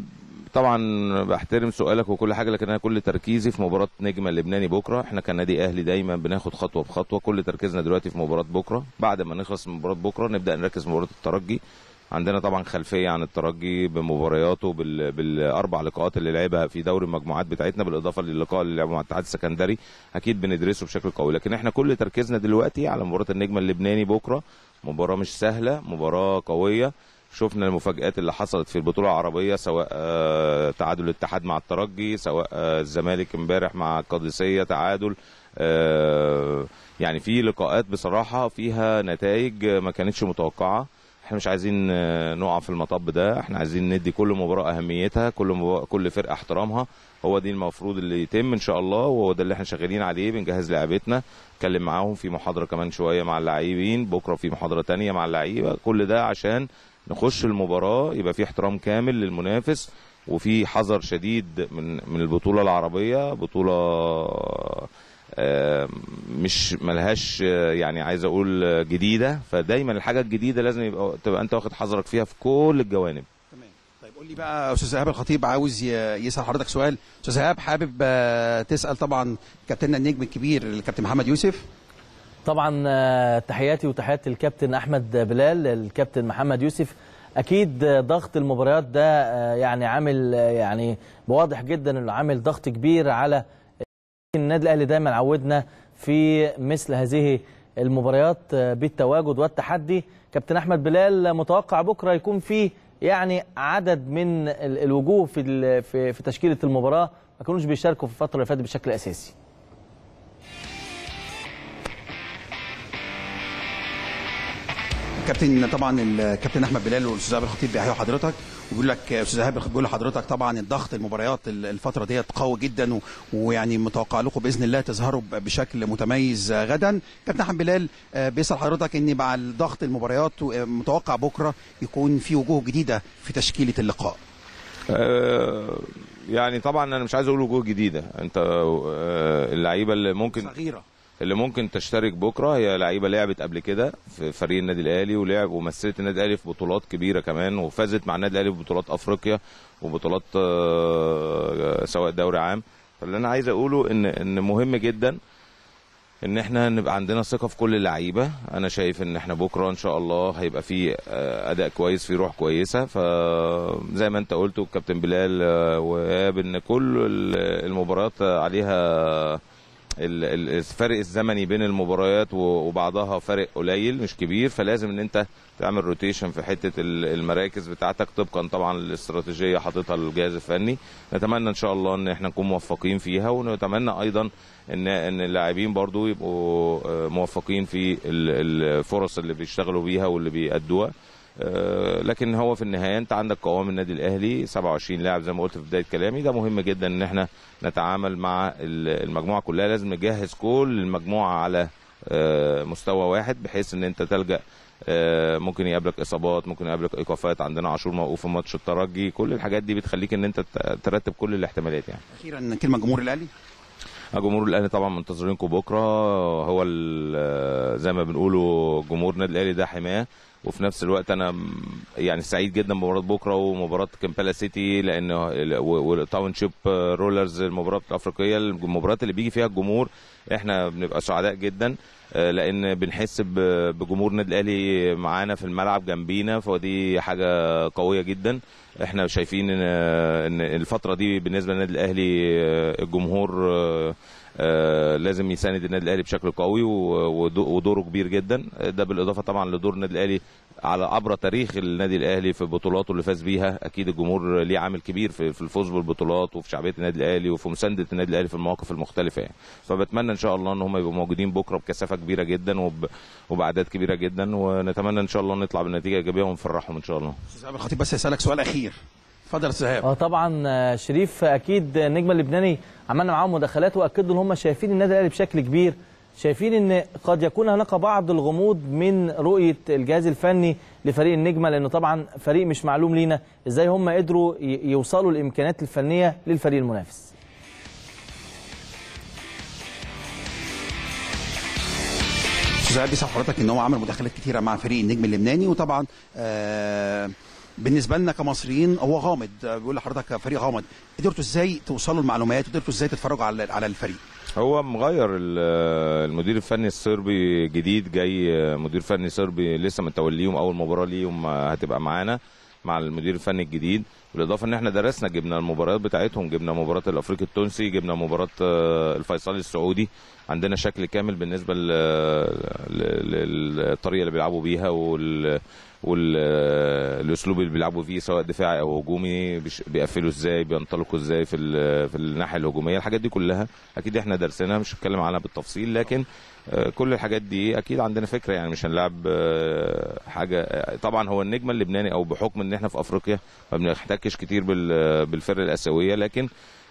طبعا بحترم سؤالك وكل حاجه لكن انا كل تركيزي في مباراه نجم اللبناني بكره احنا كنادي اهلي دايما بناخد خطوه بخطوه كل تركيزنا دلوقتي في مباراه بكره بعد ما نخلص من مباراه بكره نبدا نركز في مباراه الترجي عندنا طبعا خلفيه عن الترجي بمبارياته بال... بالاربع لقاءات اللي لعبها في دوري المجموعات بتاعتنا بالاضافه للقاء اللي لعبه مع الاتحاد السكندري اكيد بندرسه بشكل قوي لكن احنا كل تركيزنا دلوقتي على مباراه النجم اللبناني بكره مباراه مش سهله مباراه قويه شفنا المفاجآت اللي حصلت في البطولة العربية سواء آه، تعادل الاتحاد مع الترجي سواء آه، الزمالك امبارح مع القادسية تعادل آه، يعني في لقاءات بصراحة فيها نتائج ما كانتش متوقعة احنا مش عايزين آه، نقع في المطب ده احنا عايزين ندي كل مباراة أهميتها كل مباراة كل فرقة احترامها هو دي المفروض اللي يتم ان شاء الله وهو ده اللي احنا شغالين عليه بنجهز لعبتنا اتكلم معاهم في محاضرة كمان شوية مع اللاعبين بكرة في محاضرة تانية مع اللعيبة كل ده عشان نخش المباراة يبقى في احترام كامل للمنافس وفي حذر شديد من من البطولة العربية بطولة آه، مش ملهاش آه، يعني عايز اقول آه، جديدة فدايما الحاجة الجديدة لازم يبقى تبقى انت واخد حذرك فيها في كل الجوانب طيب قول لي بقى استاذ ايهاب الخطيب عاوز ي- يسال حضرتك سؤال استاذ ايهاب حابب آه، تسال طبعا كابتننا النجم الكبير الكابتن محمد يوسف طبعا آه، تحياتي وتحيات الكابتن احمد بلال الكابتن محمد يوسف اكيد آه، ضغط المباريات ده آه، يعني عامل آه، يعني واضح جدا انه عامل ضغط كبير على النادي الاهلي دايما عودنا في مثل هذه المباريات آه، بالتواجد والتحدي كابتن احمد بلال متوقع بكره يكون في يعني عدد من ال- الوجوه في ال- في في تشكيله المباراه ما كانوش بيشاركوا في الفتره اللي فاتت بشكل اساسي كابتن طبعا الكابتن احمد بلال والاستاذ ايهاب الخطيب بيحيوا حضرتك وبيقول لك استاذ ايهاب بيقول لحضرتك طبعا الضغط المباريات الفتره ديت قوي جدا و- ويعني متوقع لكم باذن الله تظهروا ب- بشكل متميز غدا كابتن احمد بلال آه، بيسال حضرتك ان مع الضغط المباريات آه، متوقع بكره يكون في وجوه جديده في تشكيله اللقاء آه، يعني طبعا انا مش عايز اقول وجوه جديده انت آه، اللعيبه اللي ممكن صغيره اللي ممكن تشترك بكره هي لعيبه لعبت قبل كده في فريق النادي الاهلي ولعب ومثلت النادي الاهلي في بطولات كبيره كمان وفازت مع النادي الاهلي في بطولات افريقيا وبطولات آه، سواء دوري عام فاللي انا عايز اقوله ان ان مهم جدا ان احنا نبقى عندنا ثقه في كل اللعيبه انا شايف ان احنا بكره ان شاء الله هيبقى في آه، اداء كويس في روح كويسه فزي ما انت قلت والكابتن بلال آه، وإيهاب ان كل ال- المباريات عليها ال- ال- الفرق الزمني بين المباريات و- وبعضها فرق قليل مش كبير فلازم ان انت تعمل روتيشن في حته ال- المراكز بتاعتك طبقا طبعا للاستراتيجيه حاططها الجهاز الفني نتمنى ان شاء الله ان احنا نكون موفقين فيها ونتمنى ايضا ان ان اللاعبين برضو يبقوا آه، موفقين في ال- الفرص اللي بيشتغلوا بيها واللي بيأدوها آه، لكن هو في النهايه انت عندك قوام النادي الاهلي 27 لاعب زي ما قلت في بدايه كلامي ده مهم جدا ان احنا نتعامل مع ال- المجموعه كلها لازم نجهز كل المجموعه على آه، مستوى واحد بحيث ان انت تلجا آه، ممكن يقابلك اصابات ممكن يقابلك ايقافات عندنا عاشور موقوف في ماتش الترجي كل الحاجات دي بتخليك ان انت ت- ترتب كل الاحتمالات يعني اخيرا كلمه جمهور الاهلي جمهور الاهلي طبعا منتظرينكم بكره هو ال- زي ما بنقولوا جمهور النادي الاهلي ده حماه وفي نفس الوقت انا م- يعني سعيد جدا بمباراه بكره ومباراه كامبالا سيتي لان وتاون شيب رولرز المباراه الافريقيه المباريات اللي بيجي فيها الجمهور احنا بنبقى سعداء جدا آه، لان بنحس ب- بجمهور النادي الاهلي معانا في الملعب جنبينا فدي حاجه قويه جدا احنا شايفين ان ان الفتره دي بالنسبه للنادي الاهلي آه، الجمهور آه، آه، لازم يساند النادي الاهلي بشكل قوي و- ودو- ودوره كبير جدا ده بالاضافه طبعا لدور النادي الاهلي على عبر تاريخ النادي الاهلي في بطولاته اللي فاز بيها اكيد الجمهور ليه عامل كبير في في الفوز بالبطولات وفي شعبيه النادي الاهلي وفي مسانده النادي الاهلي في المواقف المختلفه يعني فبتمنى ان شاء الله ان هم يبقوا موجودين بكره بكثافه كبيره جدا وب- وباعداد كبيره جدا ونتمنى ان شاء الله نطلع بنتيجه ايجابيه ونفرحهم ان شاء الله استاذ ايهاب الخطيب بس هسالك سؤال اخير اتفضل يا استاذ ايهاب اه طبعا آه، شريف اكيد النجم اللبناني عملنا معاهم مداخلات واكدوا ان هم شايفين النادي الاهلي بشكل كبير شايفين ان قد يكون هناك بعض الغموض من رؤيه الجهاز الفني لفريق النجمه لانه طبعا فريق مش معلوم لينا ازاي هم قدروا ي- يوصلوا الامكانيات الفنيه للفريق المنافس استاذ ايهاب بيسال حضرتك ان هو عمل مداخلات كتيره مع فريق النجم اللبناني وطبعا آه بالنسبه لنا كمصريين هو غامض آه، بيقول لحضرتك فريق غامض قدرتوا ازاي توصلوا المعلومات قدرتوا ازاي تتفرجوا على على الفريق هو مغير ال- المدير الفني الصربي جديد جاي مدير فني صربي لسه متوليهم اول مباراه ليهم هتبقى معانا مع المدير الفني الجديد بالاضافه ان احنا درسنا جبنا المباريات بتاعتهم جبنا مباراه الافريقي التونسي جبنا مباراه آه، الفيصلي السعودي عندنا شكل كامل بالنسبه ل- ل- للطريقه اللي بيلعبوا بيها وال والاسلوب اللي بيلعبوا فيه سواء دفاعي او هجومي بيش- بيقفلوا ازاي بينطلقوا ازاي في ال- في الناحيه الهجوميه الحاجات دي كلها اكيد احنا درسناها مش هتكلم عنها بالتفصيل لكن آه، كل الحاجات دي اكيد عندنا فكره يعني مش هنلعب آه، حاجه آه، طبعا هو النجم اللبناني او بحكم ان احنا في افريقيا ما بنحتكش كتير بال- بالفرق الاسيويه لكن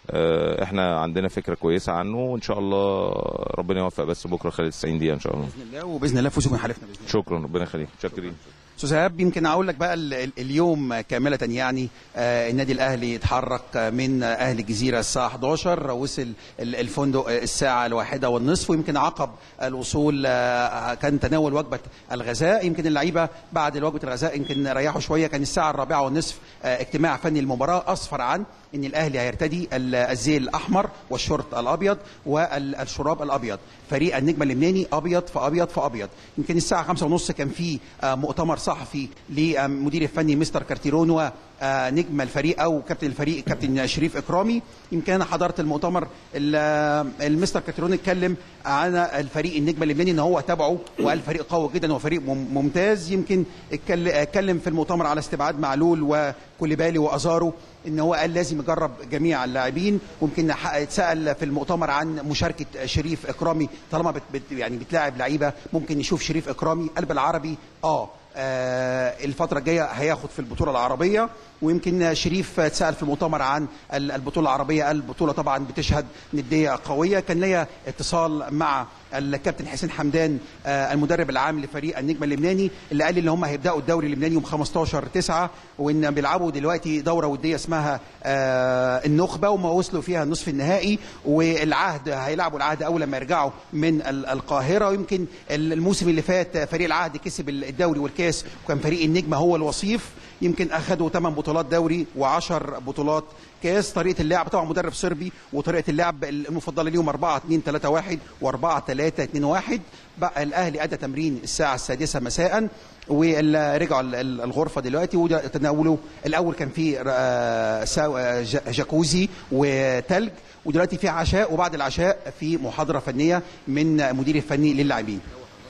آه، احنا عندنا فكره كويسه عنه وان شاء الله ربنا يوفق بس بكره خلال 90 دقيقه ان شاء الله باذن الله وباذن الله فوزكم حالفنا باذن الله شكرا ربنا يخليك شاكرين استاذ ايهاب يمكن اقول لك بقى ال- ال- اليوم كامله يعني آه، النادي الاهلي اتحرك من اهل الجزيره الساعه 11 وصل ال- الفندق الساعه الواحدة والنصف ويمكن عقب الوصول آه، كان تناول وجبه الغذاء يمكن اللعيبه بعد وجبه الغذاء يمكن ريحوا شويه كان الساعه الرابعة والنصف آه، اجتماع فني المباراه اسفر عن ان الاهلي هيرتدي ال- الزي الاحمر والشورت الابيض والشراب الابيض فريق النجم اللبناني ابيض في ابيض في ابيض يمكن الساعه خمسة ونص كان في آه، مؤتمر صحفي لمدير الفني مستر كارتيرون ونجم الفريق او كابتن الفريق كابتن شريف اكرامي يمكن انا حضرت المؤتمر ال- آه، المستر كارتيرون اتكلم عن الفريق النجم اللبناني ان هو تابعه وقال فريق قوي جدا وفريق مم- ممتاز يمكن اتكل- اتكلم في المؤتمر على استبعاد معلول وكوليبالي وازارو ان هو قال لازم يجرب جميع اللاعبين ويمكن ح- اتسال في المؤتمر عن مشاركه شريف اكرامي طالما بت بت يعني بتلاعب لعيبه ممكن يشوف شريف اكرامي قلب العربي اه آه، الفترة الجاية هياخد في البطولة العربية ويمكن شريف اتسأل في المؤتمر عن ال- البطولة العربية البطولة طبعا بتشهد ندية قوية كان ليا اتصال مع الكابتن حسين حمدان آه، المدرب العام لفريق النجم اللبناني اللي قال لي ان هم هيبداوا الدوري اللبناني يوم 15 9 وان بيلعبوا دلوقتي دوره وديه اسمها آه، النخبه وما وصلوا فيها النصف النهائي والعهد هيلعبوا العهد اول لما يرجعوا من ال- القاهره ويمكن الموسم اللي فات فريق العهد كسب الدوري والكاس وكان فريق النجمه هو الوصيف يمكن اخذوا 8 بطولات دوري و10 بطولات كاس طريقه اللعب طبعا مدرب صربي وطريقه اللعب المفضله ليهم 4 2 3 1 و4 3 2 1 بقى الاهلي ادى تمرين الساعه السادسة مساء ورجعوا ال- ال- الغرفه دلوقتي وتناولوا الاول كان في آه، سا- آه، ج- جاكوزي وتلج ودلوقتي في عشاء وبعد العشاء في محاضره فنيه من مدير الفني للاعبين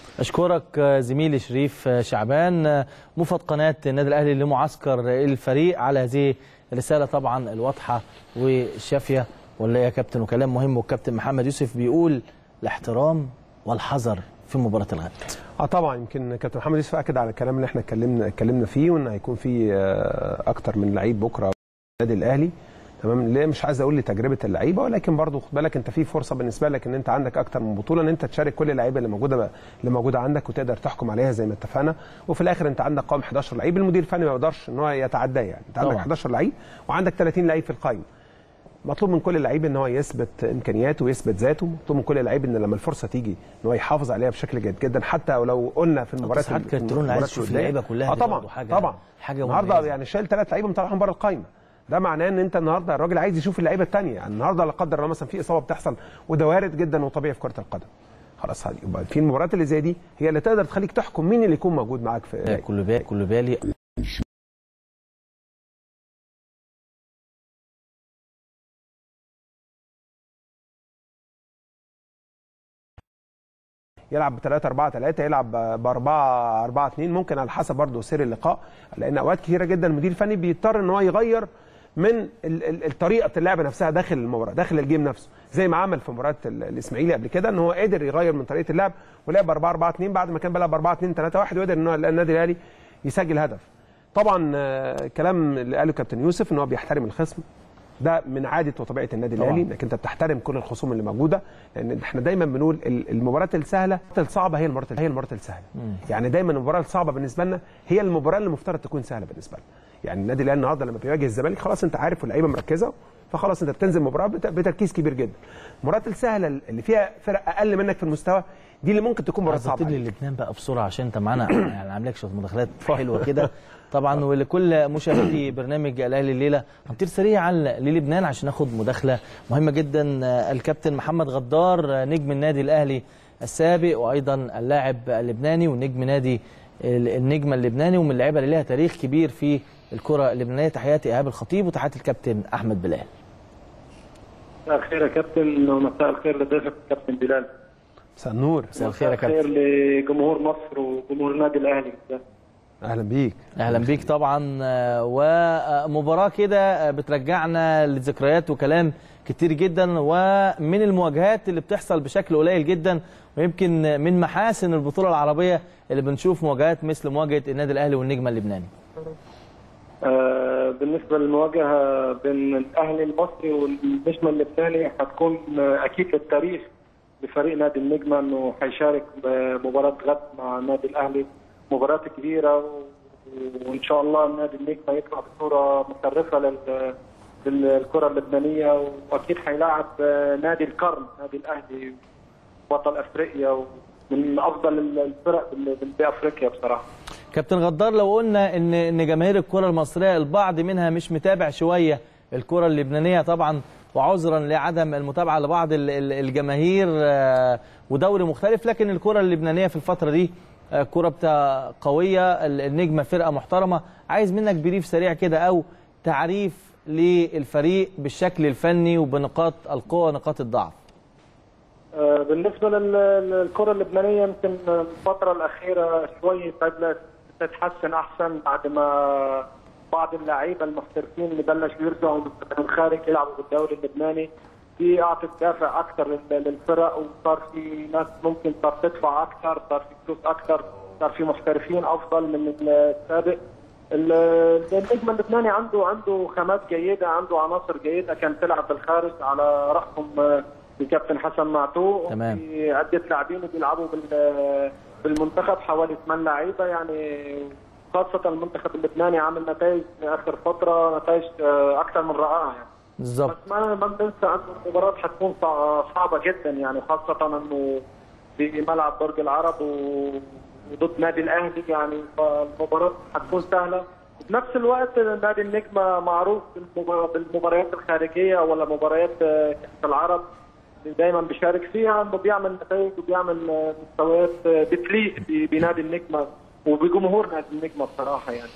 أشكرك زميلي شريف شعبان مفد قناة النادي الأهلي لمعسكر الفريق على هذه الرسالة طبعا الواضحة والشافية ولا إيه يا كابتن وكلام مهم والكابتن محمد يوسف بيقول الاحترام والحذر في مباراة الغد اه طبعا يمكن كابتن محمد يوسف اكد على الكلام اللي احنا اتكلمنا اتكلمنا فيه وان هيكون في آه، اكتر من لعيب بكره النادي الاهلي تمام ليه مش عايز اقول لتجربه اللعيبه ولكن برضو خد بالك انت في فرصه بالنسبه لك ان انت عندك اكتر من بطوله ان انت تشارك كل اللعيبه اللي موجوده بقى اللي موجوده عندك وتقدر تحكم عليها زي ما اتفقنا وفي الاخر انت عندك قائمه 11 لعيب المدير الفني ما يقدرش ان هو يتعداه يعني انت عندك طبعا. 11 لعيب وعندك 30 لعيب في القائمه مطلوب من كل لعيب ان هو يثبت امكانياته ويثبت ذاته مطلوب من كل لعيب ان لما الفرصه تيجي ان هو يحافظ عليها بشكل جيد جدا حتى لو قلنا في المباريات ساعات ال- كارترون المباريات عايز يشوف الودية. اللعيبة كلها اه دي طبعا برضه حاجة- طبعا حاجة النهارده مميزة. يعني شايل ثلاث لعيبه مطلعهم بره القايمه ده معناه ان انت النهارده الراجل عايز يشوف اللعيبه الثانيه يعني النهارده لا قدر الله مثلا في اصابه بتحصل وده وارد جدا وطبيعي في كره القدم خلاص هذه يبقى في المباريات اللي زي دي هي اللي تقدر تخليك تحكم مين اللي يكون موجود معاك في كل بالي كل بالي يلعب ب 3 4 3 يلعب ب 4 4 2 ممكن على حسب برضه سير اللقاء لان اوقات كثيره جدا المدير الفني بيضطر ان هو يغير من ال- ال- الطريقه اللعب نفسها داخل المباراه داخل الجيم نفسه زي ما عمل في مباراه ال- الاسماعيلي قبل كده ان هو قدر يغير من طريقه اللعب ولعب 4 4 2 بعد ما كان بيلعب 4 2 3 1 وقدر ان هو النادي الاهلي يسجل هدف طبعا آه، الكلام اللي قاله كابتن يوسف ان هو بيحترم الخصم ده من عاده وطبيعه النادي طبعاً. الاهلي انك انت بتحترم كل الخصوم اللي موجوده لان احنا دايما بنقول ال- المباريات السهله الصعبه هي المباراه هي المباراه السهله يعني دايما المباراه الصعبه بالنسبه لنا هي المباراه اللي المفترض تكون سهله بالنسبه لنا يعني النادي الاهلي النهارده لما بيواجه الزمالك خلاص انت عارف واللعيبه مركزه فخلاص انت بتنزل مباراه بت- بتركيز كبير جدا المباريات السهله اللي فيها فرق اقل منك في المستوى دي اللي ممكن تكون مباراه صعبه صعبه لي لبنان بقى بسرعه عشان انت معانا يعني عامل لك شويه مداخلات حلوه كده طبعا ولكل مشاهدي برنامج الاهلي الليله هنطير سريعا للبنان عشان ناخد مداخله مهمه جدا آه، الكابتن محمد غدار آه، نجم النادي الاهلي السابق وايضا اللاعب اللبناني ونجم نادي ال- النجم اللبناني ومن اللعيبه اللي لها تاريخ كبير في الكره اللبنانيه تحياتي ايهاب الخطيب وتحياتي الكابتن احمد بلال مساء الخير يا كابتن ومساء الخير لضيفك الكابتن بلال مساء النور مساء الخير يا مساء كابتن الخير لجمهور مصر وجمهور النادي الاهلي بالذات. اهلا بيك اهلا بيك طبعا آه، ومباراه كده آه، بترجعنا لذكريات وكلام كتير جدا ومن المواجهات اللي بتحصل بشكل قليل جدا ويمكن من محاسن البطوله العربيه اللي بنشوف مواجهات مثل مواجهه النادي الاهلي والنجم اللبناني آه، بالنسبه للمواجهه بين الاهلي المصري والنجم اللبناني هتكون آه، اكيد للتاريخ لفريق نادي النجمه انه هيشارك بمباراه غد مع النادي الاهلي مباراه كبيره و- وان شاء الله النادي النجمه يطلع بصوره مشرفه لل للكره اللبنانيه واكيد هيلاعب آه، نادي القرن نادي الاهلي بطل افريقيا ومن افضل الفرق بال- بافريقيا بصراحه كابتن غدار لو قلنا ان ان جماهير الكره المصريه البعض منها مش متابع شويه الكره اللبنانيه طبعا وعذرا لعدم المتابعه لبعض ال- ال- الجماهير آه، ودوري مختلف لكن الكره اللبنانيه في الفتره دي آه، كره بتاع قويه ال- النجمه فرقه محترمه عايز منك بريف سريع كده او تعريف للفريق بالشكل الفني وبنقاط القوه ونقاط الضعف آه، بالنسبة لل- للكرة اللبنانية يمكن الفترة الأخيرة شوي بدأت تتحسن أحسن بعد ما بعض اللعيبة المحترفين اللي بلشوا يرجعوا من الخارج يلعبوا بالدوري اللبناني دي أعطت دافع أكثر لل- للفرق وصار في ناس ممكن صار تدفع أكثر صار في فلوس أكثر صار في محترفين أفضل من السابق ال- النجم اللبناني عنده عنده خامات جيدة عنده عناصر جيدة كان تلعب بالخارج على رأسهم آه، الكابتن حسن معتوق تمام. في عدة لاعبين بيلعبوا بال- بالمنتخب حوالي ثمان لعيبة يعني خاصة المنتخب اللبناني عامل نتائج في آخر فترة نتائج آه، أكثر من رائعة يعني بالظبط بس ما ما بننسى انه المباراة حتكون صع- صعبة جدا يعني خاصة انه في ملعب برج العرب و- وضد نادي الاهلي يعني فالمباراة حتكون سهلة بنفس الوقت نادي النجمة معروف بالمبار- بالمباريات الخارجية ولا مباريات آه، كأس العرب اللي دايما بيشارك فيها انه بيعمل نتائج وبيعمل آه، مستويات آه، بتليق ب- بنادي النجمة وبجمهور نادي النجمة بصراحة يعني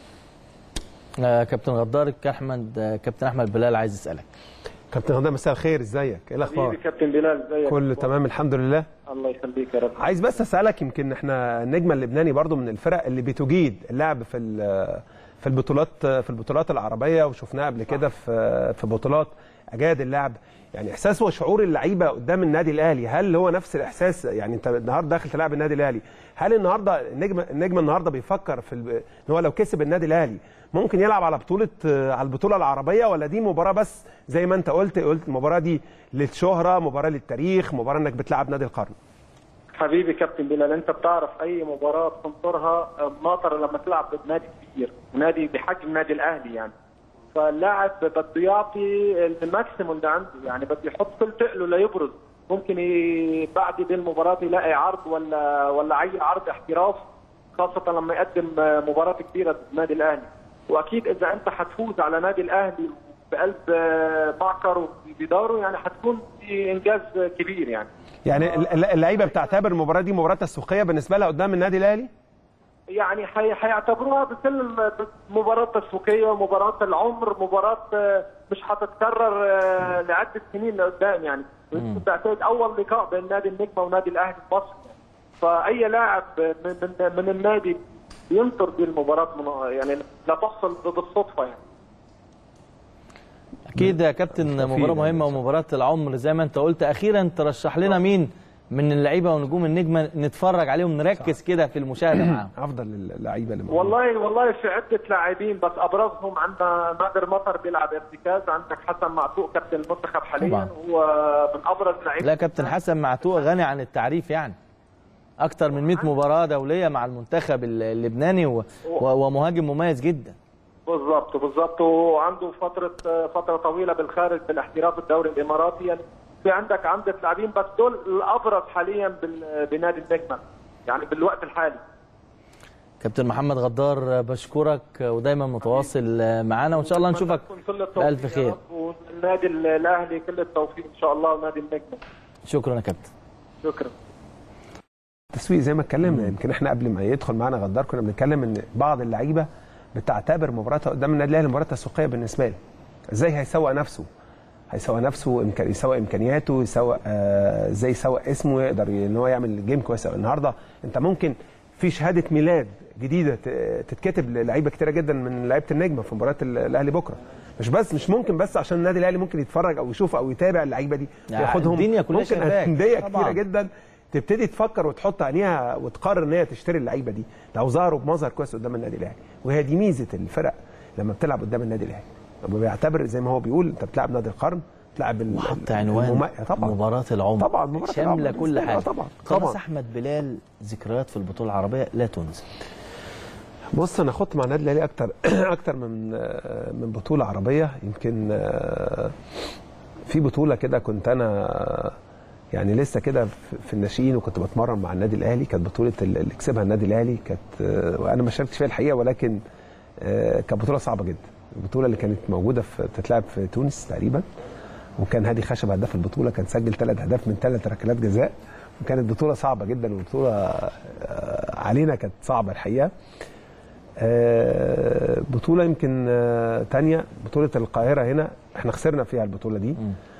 آه، كابتن غدار احمد آه، كابتن احمد بلال عايز يسالك كابتن غدا مساء الخير ازيك ايه الاخبار حبيبي كابتن بلال ازيك كله تمام الحمد لله الله يخليك يا رب عايز بس اسالك يمكن احنا النجم اللبناني برضو من الفرق اللي بتجيد اللعب في ال- في البطولات في البطولات العربيه وشفناها قبل كده في في بطولات اجاد اللعب يعني احساس وشعور اللعيبه قدام النادي الاهلي هل هو نفس الاحساس يعني انت النهارده داخل تلعب النادي الاهلي هل النهارده النجم النجم النهارده بيفكر في ال- ان هو لو كسب النادي الاهلي ممكن يلعب على بطوله على البطوله العربيه ولا دي مباراه بس زي ما انت قلت قلت المباراه دي للشهره مباراه للتاريخ مباراه انك بتلعب نادي القرن حبيبي كابتن بلال انت بتعرف اي مباراه بتنطرها ناطر لما تلعب ضد نادي كبير نادي بحجم النادي الاهلي يعني فاللاعب بده يعطي الماكسيموم اللي عنده يعني بده يحط كل تقله ليبرز ممكن ي- بعد دي المباراه يلاقي عرض ولا ولا اي عرض احتراف خاصه لما يقدم مباراه كبيره ضد النادي الاهلي واكيد اذا انت حتفوز على نادي الاهلي بقلب معكر وبداره يعني حتكون في انجاز كبير يعني يعني الل- اللعيبه بتعتبر المباراه دي مباراه تسويقيه بالنسبه لها قدام النادي الاهلي يعني حي- حيعتبروها بكل الم- مباراة تسويقية مباراة العمر مباراة آه، مش هتتكرر آه، لعدة سنين لقدام يعني بتعتقد أول لقاء بين نادي النجمة ونادي الأهلي المصري فأي لاعب من, من, من النادي ينطر دي المباراة من يعني لا تحصل بالصدفة يعني اكيد يا كابتن مباراه مهمه ومباراه العمر زي ما انت قلت اخيرا ترشح لنا مين من اللعيبه ونجوم النجمه نتفرج عليهم نركز كده في المشاهده معاهم افضل اللعيبه اللي والله والله في عدة لاعبين بس أبرزهم عندنا نادر مطر بيلعب ارتكاز عندك حسن معتوق كابتن المنتخب حاليا طبعا. هو من أبرز لعيبة لا كابتن حسن معتوق غني عن التعريف يعني اكتر من 100 مباراه دوليه مع المنتخب اللبناني و... و... ومهاجم مميز جدا بالظبط بالظبط وعنده فتره فتره طويله بالخارج بالاحتراف الدوري الاماراتي يعني في عندك عمده لاعبين بس دول الابرز حاليا بال- بنادي النجمه يعني بالوقت الحالي كابتن محمد غدار بشكرك ودايما متواصل معانا وان شاء الله نشوفك كل التوفيق بألف يا خير رب والنادي الاهلي كل التوفيق ان شاء الله ونادي النجمه شكرا يا كابتن شكرا التسويق زي ما اتكلمنا يمكن احنا قبل ما يدخل معانا غدار كنا بنتكلم ان بعض اللعيبه بتعتبر مباراتها قدام النادي الاهلي مباراه تسويقيه بالنسبه له ازاي هيسوق نفسه هيسوق نفسه إمكان يسوق امكانياته يسوق آه، ازاي يسوق اسمه يقدر ان هو يعمل جيم كويس أوي. النهارده انت ممكن في شهاده ميلاد جديده ت- تتكتب للعيبه كتيره جدا من لعيبه النجمه في مباراه ال- الاهلي بكره مش بس مش ممكن بس عشان النادي الاهلي ممكن يتفرج او يشوف او يتابع اللعيبه دي يعني وياخدهم الدنيا كلها ممكن شايفاك. انديه طبعاً. كتيره جدا تبتدي تفكر وتحط عينيها وتقرر ان هي تشتري اللعيبه دي لو ظهروا بمظهر كويس قدام النادي الاهلي وهي دي ميزه الفرق لما بتلعب قدام النادي الاهلي لما بيعتبر زي ما هو بيقول انت بتلعب نادي القرن بتلعب ال- وحط ال- عنوان المم- طبعا مباراة العمر طبعا مباراة شاملة العمر كل بالنسبة لي. حاجة آه طبعا خلاص طبعا أحمد بلال ذكريات في البطولة العربية لا تنسى بص انا خدت مع النادي الاهلي اكتر اكتر من آه، من بطوله عربيه يمكن آه، في بطوله كده كنت انا آه، يعني لسه كده في- في الناشئين وكنت بتمرن مع النادي الاهلي كانت بطوله ال- اللي كسبها النادي الاهلي كانت آه، وانا ما شاركتش فيها الحقيقه ولكن آه، كانت بطوله صعبه جدا البطوله اللي كانت موجوده في بتتلعب في تونس تقريبا وكان هادي خشب هداف البطوله كان سجل ثلاث اهداف من ثلاث ركلات جزاء وكانت بطوله صعبه جدا وبطوله آه، علينا كانت صعبه الحقيقه آه، بطوله يمكن آه، تانية بطوله القاهره هنا احنا خسرنا فيها البطوله دي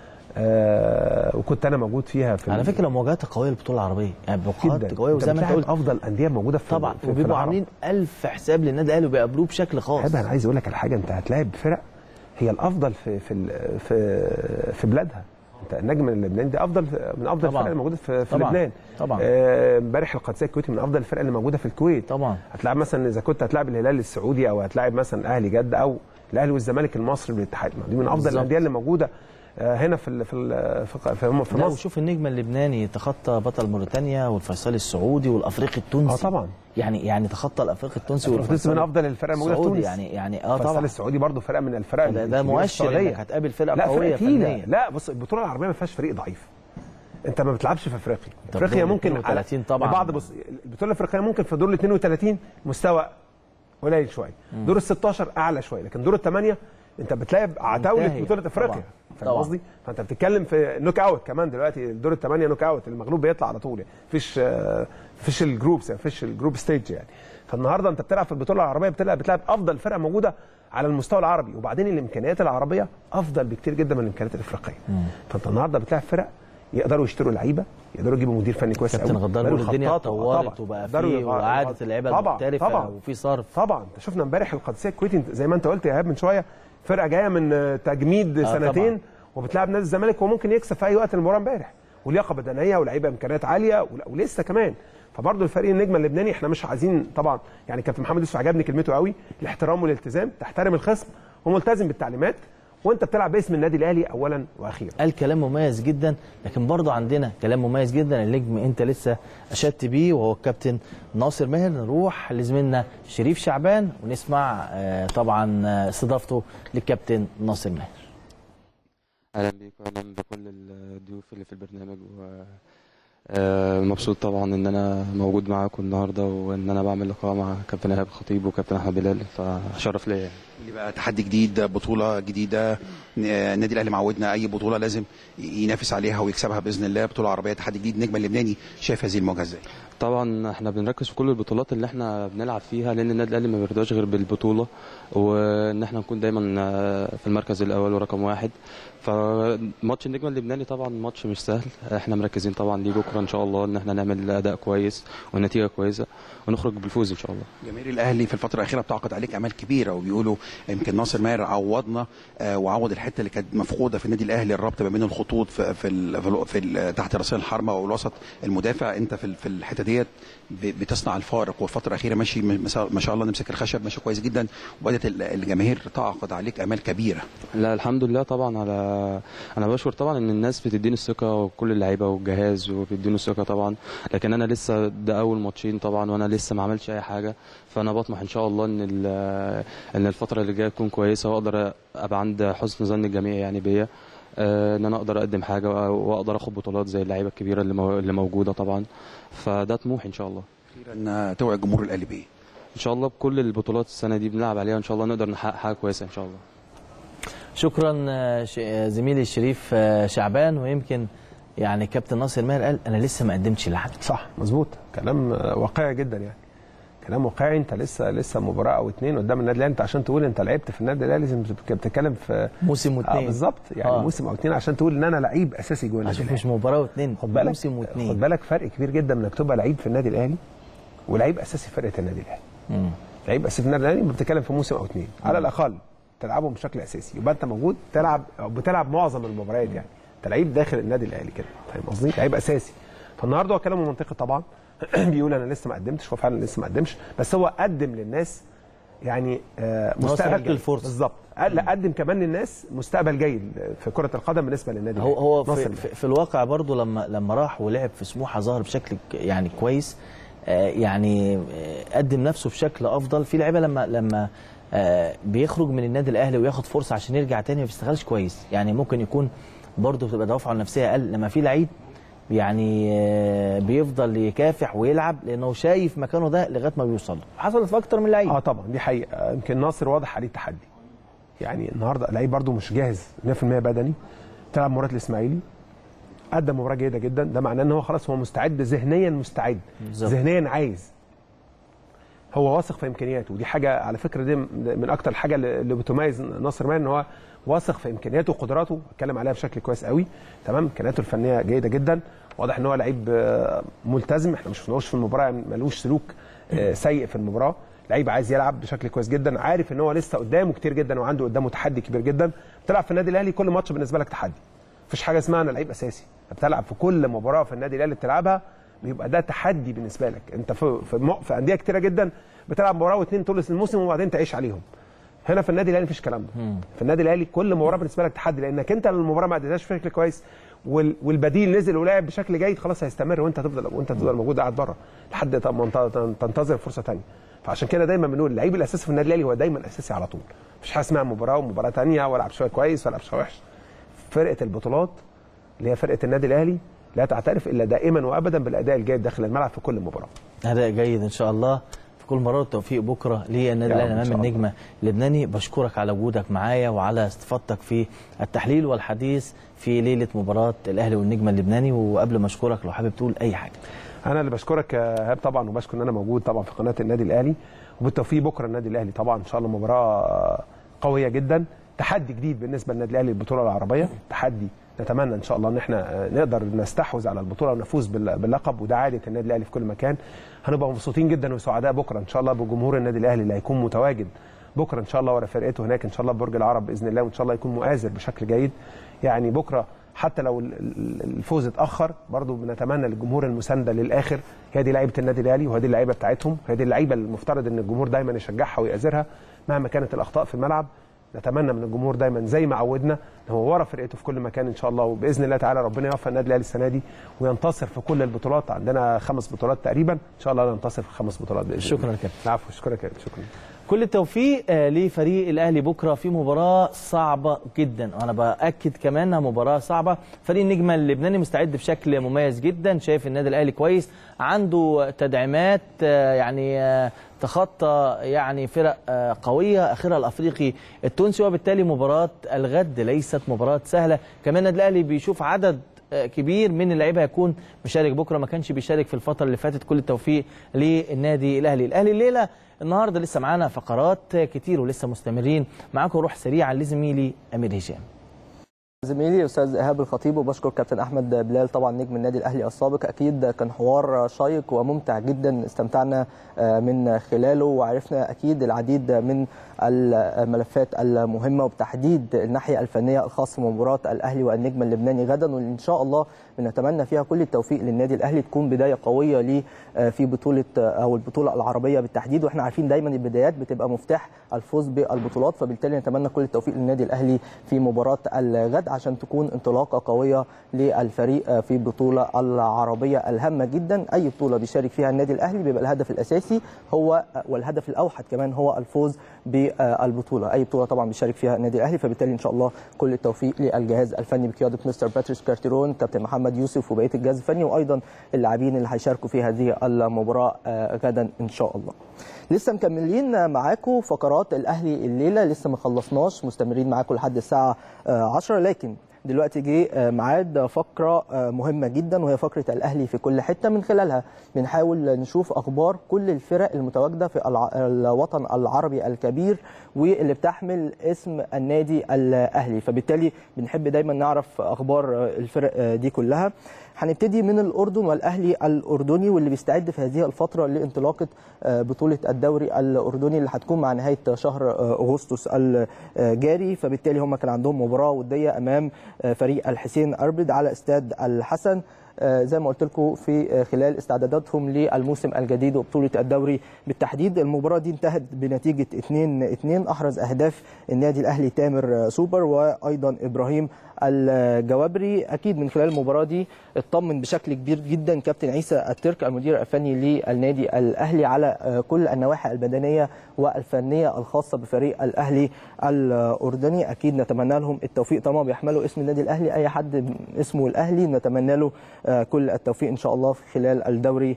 آه، وكنت انا موجود فيها في على فكرة مواجهات قوية البطولة العربية يعني مواجهات جدا قوية وزي ما انت بتلاعب قلت افضل انديه موجوده في طبعا في- في وبيبقوا العرب. عاملين ألف حساب للنادي الأهلي وبيقابلوه بشكل خاص هبه انا عايز اقول لك على حاجه انت هتلاعب فرق هي الافضل في في ال- في في بلادها انت النجم اللبناني ده افضل من افضل طبعاً. الفرق اللي موجوده في, في طبعاً. لبنان طبعاً. آه، امبارح القادسيه الكويتي من افضل الفرق اللي موجوده في الكويت طبعا هتلاعب مثلا اذا كنت هتلاعب الهلال السعودي او هتلاعب مثلا اهلي جده او الاهلي والزمالك المصري بالاتحاد دي من افضل بالظبط. الانديه اللي موجوده آه، هنا في ال- في ال- في في, في, في لا مصر وشوف النجم اللبناني تخطى بطل موريتانيا والفيصلي السعودي والافريقي التونسي اه طبعا يعني يعني تخطى الافريقي التونسي فرنسا من افضل الفرق الموجوده في السعودي تونس يعني يعني اه الفيصل طبعا السعودي برضه فرقه من الفرق ده- ده الكبيرة في مؤشر السعودية. إنك هتقابل فرقة لا قوية فرقة تقيلة. فنيا. لا بص البطوله العربيه ما فيهاش فريق ضعيف انت ما بتلعبش في افريقيا طب افريقيا دور ممكن 32 طبعاً. بعض بص البطوله الافريقيه ممكن في دور ال 32 مستوى قليل شويه دور ال 16 اعلى شويه لكن دور الثمانيه انت بتلاعب عتاوله منتهية. بطوله افريقيا طبعاً. فاهم طبعاً. قصدي؟ فانت بتتكلم في نوك اوت كمان دلوقتي دور الثمانيه نوك اوت المغلوب بيطلع على طول يعني مفيش آه، مفيش الجروبس مفيش الجروب ستيج يعني فالنهارده انت بتلعب في البطوله العربيه بتلعب بتلعب افضل فرقه موجوده على المستوى العربي وبعدين الامكانيات العربيه افضل بكتير جدا من الامكانيات الافريقيه فانت النهارده بتلعب فرق يقدروا يشتروا لعيبه يقدروا يجيبوا مدير فني كويس كابتن قوي غدار يقدروا بيقول الدنيا يخططوا. آه اتطورت طبعاً. وبقى يقدروا في يغ- وعادة اللعيبه طبعاً. المحترفه طبعاً. وفي صرف طبعا انت شفنا امبارح القادسيه الكويتي انت زي ما انت قلت يا ايهاب من شويه فرقه جايه من آه، تجميد آه، سنتين طبعاً. وبتلعب نادي الزمالك وممكن يكسب في اي وقت المباراه امبارح ولياقه بدنيه ولاعيبه امكانيات عاليه ول- ولسه كمان فبرضه الفريق النجم اللبناني احنا مش عايزين طبعا يعني كابتن محمد يوسف عجبني كلمته قوي الاحترام والالتزام تحترم الخصم وملتزم بالتعليمات وانت بتلعب باسم النادي الاهلي اولا واخيرا قال كلام مميز جدا لكن برضه عندنا كلام مميز جدا النجم انت لسه اشدت بيه وهو الكابتن ناصر ماهر نروح لزميلنا شريف شعبان ونسمع آه، طبعا آه، استضافته للكابتن ناصر ماهر اهلا بيك واهلا بكل الضيوف اللي في البرنامج و آه، مبسوط طبعا ان انا موجود معاكم النهارده وان انا بعمل لقاء مع كابتن ايهاب خطيب وكابتن احمد بلال فشرف ليا يعني. اللي بقى تحدي جديد بطوله جديده النادي الاهلي معودنا اي بطوله لازم ينافس عليها ويكسبها باذن الله بطوله عربيه تحدي جديد نجم اللبناني شايف هذه المواجهه ازاي طبعا احنا بنركز في كل البطولات اللي احنا بنلعب فيها لان النادي الاهلي ما بيرضاش غير بالبطوله وان احنا نكون دايما آه، في المركز الاول ورقم واحد فماتش النجم اللبناني طبعا ماتش مش سهل احنا مركزين طبعا ليه بكره ان شاء الله ان احنا نعمل اداء كويس ونتيجه كويسه ونخرج بالفوز ان شاء الله جماهير الاهلي في الفتره الاخيره بتعقد عليك امال كبيره وبيقولوا يمكن ناصر ماهر عوضنا آه، وعوض الحته اللي كانت مفقوده في النادي الاهلي الربط ما بين الخطوط في في, ال في, ال في ال تحت راسين الحربه والوسط المدافع انت في ال- في الحته دي ديت ب- بتصنع الفارق والفتره الاخيره ماشي م- ما شاء الله نمسك الخشب ماشي كويس جدا وبدات ال- الجماهير تعقد عليك امال كبيره لا الحمد لله طبعا على انا بشكر طبعا ان الناس بتديني الثقه وكل اللعيبه والجهاز وبيديني الثقه طبعا لكن انا لسه ده اول ماتشين طبعا وانا لسه ما عملتش اي حاجه فانا بطمح ان شاء الله ان ال- ان الفتره اللي جايه تكون كويسه واقدر ابقى عند حسن ظن الجميع يعني بيا آه، ان انا اقدر اقدم حاجه واقدر اخد بطولات زي اللعيبه الكبيره اللي مو- اللي موجوده طبعا فده طموحي ان شاء الله اخيرا توعي الجمهور الاهلي بايه ان شاء الله بكل البطولات السنه دي بنلعب عليها ان شاء الله نقدر نحقق حاجه كويسه ان شاء الله شكرا آه، ش- آه، زميلي الشريف آه، شعبان ويمكن يعني كابتن ناصر ماهر قال انا لسه ما قدمتش لحد صح مظبوط كلام آه، واقعي جدا يعني كلام واقعي انت لسه لسه مباراه او اتنين قدام النادي الاهلي انت عشان تقول انت لعبت في النادي الاهلي لازم تبقى بتتكلم في موسم اه واتنين بالظبط يعني آه. آه. موسم او اتنين عشان تقول ان انا لعيب اساسي جوه النادي عشان الاهلي مش مباراه واتنين خد بالك موسم واتنين خد بالك فرق كبير جدا انك تبقى لعيب في النادي الاهلي ولعيب اساسي في فرقه النادي الاهلي مم. لعيب اساسي في النادي الاهلي بتتكلم في موسم او اتنين على الاقل تلعبهم بشكل اساسي يبقى انت موجود تلعب او بتلعب معظم المباريات يعني انت لعيب داخل النادي الاهلي كده فاهم قصدي لعيب اساسي فالنهارده هو كلامه منطقي طبعا بيقول انا لسه ما قدمتش هو فعلا لسه ما قدمش بس هو قدم للناس يعني آه ناصر مستقبل ادى جيد. الفرصة. بالظبط لا قدم كمان للناس مستقبل جيد في كره القدم بالنسبه للنادي هو الأهلي. هو ناصر في, في, في الواقع برضو لما لما راح ولعب في سموحه ظهر بشكل ك- يعني كويس آه، يعني آه، قدم نفسه بشكل افضل في لعيبه لما لما آه، بيخرج من النادي الاهلي وياخد فرصه عشان يرجع تاني ما بيشتغلش كويس يعني ممكن يكون برضه بتبقى دوافعه النفسيه اقل لما في لعيب يعني آه، بيفضل يكافح ويلعب لانه شايف مكانه ده لغايه ما بيوصل له حصلت في اكتر من لعيب اه طبعا دي حقيقه يمكن ناصر واضح عليه التحدي يعني النهارده لعيب برده مش جاهز 100% بدني تلعب مباراه الاسماعيلي قدم مباراه جيده جدا ده معناه ان هو خلاص هو مستعد ذهنيا مستعد بالظبط. ذهنيا عايز هو واثق في امكانياته ودي حاجه على فكره دي من اكتر الحاجه اللي بتميز ناصر مان ان هو واثق في امكانياته وقدراته اتكلم عليها بشكل كويس قوي تمام امكانياته الفنيه جيده جدا واضح ان هو لعيب آه، ملتزم احنا ما شفناهوش في المباراه ملوش سلوك آه، سيء في المباراه لعيب عايز يلعب بشكل كويس جدا عارف ان هو لسه قدامه كتير جدا وعنده قدامه تحدي كبير جدا بتلعب في النادي الاهلي كل ماتش بالنسبه لك تحدي مفيش حاجه اسمها انا لعيب اساسي بتلعب في كل مباراه في النادي الاهلي بتلعبها بيبقى ده تحدي بالنسبه لك انت في في, م- في انديه كتيره جدا بتلعب مباراه واثنين طول الموسم وبعدين تعيش عليهم هنا في النادي الاهلي مفيش الكلام ده في النادي الاهلي كل مباراه بالنسبه لك تحدي لانك انت المباراه ما اديتهاش بشكل كويس وال- والبديل نزل ولعب بشكل جيد خلاص هيستمر وانت هتفضل وانت هتفضل موجود قاعد بره لحد ط- ما انت- تنتظر فرصه ثانيه فعشان كده دايما بنقول اللعيب الاساسي في النادي الاهلي هو دايما اساسي على طول مفيش حاجه اسمها مباراه ومباراه ثانيه والعب شويه كويس والعب شويه وحش فرقه البطولات اللي هي فرقه النادي الاهلي لا تعترف الا دائما وابدا بالاداء الجيد داخل الملعب في كل مباراه اداء جيد ان شاء الله في كل مره التوفيق بكره للنادي يا رب الاهلي إن امام شاء الله. النجمه اللبناني بشكرك على وجودك معايا وعلى استفادتك في التحليل والحديث في ليله مباراه الاهلي والنجمه اللبناني وقبل ما اشكرك لو حابب تقول اي حاجه انا اللي بشكرك يا ايهاب طبعا وبشكر ان انا موجود طبعا في قناه النادي الاهلي وبالتوفيق بكره النادي الاهلي طبعا ان شاء الله مباراه قويه جدا تحدي جديد بالنسبه للنادي الاهلي البطوله العربيه تحدي نتمنى ان شاء الله ان احنا نقدر نستحوذ على البطوله ونفوز بال- باللقب وده عاده النادي الاهلي في كل مكان هنبقى مبسوطين جدا وسعداء بكره ان شاء الله بجمهور النادي الاهلي اللي هيكون متواجد بكره ان شاء الله ورا فرقته هناك ان شاء الله برج العرب باذن الله وان شاء الله يكون مؤازر بشكل جيد يعني بكره حتى لو ال- ال- الفوز اتاخر برضو بنتمنى للجمهور المسانده للاخر هي دي لعيبه النادي الاهلي وهذه اللعيبه بتاعتهم هي دي اللعيبه المفترض ان الجمهور دايما يشجعها ويأزرها مهما كانت الاخطاء في الملعب نتمنى من الجمهور دايما زي ما عودنا ان هو ورا فرقته في كل مكان ان شاء الله وباذن الله تعالى ربنا يوفق النادي الاهلي السنه دي وينتصر في كل البطولات عندنا خمس بطولات تقريبا ان شاء الله ننتصر في خمس بطولات باذن شكراً الله يا كابتن. العفو شكرا يا كابتن شكرا كل التوفيق آه، لفريق الاهلي بكره في مباراه صعبه جدا وانا باكد كمان انها مباراه صعبه فريق النجم اللبناني مستعد بشكل مميز جدا شايف النادي الاهلي كويس عنده تدعيمات آه، يعني آه، تخطى يعني فرق آه، قويه اخرها الافريقي التونسي وبالتالي مباراه الغد ليست مباراه سهله كمان النادي الاهلي بيشوف عدد آه، كبير من اللعيبه هيكون مشارك بكره ما كانش بيشارك في الفتره اللي فاتت كل التوفيق للنادي الاهلي الاهلي الليله النهارده لسه معانا فقرات كتير ولسه مستمرين معاكم روح سريعا لزميلي امير هشام زميلي استاذ ايهاب الخطيب وبشكر كابتن احمد بلال طبعا نجم النادي الاهلي السابق اكيد كان حوار شيق وممتع جدا استمتعنا من خلاله وعرفنا اكيد العديد من الملفات المهمه وبتحديد الناحيه الفنيه الخاصه بمباراه الاهلي والنجم اللبناني غدا وان شاء الله بنتمنى فيها كل التوفيق للنادي الاهلي تكون بدايه قويه ليه في بطوله او البطوله العربيه بالتحديد واحنا عارفين دايما البدايات بتبقى مفتاح الفوز بالبطولات فبالتالي نتمنى كل التوفيق للنادي الاهلي في مباراه الغد عشان تكون انطلاقه قويه للفريق في البطوله العربيه الهامه جدا اي بطوله بيشارك فيها النادي الاهلي بيبقى الهدف الاساسي هو والهدف الاوحد كمان هو الفوز بالبطوله اي بطوله طبعا بيشارك فيها النادي الاهلي فبالتالي ان شاء الله كل التوفيق للجهاز الفني بقياده مستر باتريس كارتيرون كابتن محمد يوسف وبقيه الجهاز الفني وايضا اللاعبين اللي هيشاركوا في هذه المباراه غدا ان شاء الله لسه مكملين معاكم فقرات الاهلي الليله لسه ما خلصناش مستمرين معاكم لحد الساعه 10 لكن دلوقتي جه ميعاد فقره مهمه جدا وهي فقره الاهلي في كل حته من خلالها بنحاول نشوف اخبار كل الفرق المتواجده في الوطن العربي الكبير واللي بتحمل اسم النادي الاهلي فبالتالي بنحب دايما نعرف اخبار الفرق دي كلها هنبتدي من الاردن والاهلي الاردني واللي بيستعد في هذه الفتره لانطلاقه بطوله الدوري الاردني اللي هتكون مع نهايه شهر اغسطس الجاري فبالتالي هم كان عندهم مباراه وديه امام فريق الحسين اربد على استاد الحسن زي ما قلت لكم في خلال استعداداتهم للموسم الجديد وبطوله الدوري بالتحديد المباراه دي انتهت بنتيجه 2 2 احرز اهداف النادي الاهلي تامر سوبر وايضا ابراهيم الجوابري اكيد من خلال المباراه دي اطمن بشكل كبير جدا كابتن عيسى الترك المدير الفني للنادي الاهلي على كل النواحي البدنيه والفنيه الخاصه بفريق الاهلي الاردني اكيد نتمنى لهم التوفيق طالما بيحملوا اسم النادي الاهلي اي حد اسمه الاهلي نتمنى له كل التوفيق ان شاء الله في خلال الدوري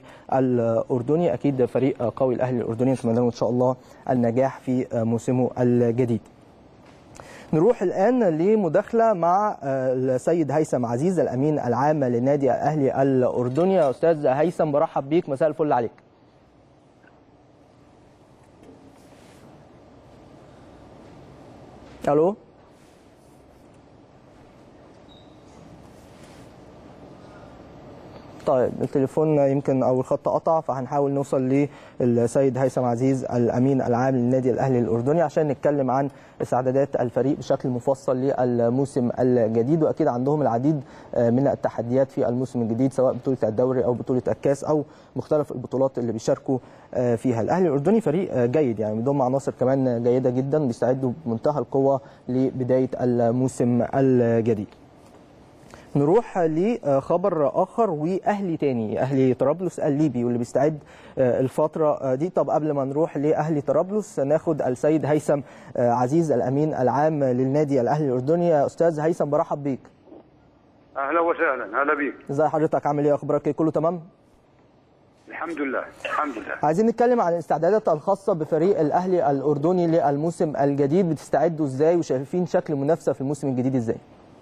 الاردني اكيد فريق قوي الاهلي الاردني نتمنى له ان شاء الله النجاح في موسمه الجديد نروح الان لمداخله مع السيد هيثم عزيز الامين العام للنادي الاهلي الاردني يا استاذ هيثم برحب بيك مساء الفل عليك الو طيب التليفون يمكن او الخط قطع فهنحاول نوصل للسيد هيثم عزيز الامين العام للنادي الاهلي الاردني عشان نتكلم عن استعدادات الفريق بشكل مفصل للموسم الجديد واكيد عندهم العديد من التحديات في الموسم الجديد سواء بطوله الدوري او بطوله الكاس او مختلف البطولات اللي بيشاركوا فيها الاهلي الاردني فريق جيد يعني بيضم عناصر كمان جيده جدا بيستعدوا بمنتهى القوه لبدايه الموسم الجديد نروح لخبر اخر واهلي تاني اهلي طرابلس الليبي واللي بيستعد الفتره دي طب قبل ما نروح لاهلي طرابلس ناخد السيد هيثم عزيز الامين العام للنادي الاهلي الاردني يا استاذ هيثم برحب بيك اهلا وسهلا اهلا بيك ازي حضرتك عامل ايه اخبارك ايه كله تمام الحمد لله الحمد لله عايزين نتكلم عن الاستعدادات الخاصه بفريق الاهلي الاردني للموسم الجديد بتستعدوا ازاي وشايفين شكل المنافسه في الموسم الجديد ازاي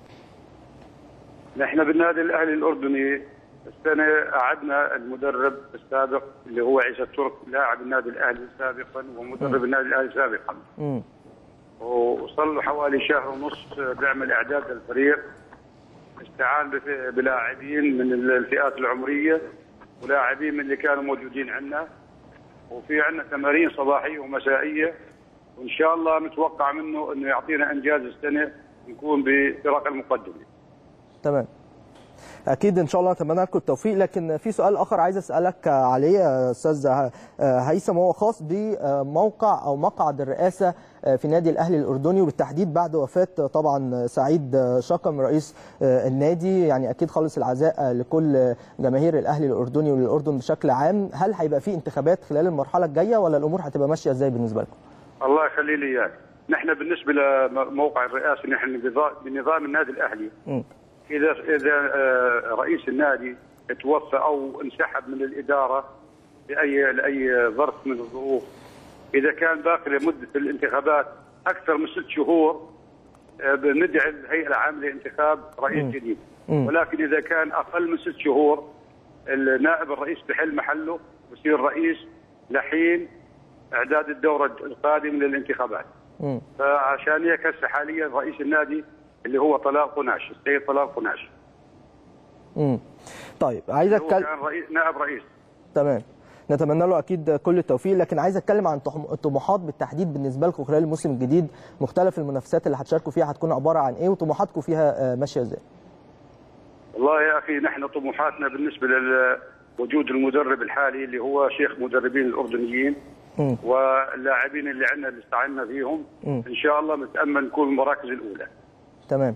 نحن بالنادي الاهلي الاردني السنه قعدنا المدرب السابق اللي هو عيسى الترك لاعب النادي الاهلي سابقا ومدرب النادي الاهلي سابقا امم وصل له حوالي شهر ونص بيعمل اعداد للفريق استعان بف- بلاعبين من الفئات العمريه ولاعبين من اللي كانوا موجودين عندنا وفي عندنا تمارين صباحيه ومسائيه وان شاء الله متوقع منه انه يعطينا انجاز السنه نكون بفرق المقدمه تمام اكيد ان شاء الله نتمنى لكم التوفيق لكن في سؤال اخر عايز اسالك عليه يا استاذ هيثم وهو خاص بموقع او مقعد الرئاسه في نادي الاهلي الاردني وبالتحديد بعد وفاه طبعا سعيد شقم رئيس النادي يعني اكيد خالص العزاء لكل جماهير الاهلي الاردني وللاردن بشكل عام هل هيبقى في انتخابات خلال المرحله الجايه ولا الامور هتبقى ماشيه ازاي بالنسبه لكم؟ الله يخلي لي اياك نحن بالنسبه لموقع الرئاسي نحن بنظام- بنظام النادي الاهلي مم. اذا اذا آه، رئيس النادي توفى او انسحب من الاداره لاي لاي ظرف من الظروف اذا كان باقي لمده الانتخابات اكثر من ست شهور آه، بندعي الهيئه العامه لانتخاب رئيس مم. جديد مم. ولكن اذا كان اقل من ست شهور النائب الرئيس بحل محله ويصير رئيس لحين اعداد الدوره القادم للانتخابات مم. فعشان هيك هسه حاليا رئيس النادي اللي هو طلال قناش السيد طلال قناش امم طيب عايز هو اتكلم كان رئيس نائب رئيس تمام نتمنى له اكيد كل التوفيق لكن عايز اتكلم عن طح- الطموحات بالتحديد بالنسبه لكم خلال الموسم الجديد مختلف المنافسات اللي هتشاركوا فيها هتكون عباره عن ايه وطموحاتكم فيها آه، ماشيه ازاي والله يا اخي نحن طموحاتنا بالنسبه لوجود المدرب الحالي اللي هو شيخ مدربين الاردنيين مم. واللاعبين اللي عندنا اللي استعنا فيهم مم. ان شاء الله نتامل نكون المراكز الاولى تمام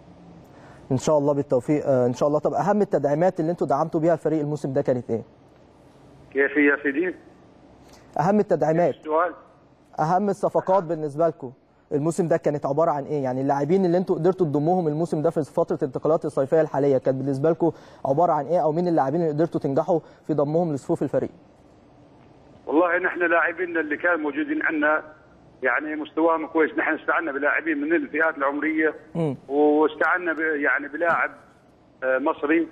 ان شاء الله بالتوفيق آه، ان شاء الله طب اهم التدعيمات اللي انتوا دعمتوا بيها الفريق الموسم ده كانت ايه كيف يا سيدي؟ اهم التدعيمات السؤال اهم الصفقات بالنسبه لكم الموسم ده كانت عباره عن ايه يعني اللاعبين اللي انتوا قدرتوا تضموهم الموسم ده في فتره الانتقالات الصيفيه الحاليه كانت بالنسبه لكم عباره عن ايه او مين اللاعبين اللي قدرتوا تنجحوا في ضمهم لصفوف الفريق والله نحن لاعبينا اللي كانوا موجودين عندنا يعني مستواهم كويس نحن استعنا بلاعبين من الفئات العمريه مم. واستعنا ب- يعني بلاعب آه، مصري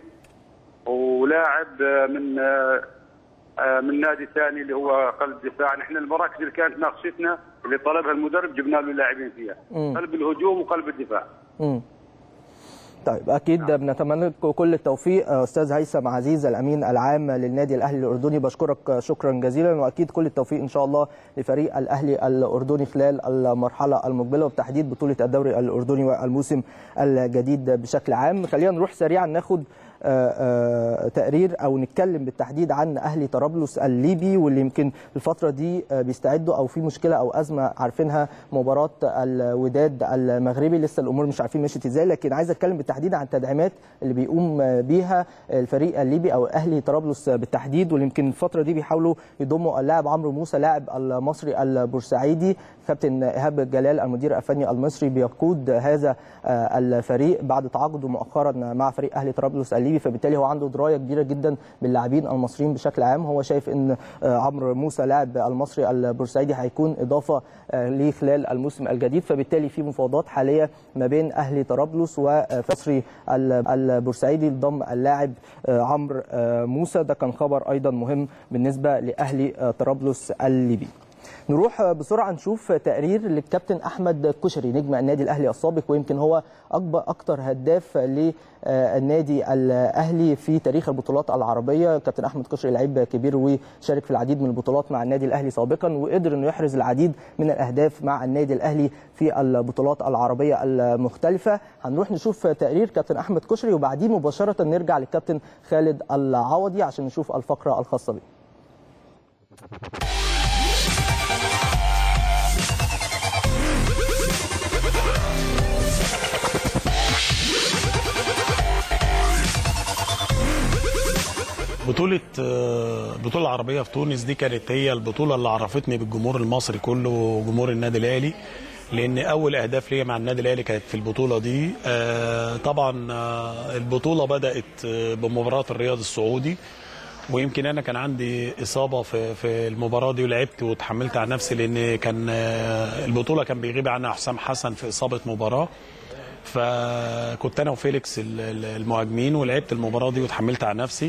ولاعب آه، من آه، آه، من نادي ثاني اللي هو قلب دفاع نحن المراكز اللي كانت ناقصتنا اللي طلبها المدرب جبنا له لاعبين فيها مم. قلب الهجوم وقلب الدفاع مم. طيب اكيد بنتمنى لكم كل التوفيق آه، استاذ هيثم عزيز الامين العام للنادي الاهلي الاردني بشكرك شكرا جزيلا واكيد كل التوفيق ان شاء الله لفريق الاهلي الاردني خلال المرحله المقبله وبتحديد بطوله الدوري الاردني والموسم الجديد بشكل عام خلينا نروح سريعا ناخد آه، آه، تقرير او نتكلم بالتحديد عن اهلي طرابلس الليبي واللي يمكن الفتره دي آه، بيستعدوا او في مشكله او ازمه عارفينها مباراه الوداد المغربي لسه الامور مش عارفين مشيت ازاي لكن عايز اتكلم بالتحديد عن التدعيمات اللي بيقوم آه، بيها الفريق الليبي او اهلي طرابلس بالتحديد واللي يمكن الفتره دي بيحاولوا يضموا اللاعب عمرو موسى لاعب المصري البورسعيدي كابتن ايهاب جلال المدير الفني المصري بيقود هذا آه، الفريق بعد تعاقده مؤخرا مع فريق اهلي طرابلس الليبي فبالتالي هو عنده درايه كبيره جدا باللاعبين المصريين بشكل عام هو شايف ان آه، عمرو موسى لاعب المصري البورسعيدي هيكون اضافه آه، ليه خلال الموسم الجديد فبالتالي في مفاوضات حاليه ما بين اهلي طرابلس وفصري البورسعيدي لضم اللاعب آه، عمرو آه، موسى ده كان خبر ايضا مهم بالنسبه لاهلي آه، طرابلس الليبي نروح بسرعه نشوف تقرير للكابتن احمد كشري نجم النادي الاهلي السابق ويمكن هو اكبر اكتر هداف للنادي الاهلي في تاريخ البطولات العربيه كابتن احمد كشري لعيب كبير وشارك في العديد من البطولات مع النادي الاهلي سابقا وقدر انه يحرز العديد من الاهداف مع النادي الاهلي في البطولات العربيه المختلفه هنروح نشوف تقرير كابتن احمد كشري وبعديه مباشره نرجع للكابتن خالد العوضي عشان نشوف الفقره الخاصه بيه بطولة آه، البطولة العربية في تونس دي كانت هي البطولة اللي عرفتني بالجمهور المصري كله وجمهور النادي الأهلي لأن أول أهداف ليا مع النادي الأهلي كانت في البطولة دي آه، طبعا آه، البطولة بدأت آه، بمباراة الرياض السعودي ويمكن انا كان عندي اصابه في في المباراه دي ولعبت وتحملت على نفسي لان كان آه، البطوله كان بيغيب عنها حسام حسن في اصابه مباراه فكنت انا وفيليكس ال- ال- المهاجمين ولعبت المباراه دي وتحملت على نفسي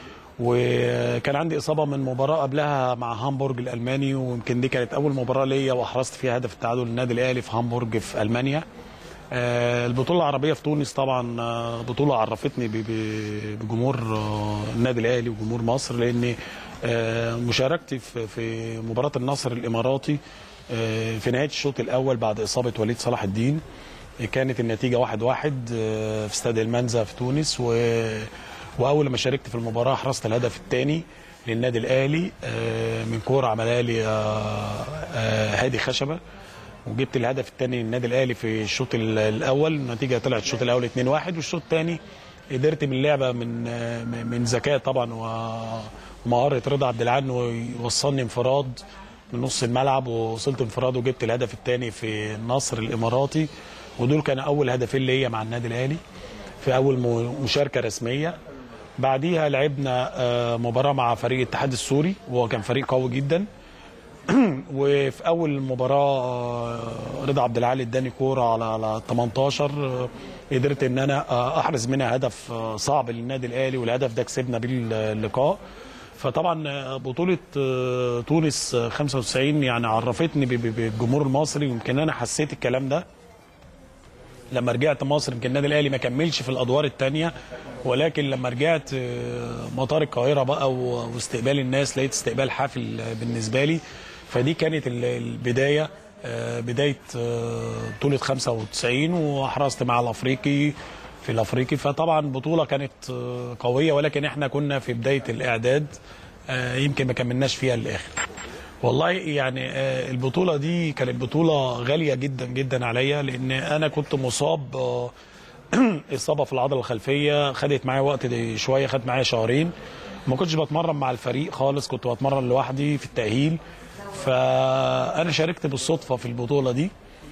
وكان عندي اصابه من مباراه قبلها مع هامبورج الالماني ويمكن دي كانت اول مباراه ليا واحرزت فيها هدف التعادل للنادي الاهلي في هامبورج في المانيا آه، البطوله العربيه في تونس طبعا آه، بطوله عرفتني ب- ب- بجمهور آه، النادي الاهلي وجمهور مصر لان آه، مشاركتي في في مباراه النصر الاماراتي آه، في نهايه الشوط الاول بعد اصابه وليد صلاح الدين كانت النتيجه واحد واحد آه، في استاد المنزه في تونس و واول ما شاركت في المباراه حرزت الهدف الثاني للنادي الاهلي آه، من كوره عملها لي آه، آه، هادي خشبه وجبت الهدف الثاني للنادي الاهلي في الشوط ال- الاول النتيجه طلعت الشوط الاول 2-1 والشوط الثاني قدرت من اللعبه من آه، من ذكاء طبعا و- ومهاره رضا عبد العال انه يوصلني انفراد من نص الملعب ووصلت انفراد وجبت الهدف الثاني في النصر الاماراتي ودول كانوا اول هدفين ليا مع النادي الاهلي في اول م- مشاركه رسميه بعديها لعبنا آه، مباراه مع فريق الاتحاد السوري وهو كان فريق قوي جدا وفي اول مباراه آه، رضا عبد العال اداني كوره على على 18 آه، قدرت ان انا آه، احرز منها هدف آه، صعب للنادي الاهلي والهدف ده كسبنا بيه اللقاء فطبعا آه، بطوله آه، تونس آه، 95 يعني عرفتني ب- ب- بالجمهور المصري ويمكن انا حسيت الكلام ده لما رجعت مصر يمكن النادي الاهلي ما كملش في الادوار الثانيه ولكن لما رجعت آه، مطار القاهره بقى و- واستقبال الناس لقيت استقبال حافل آه، بالنسبه لي فدي كانت ال- البدايه آه، بدايه آه، بطوله 95 واحرزت مع الافريقي في الافريقي فطبعا بطوله كانت آه، قويه ولكن احنا كنا في بدايه الاعداد آه، يمكن ما كملناش فيها للاخر والله يعني آه، البطوله دي كانت بطوله غاليه جدا جدا عليا لان انا كنت مصاب آه، اصابه في العضله الخلفيه خدت معايا وقت دي شويه خدت معايا شهرين ما كنتش بتمرن مع الفريق خالص كنت بتمرن لوحدي في التاهيل فانا شاركت بالصدفه في البطوله دي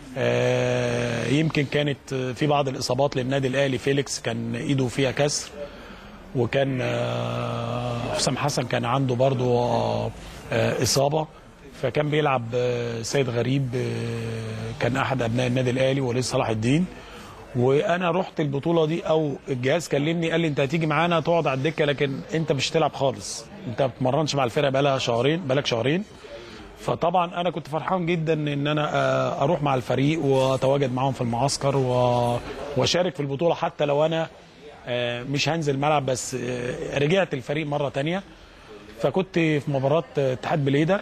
آه، يمكن كانت في بعض الاصابات للنادي الاهلي فيليكس كان ايده فيها كسر وكان آه، حسام حسن كان عنده برضو آه، آه، اصابه فكان بيلعب آه، سيد غريب آه، كان احد ابناء النادي الاهلي وليد صلاح الدين وانا رحت البطوله دي او الجهاز كلمني قال لي انت هتيجي معانا تقعد على الدكه لكن انت مش هتلعب خالص انت ما بتمرنش مع الفرقه بقالها شهرين بقالك شهرين فطبعا انا كنت فرحان جدا ان انا آه، اروح مع الفريق واتواجد معاهم في المعسكر و- واشارك في البطوله حتى لو انا آه، مش هنزل ملعب بس آه، رجعت الفريق مره تانية فكنت في مباراه آه، اتحاد بليده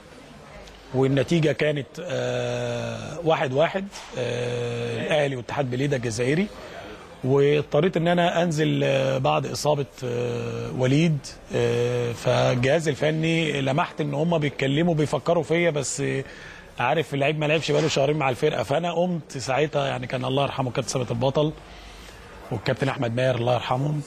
والنتيجه كانت آه، واحد واحد آه، الاهلي واتحاد بليده الجزائري واضطريت ان انا انزل آه، بعد اصابه آه، وليد آه، فالجهاز الفني لمحت ان هم بيتكلموا بيفكروا فيا بس آه، عارف اللعيب ما لعبش بقاله شهرين مع الفرقه فانا قمت ساعتها يعني كان الله يرحمه كابتن ثابت البطل والكابتن احمد ماهر الله يرحمهم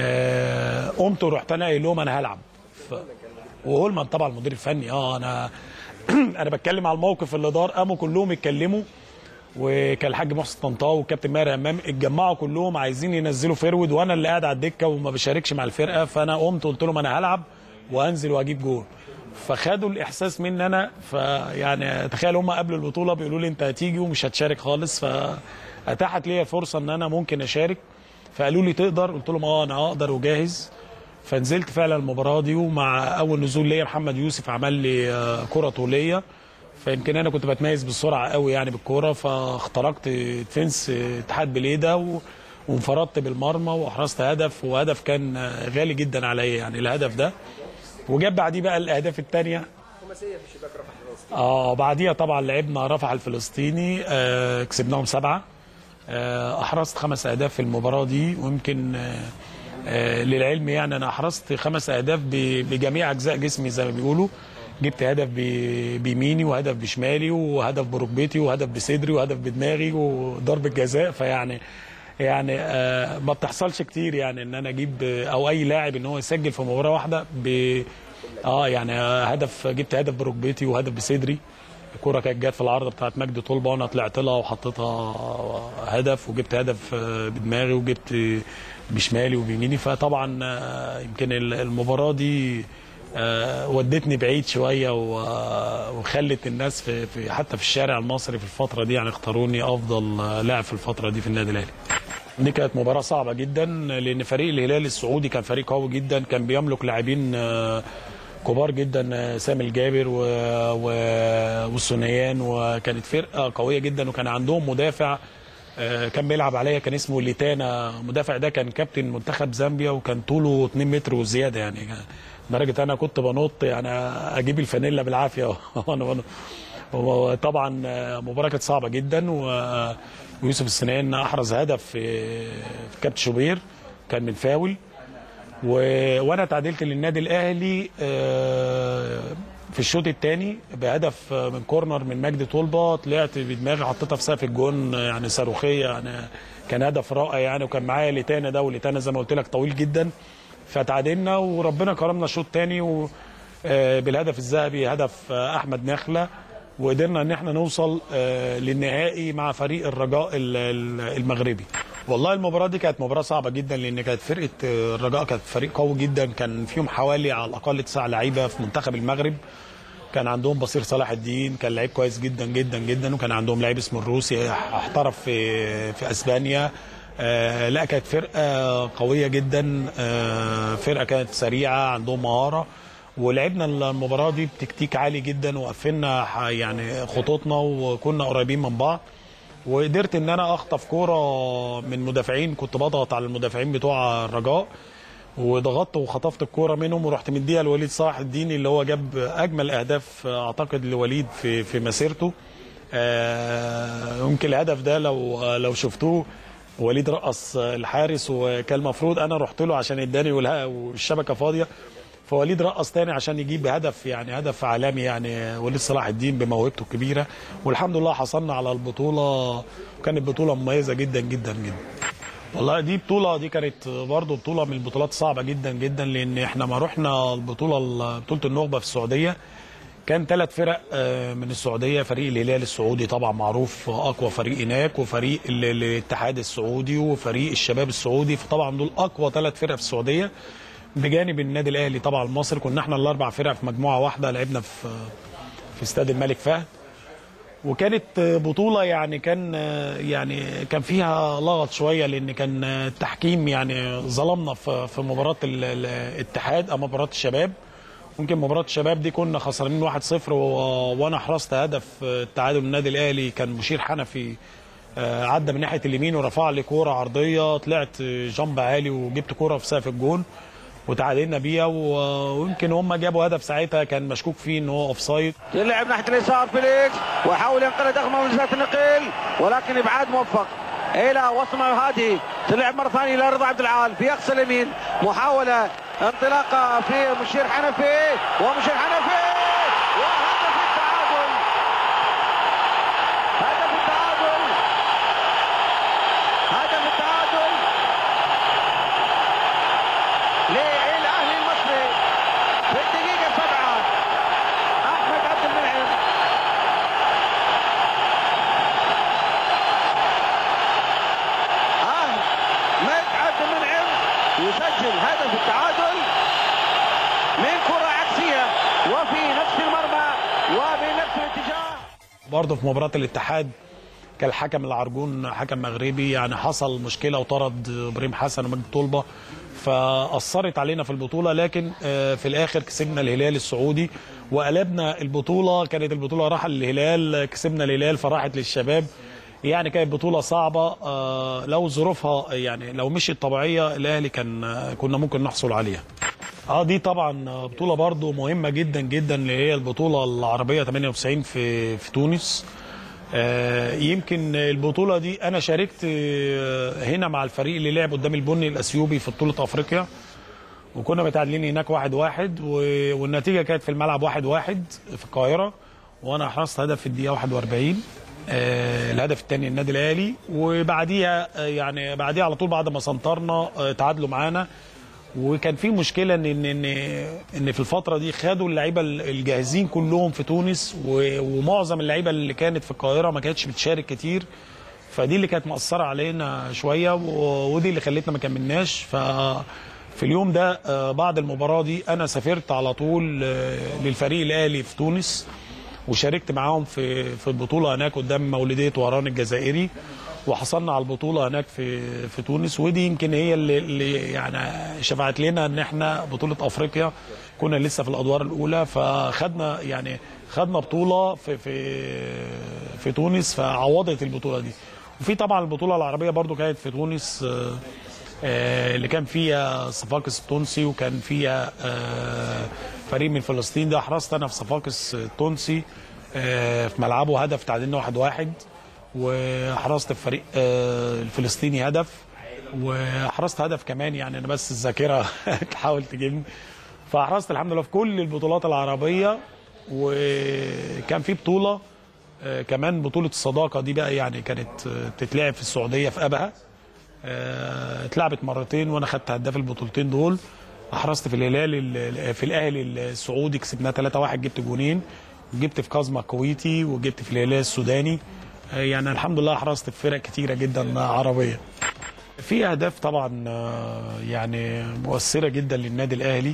آه، قمت ورحت انا قايل لهم انا هلعب ف... وهولمان طبعا المدير الفني اه انا انا بتكلم على الموقف اللي دار قاموا كلهم يتكلموا وكان الحاج محسن طنطاوي والكابتن ماهر امام اتجمعوا كلهم عايزين ينزلوا فيرود وانا اللي قاعد على الدكه وما بشاركش مع الفرقه فانا قمت قلت لهم انا هلعب وانزل واجيب جول فخدوا الاحساس مني انا فيعني تخيل هم قبل البطوله بيقولوا لي انت هتيجي ومش هتشارك خالص فاتاحت لي فرصه ان انا ممكن اشارك فقالوا لي تقدر قلت لهم اه انا اقدر وجاهز فنزلت فعلا المباراه دي ومع اول نزول ليا محمد يوسف عمل لي آه، كره طوليه فيمكن انا كنت بتميز بالسرعه قوي يعني بالكوره فاخترقت فنس اتحاد بليده و... وانفردت بالمرمى واحرزت هدف وهدف كان آه، غالي جدا عليا يعني الهدف ده وجاب بعديه بقى الاهداف الثانيه خماسيه في الشباك رفح الراسي اه بعديها طبعا لعبنا رفح الفلسطيني آه كسبناهم سبعه آه احرزت خمس اهداف في المباراه دي ويمكن آه آه للعلم يعني انا احرزت خمس اهداف ب- بجميع اجزاء جسمي زي ما بيقولوا جبت هدف ب- بيميني وهدف بشمالي وهدف بركبتي وهدف بصدري وهدف بدماغي وضربه جزاء فيعني يعني آه ما بتحصلش كتير يعني ان انا اجيب آه، او اي لاعب ان هو يسجل في مباراه واحده ب اه يعني آه، هدف جبت هدف بركبتي وهدف بصدري الكرة كانت جت في العارضة بتاعت مجدي طلبة وانا طلعت لها وحطيتها هدف وجبت هدف آه، بدماغي وجبت بشمالي وبيميني فطبعا آه، يمكن ال- المباراة دي آه، ودتني بعيد شوية و- وخلت الناس في, في حتى في الشارع المصري في الفترة دي يعني اختاروني أفضل آه، لاعب في الفترة دي في النادي الأهلي دي كانت مباراة صعبة جدا لأن فريق الهلال السعودي كان فريق قوي جدا كان بيملك لاعبين آه، كبار جدا آه، سامي الجابر و... و... والسنيان وكانت فرقة قوية جدا وكان عندهم مدافع آه، كان بيلعب عليا كان اسمه ليتانا المدافع ده كان كابتن منتخب زامبيا وكان طوله 2 متر وزيادة يعني لدرجة أنا كنت بنط يعني أجيب الفانيلا بالعافية وأنا بنط وطبعا آه، مباراة كانت صعبة جدا و- ويوسف السنان أحرز هدف في في كابتن شوبير كان من فاول و... وانا تعادلت للنادي الاهلي آه، في الشوط الثاني بهدف آه، من كورنر من مجدي طلبه طلعت بدماغي حطيتها في سقف الجون آه، يعني صاروخيه يعني كان هدف رائع يعني وكان معايا ليتانا ده وليتانا زي ما قلت لك طويل جدا فتعادلنا وربنا كرمنا الشوط الثاني و... آه، بالهدف الذهبي هدف آه، احمد نخله وقدرنا ان احنا نوصل آه، للنهائي مع فريق الرجاء ال- ال- المغربي والله المباراه دي كانت مباراه صعبه جدا لان كانت فرقه آه، الرجاء كانت فريق قوي جدا كان فيهم حوالي على الاقل تسع لعيبه في منتخب المغرب كان عندهم بصير صلاح الدين كان لعيب كويس جدا جدا جدا وكان عندهم لعيب اسمه الروسي احترف في في اسبانيا آه لا كانت فرقه قويه جدا آه فرقه كانت سريعه عندهم مهاره ولعبنا المباراه دي بتكتيك عالي جدا وقفلنا ح- يعني خطوطنا وكنا قريبين من بعض وقدرت ان انا اخطف كوره من مدافعين كنت بضغط على المدافعين بتوع الرجاء وضغطت وخطفت الكوره منهم ورحت مديها لوليد صلاح الدين اللي هو جاب اجمل اهداف اعتقد لوليد في في مسيرته آه، يمكن الهدف ده لو لو شفتوه وليد رقص الحارس وكان المفروض انا رحت له عشان اداني والها- والشبكه فاضيه فوليد رقص تاني عشان يجيب هدف يعني هدف عالمي يعني وليد صلاح الدين بموهبته الكبيره والحمد لله حصلنا على البطوله وكانت بطوله مميزه جدا جدا جدا والله دي بطولة دي كانت برضو بطولة من البطولات صعبة جدا جدا لأن احنا ما رحنا البطولة بطولة النخبة في السعودية كان ثلاث فرق آه، من السعودية فريق الهلال السعودي طبعا معروف أقوى فريق هناك وفريق ال- الاتحاد السعودي وفريق الشباب السعودي فطبعا دول أقوى ثلاث فرق في السعودية بجانب النادي الأهلي طبعا المصري كنا احنا الأربع فرق في مجموعة واحدة لعبنا في في استاد الملك فهد وكانت بطولة يعني كان يعني كان فيها لغط شوية لأن كان التحكيم يعني ظلمنا في في مباراة ال- ال- الاتحاد أو مباراة الشباب ممكن مباراة الشباب دي كنا خسرانين 1-0 و- وأنا حرزت هدف التعادل النادي الأهلي كان مشير حنفي آه، عدى من ناحية اليمين ورفع لي كورة عرضية طلعت جنب عالي وجبت كورة في سقف الجون وتعادلنا بيها و- ويمكن هم جابوا هدف ساعتها كان مشكوك فيه ان هو اوف سايد يلعب ناحيه اليسار فيليكس ويحاول ينقل ضخمه من مسافه النقيل ولكن ابعاد موفق الى وصمه هادي تلعب مره ثانيه الى رضا عبد العال في اقصى اليمين محاوله انطلاقه في مشير حنفي ومشير حنفي وهدف التعادل هدف التعادل هدف التعادل للاهلي المصري في الدقيقه سبعه احمد عبد المنعم احمد عبد المنعم يسجل هدف التعادل من كره عكسيه وفي نفس المرمى وبنفس الاتجاه برضه في مباراة الاتحاد كان الحكم العرجون حكم مغربي يعني حصل مشكلة وطرد إبراهيم حسن ومجد طلبة فأثرت علينا في البطولة لكن آه، في الآخر كسبنا الهلال السعودي وقلبنا البطولة كانت البطولة راحة للهلال كسبنا الهلال فراحت للشباب يعني كانت بطولة صعبة آه، لو ظروفها يعني لو مشيت طبيعية الأهلي كان آه، كنا ممكن نحصل عليها اه دي طبعا بطولة برضو مهمة جدا جدا اللي هي البطولة العربية 98 في في تونس آه، يمكن البطولة دي أنا شاركت آه، هنا مع الفريق اللي لعب قدام البني الأثيوبي في بطولة أفريقيا وكنا متعادلين هناك واحد واحد و- والنتيجة كانت في الملعب واحد واحد في القاهرة وأنا حرزت هدف في الدقيقة 41 آه، الهدف الثاني النادي الأهلي وبعديها آه، يعني بعديها على طول بعد ما سنطرنا آه، تعادلوا معانا وكان في مشكله ان ان ان ان في الفتره دي خدوا اللعيبه الجاهزين كلهم في تونس و- ومعظم اللعيبه اللي كانت في القاهره ما كانتش بتشارك كتير فدي اللي كانت مأثره علينا شويه و- ودي اللي خلتنا ما كملناش ف في اليوم ده آه، بعد المباراه دي انا سافرت على طول آه، للفريق الاهلي في تونس وشاركت معاهم في في البطوله هناك قدام مولوديه وهران الجزائري وحصلنا على البطوله هناك في في تونس ودي يمكن هي اللي, اللي يعني شفعت لنا ان احنا بطوله افريقيا كنا لسه في الادوار الاولى فخدنا يعني خدنا بطوله في في في تونس فعوضت البطوله دي وفي طبعا البطوله العربيه برضو كانت في تونس آه، آه، اللي كان فيها صفاقس التونسي وكان فيها آه، فريق من فلسطين ده حرصت انا في صفاقس التونسي آه، في ملعبه هدف تعادلنا واحد واحد وحرصت في فريق آه، الفلسطيني هدف وحرصت هدف كمان يعني انا بس الذاكره تحاول تجيبني فحرصت الحمد لله في كل البطولات العربيه وكان في بطوله آه، كمان بطوله الصداقه دي بقى يعني كانت آه، بتتلعب في السعوديه في ابها آه، اتلعبت مرتين وانا خدت هداف البطولتين دول حرصت في الهلال ال- في الاهلي السعودي كسبناه 3-1 جبت جونين وجبت في كازما الكويتي وجبت في الهلال السوداني آه، يعني الحمد لله حرصت في فرق كتيره جدا عربيه في اهداف طبعا آه، يعني مؤثره جدا للنادي الاهلي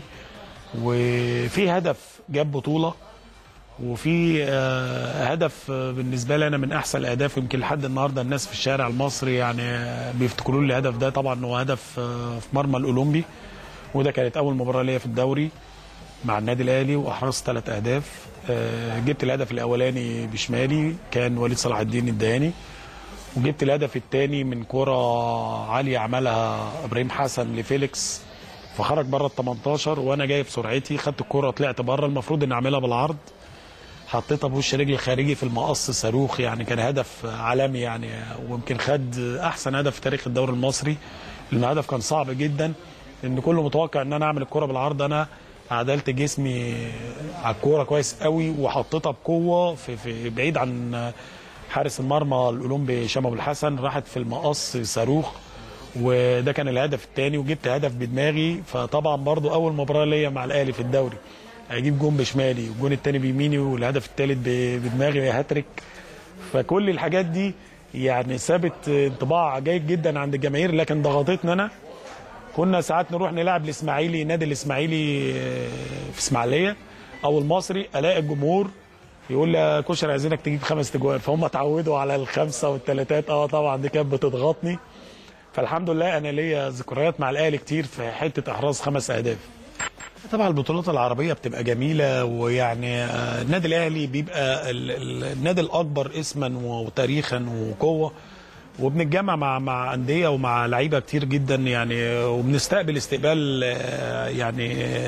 وفي هدف جاب بطوله وفي آه، هدف آه، بالنسبه لي انا من احسن الاهداف يمكن لحد النهارده الناس في الشارع المصري يعني آه، بيفتكروا لي الهدف ده طبعا هو هدف آه، في مرمى الاولمبي وده كانت اول مباراه ليا في الدوري مع النادي الاهلي واحرزت ثلاث اهداف آه، جبت الهدف الاولاني بشمالي كان وليد صلاح الدين الدهاني وجبت الهدف الثاني من كرة عالية عملها ابراهيم حسن لفيليكس فخرج بره ال 18 وانا جاي بسرعتي خدت الكرة طلعت بره المفروض اني اعملها بالعرض حطيتها بوش رجلي الخارجي في المقص صاروخ يعني كان هدف عالمي يعني ويمكن خد احسن هدف في تاريخ الدوري المصري لان الهدف كان صعب جدا لان كله متوقع ان انا اعمل الكرة بالعرض انا عدلت جسمي على الكوره كويس قوي وحطيتها بقوه في, في بعيد عن حارس المرمى الاولمبي هشام ابو الحسن راحت في المقص صاروخ وده كان الهدف الثاني وجبت هدف بدماغي فطبعا برضو اول مباراه ليا مع الاهلي في الدوري اجيب جون بشمالي والجون الثاني بيميني والهدف الثالث بدماغي هاتريك فكل الحاجات دي يعني سابت انطباع جيد جدا عند الجماهير لكن ضغطتنا انا كنا ساعات نروح نلعب الاسماعيلي نادي الاسماعيلي في اسماعيليه او المصري الاقي الجمهور يقول لي يا كشري عايزينك تجيب خمس تجوان فهم اتعودوا على الخمسه والثلاثات اه طبعا دي كانت بتضغطني فالحمد لله انا ليا ذكريات مع الاهلي كتير في حته احراز خمس اهداف طبعا البطولات العربيه بتبقى جميله ويعني النادي الاهلي بيبقى النادي الاكبر اسما وتاريخا وقوه وبنتجمع مع مع انديه ومع لعيبه كتير جدا يعني وبنستقبل استقبال يعني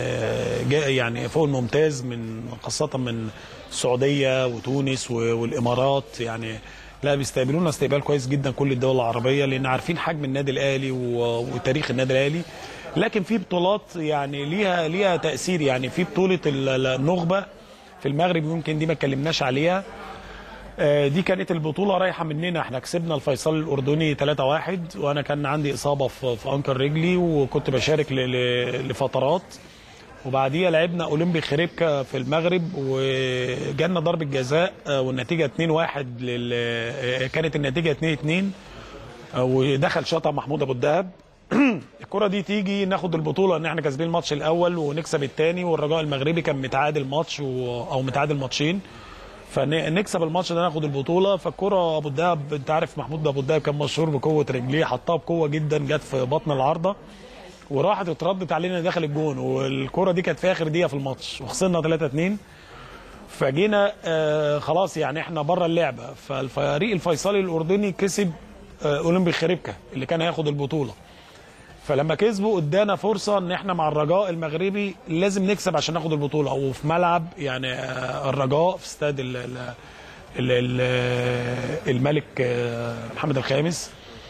يعني فوق الممتاز من خاصه من السعوديه وتونس والامارات يعني لا بيستقبلونا استقبال كويس جدا كل الدول العربيه لان عارفين حجم النادي الاهلي وتاريخ النادي الاهلي لكن في بطولات يعني ليها ليها تاثير يعني في بطوله النخبه في المغرب يمكن دي ما اتكلمناش عليها دي كانت البطولة رايحة مننا احنا كسبنا الفيصل الأردني 3-1 وأنا كان عندي إصابة في, في أنكر رجلي وكنت بشارك لفترات وبعديها لعبنا أولمبي خريبكا في المغرب وجالنا ضربة جزاء والنتيجة 2-1 لل... كانت النتيجة 2-2 ودخل شاطها محمود أبو الدهب الكرة دي تيجي ناخد البطولة ان احنا كاسبين الماتش الاول ونكسب الثاني والرجاء المغربي كان متعادل ماتش و... او متعادل ماتشين فنكسب الماتش ده ناخد البطوله فالكره ابو الدهب انت عارف محمود ابو الدهب كان مشهور بقوه رجليه حطها بقوه جدا جت في بطن العارضه وراحت اتردت علينا داخل الجون والكره دي كانت في اخر دقيقه في الماتش وخسرنا 3 2 فجينا آه خلاص يعني احنا بره اللعبه فالفريق الفيصلي الاردني كسب آه اولمبي خريبكا اللي كان هياخد البطوله فلما كسبوا ادانا فرصه ان احنا مع الرجاء المغربي لازم نكسب عشان ناخد البطوله وفي ملعب يعني الرجاء في استاد ال ال ال الملك محمد الخامس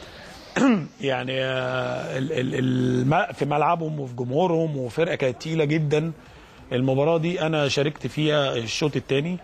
يعني في ملعبهم وفي جمهورهم وفرقه كانت تقيله جدا المباراه دي انا شاركت فيها الشوط الثاني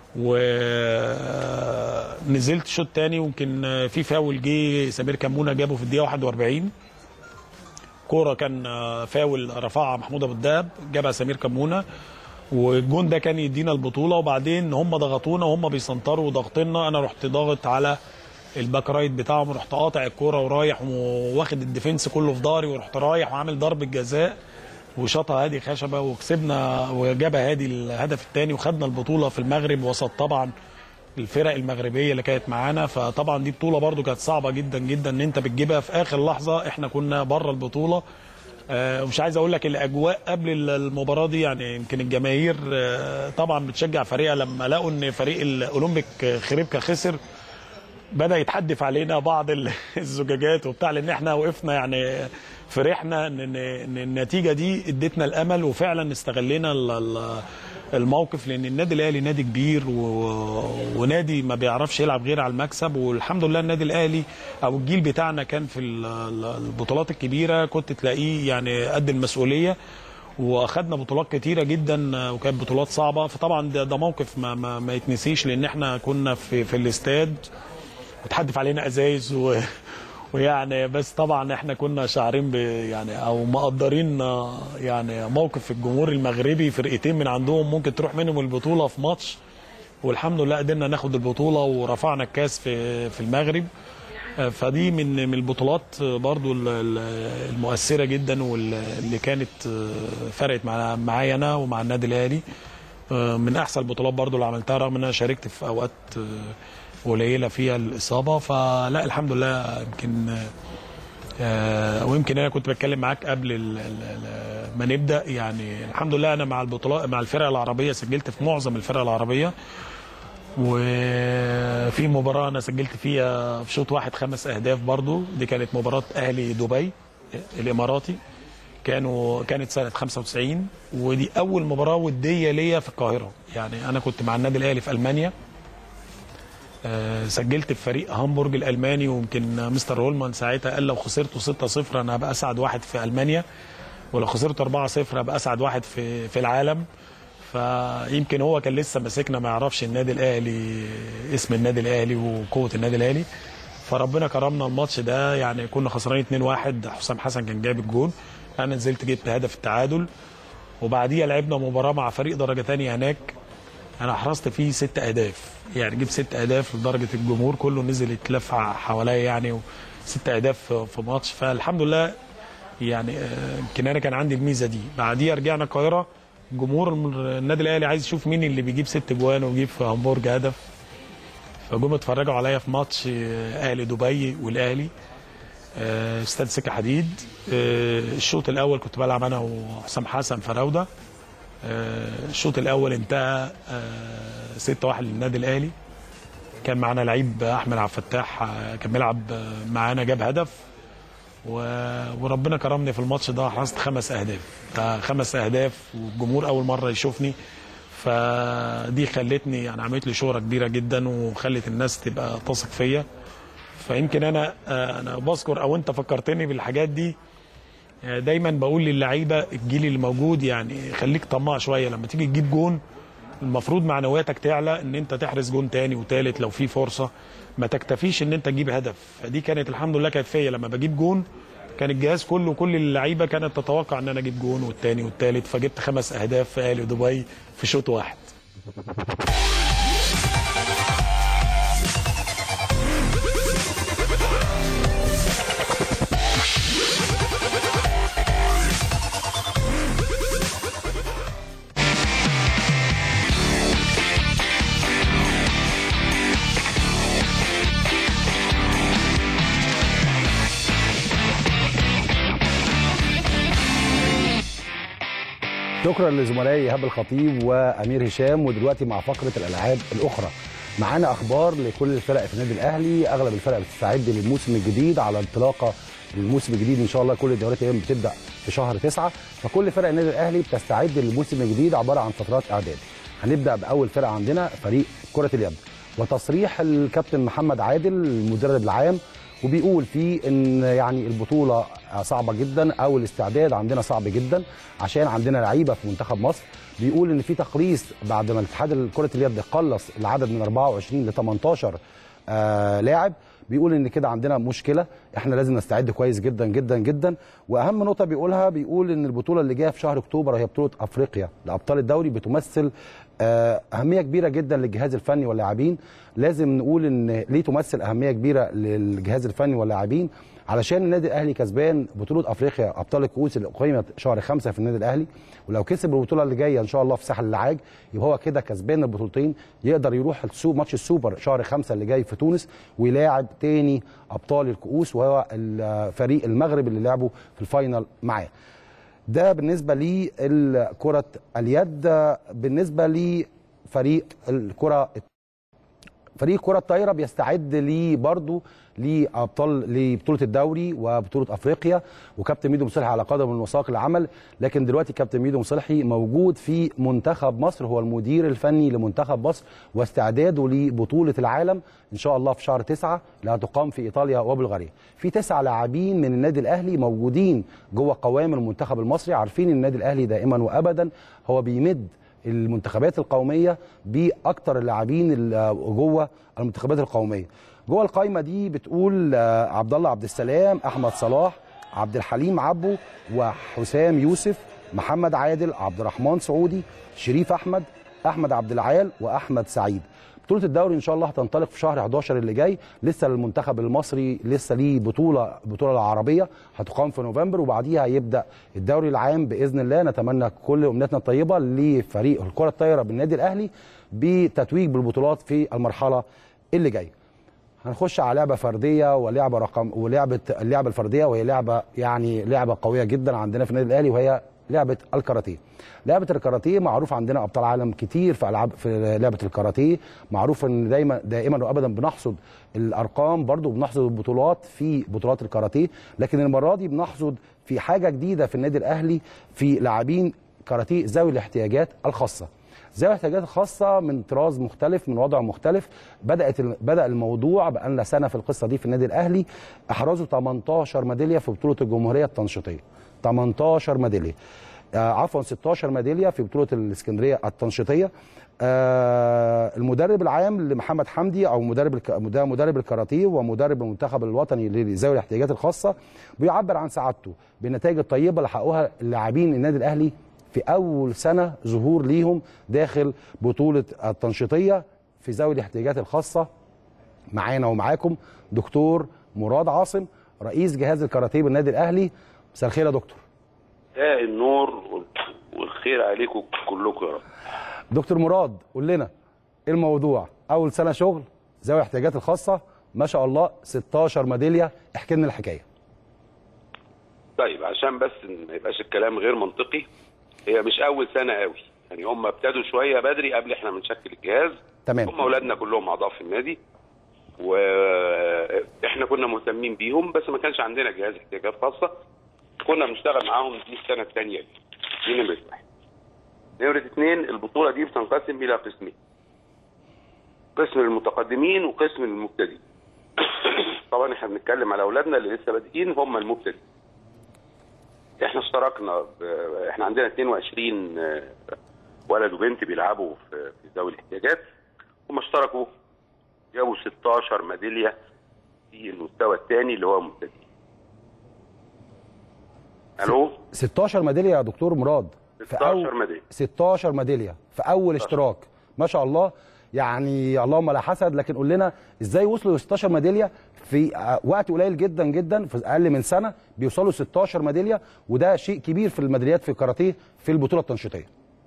ونزلت الشوط الثاني ويمكن في فاول جه سمير كمونه جابه في الدقيقه 41 كوره كان فاول رفعها محمود ابو الدهب جابها سمير كمونه والجون ده كان يدينا البطوله وبعدين هم ضغطونا وهم بيسنطروا وضغطنا انا رحت ضاغط على الباك رايت بتاعهم رحت قاطع الكوره ورايح واخد الديفنس كله في ضهري ورحت رايح وعامل ضربه جزاء وشاطها هادي خشبه وكسبنا وجابها هادي الهدف الثاني وخدنا البطوله في المغرب وسط طبعا الفرق المغربيه اللي كانت معانا فطبعا دي بطوله برده كانت صعبه جدا جدا ان انت بتجيبها في اخر لحظه احنا كنا بره البطوله آه ومش عايز اقول لك الاجواء قبل المباراه دي يعني يمكن الجماهير آه طبعا بتشجع فريقها لما لقوا ان فريق الاولمبيك خريبكا خسر بدا يتحدف علينا بعض الزجاجات وبتاع لان احنا وقفنا يعني فرحنا ان النتيجه دي ادتنا الامل وفعلا استغلينا الموقف لان النادي الاهلي نادي كبير و... ونادي ما بيعرفش يلعب غير على المكسب والحمد لله النادي الاهلي او الجيل بتاعنا كان في البطولات الكبيره كنت تلاقيه يعني قد المسؤوليه واخدنا بطولات كتيره جدا وكانت بطولات صعبه فطبعا ده, ده موقف ما, ما, ما يتنسيش لان احنا كنا في في الاستاد وتحدف علينا ازايز و... ويعني بس طبعا احنا كنا شاعرين ب يعني او مقدرين يعني موقف الجمهور المغربي فرقتين من عندهم ممكن تروح منهم البطوله في ماتش والحمد لله قدرنا ناخد البطوله ورفعنا الكاس في في المغرب فدي من من البطولات برضو المؤثره جدا واللي كانت فرقت معايا انا ومع النادي الاهلي من احسن البطولات برضو اللي عملتها رغم ان انا شاركت في اوقات قليله فيها الاصابه فلا الحمد لله يمكن آه ويمكن انا كنت بتكلم معاك قبل ال ال ما نبدا يعني الحمد لله انا مع البطولات مع الفرق العربيه سجلت في معظم الفرق العربيه وفي مباراه انا سجلت فيها في شوط واحد خمس اهداف برضو دي كانت مباراه اهلي دبي الاماراتي كانوا كانت سنه 95 ودي اول مباراه وديه ليا في القاهره يعني انا كنت مع النادي الاهلي في المانيا آه، سجلت في فريق هامبورج الالماني ويمكن مستر هولمان ساعتها قال لو خسرتوا 6-0 انا هبقى اسعد واحد في المانيا ولو خسرتوا 4-0 هبقى اسعد واحد في في العالم فيمكن هو كان لسه ماسكنا ما يعرفش النادي الاهلي اسم النادي الاهلي وقوه النادي الاهلي فربنا كرمنا الماتش ده يعني كنا خسرانين 2-1 حسام حسن كان جايب الجون انا نزلت جبت هدف التعادل وبعديها لعبنا مباراه مع فريق درجه ثانيه هناك انا حرزت فيه ست اهداف يعني جبت ست اهداف لدرجه الجمهور كله نزل يتلف حواليا يعني ست اهداف في- في ماتش فالحمد لله يعني آه، يمكن انا كان عندي الميزه دي بعديها رجعنا القاهره جمهور النادي الاهلي عايز يشوف مين اللي بيجيب ست جوان ويجيب في هامبورج هدف فجم اتفرجوا عليا في ماتش آه، اهلي دبي والاهلي آه، استاد سكه حديد آه، الشوط الاول كنت بلعب انا وحسام حسن فراوده آه، الشوط الاول انتهى 6-1 للنادي الاهلي كان معانا لعيب احمد عبد الفتاح آه، كان بيلعب آه، معانا جاب هدف و- وربنا كرمني في الماتش ده حرزت خمس اهداف خمس اهداف والجمهور اول مره يشوفني فدي خلتني يعني عملت لي شهره كبيره جدا وخلت الناس تبقى تثق فيا فيمكن انا آه، انا بذكر او انت فكرتني بالحاجات دي آه، دايما بقول للعيبه الجيل اللي موجود يعني خليك طماع شويه لما تيجي تجيب جون المفروض معنوياتك تعلى ان انت تحرز جون تاني وتالت لو في فرصه ما تكتفيش ان انت تجيب هدف فدي كانت الحمد لله كانت فيا لما بجيب جون كان الجهاز كله كل اللعيبه كانت تتوقع ان انا اجيب جون والتاني والتالت فجبت خمس اهداف في اهلي دبي في شوط واحد شكرا لزملائي ايهاب الخطيب وامير هشام ودلوقتي مع فقره الالعاب الاخرى معانا اخبار لكل الفرق في النادي الاهلي اغلب الفرق بتستعد للموسم الجديد على انطلاقه الموسم الجديد ان شاء الله كل الدوريات الايام بتبدا في شهر تسعة فكل فرق النادي الاهلي بتستعد للموسم الجديد عباره عن فترات اعداد هنبدا باول فرقه عندنا فريق كره اليد وتصريح الكابتن محمد عادل المدرب العام وبيقول فيه ان يعني البطوله صعبه جدا او الاستعداد عندنا صعب جدا عشان عندنا لعيبه في منتخب مصر بيقول ان في تقليص بعد ما الاتحاد كره اليد قلص العدد من 24 ل 18 آه لاعب بيقول ان كده عندنا مشكله احنا لازم نستعد كويس جدا جدا جدا واهم نقطه بيقولها بيقول ان البطوله اللي جايه في شهر اكتوبر هي بطوله افريقيا لابطال الدوري بتمثل آه، اهميه كبيره جدا للجهاز الفني واللاعبين لازم نقول ان ليه تمثل اهميه كبيره للجهاز الفني واللاعبين علشان النادي الاهلي كسبان بطوله افريقيا ابطال الكؤوس اللي اقيمت شهر خمسة في النادي الاهلي ولو كسب البطوله اللي جايه ان شاء الله في ساحل العاج يبقى هو كده كسبان البطولتين يقدر يروح السوق ماتش السوبر شهر خمسة اللي جاي في تونس ويلاعب تاني ابطال الكؤوس وهو الفريق المغرب اللي لعبوا في الفاينل معاه ده بالنسبه لكره اليد بالنسبه لفريق الكره فريق كره الطايره بيستعد ليه برضه لابطال لبطوله الدوري وبطوله افريقيا وكابتن ميدو مصلحي على قدم وساق العمل لكن دلوقتي كابتن ميدو مصلحي موجود في منتخب مصر هو المدير الفني لمنتخب مصر واستعداده لبطوله العالم ان شاء الله في شهر تسعة اللي هتقام في ايطاليا وبلغاريا في تسع لاعبين من النادي الاهلي موجودين جوه قوام المنتخب المصري عارفين النادي الاهلي دائما وابدا هو بيمد المنتخبات القوميه باكتر اللاعبين اللي جوه المنتخبات القوميه جوه القائمه دي بتقول آه، عبد الله عبد السلام احمد صلاح عبد الحليم عبو وحسام يوسف محمد عادل عبد الرحمن سعودي شريف احمد احمد عبد العال واحمد سعيد بطوله الدوري ان شاء الله هتنطلق في شهر 11 اللي جاي لسه المنتخب المصري لسه ليه بطوله بطوله العربيه هتقام في نوفمبر وبعديها يبدا الدوري العام باذن الله نتمنى كل امنياتنا الطيبه لفريق الكره الطايره بالنادي الاهلي بتتويج بالبطولات في المرحله اللي جايه هنخش على لعبه فرديه ولعبه رقم ولعبه اللعبه الفرديه وهي لعبه يعني لعبه قويه جدا عندنا في النادي الاهلي وهي لعبه الكاراتيه لعبه الكاراتيه معروف عندنا ابطال عالم كتير في العاب في لعبه الكاراتيه معروف ان دايما دائما وابدا بنحصد الارقام برضو بنحصد البطولات في بطولات الكاراتيه لكن المره دي بنحصد في حاجه جديده في النادي الاهلي في لاعبين كاراتيه ذوي الاحتياجات الخاصه ذوي الاحتياجات الخاصه من طراز مختلف من وضع مختلف بدات بدا الموضوع بقى لنا سنه في القصه دي في النادي الاهلي احرزوا 18 ميداليه في بطوله الجمهوريه التنشيطيه 18 ميداليه آه عفوا 16 ميداليه في بطوله الاسكندريه التنشيطيه آه المدرب العام لمحمد حمدي او مدرب الك... ده مدرب الكاراتيه ومدرب المنتخب الوطني لذوي الاحتياجات الخاصه بيعبر عن سعادته بالنتائج الطيبه اللي حققوها اللاعبين النادي الاهلي في اول سنه ظهور ليهم داخل بطوله التنشيطيه في ذوي الاحتياجات الخاصه معانا ومعاكم دكتور مراد عاصم رئيس جهاز الكاراتيه بالنادي الاهلي مساء الخير يا دكتور مساء النور والخير عليكم كلكم يا رب دكتور مراد قول لنا ايه الموضوع اول سنه شغل ذوي الاحتياجات الخاصه ما شاء الله 16 ميداليه احكي لنا الحكايه طيب عشان بس ما يبقاش الكلام غير منطقي هي مش اول سنه قوي يعني هم ابتدوا شويه بدري قبل احنا ما نشكل الجهاز تمام هم اولادنا كلهم اعضاء في النادي واحنا كنا مهتمين بيهم بس ما كانش عندنا جهاز احتياجات خاصه كنا بنشتغل معاهم دي السنه الثانيه دي دي نمره واحد نمره اثنين البطوله دي بتنقسم الى قسمين قسم للمتقدمين وقسم للمبتدئين طبعا احنا بنتكلم على اولادنا اللي لسه بادئين هم المبتدئين احنا اشتركنا ب... احنا عندنا 22 ولد وبنت بيلعبوا في في ذوي الاحتياجات هم اشتركوا جابوا 16 ميداليه في المستوى الثاني اللي هو مبتدئ الو 16 ميداليه يا دكتور مراد 16 ميداليه 16 ميداليه في اول اشتراك ما شاء الله يعني اللهم لا حسد لكن قول لنا ازاي وصلوا ل 16 ميداليه في وقت قليل جدا جدا في اقل من سنه بيوصلوا 16 ميداليه وده شيء كبير في الميداليات في الكاراتيه في البطوله التنشيطيه.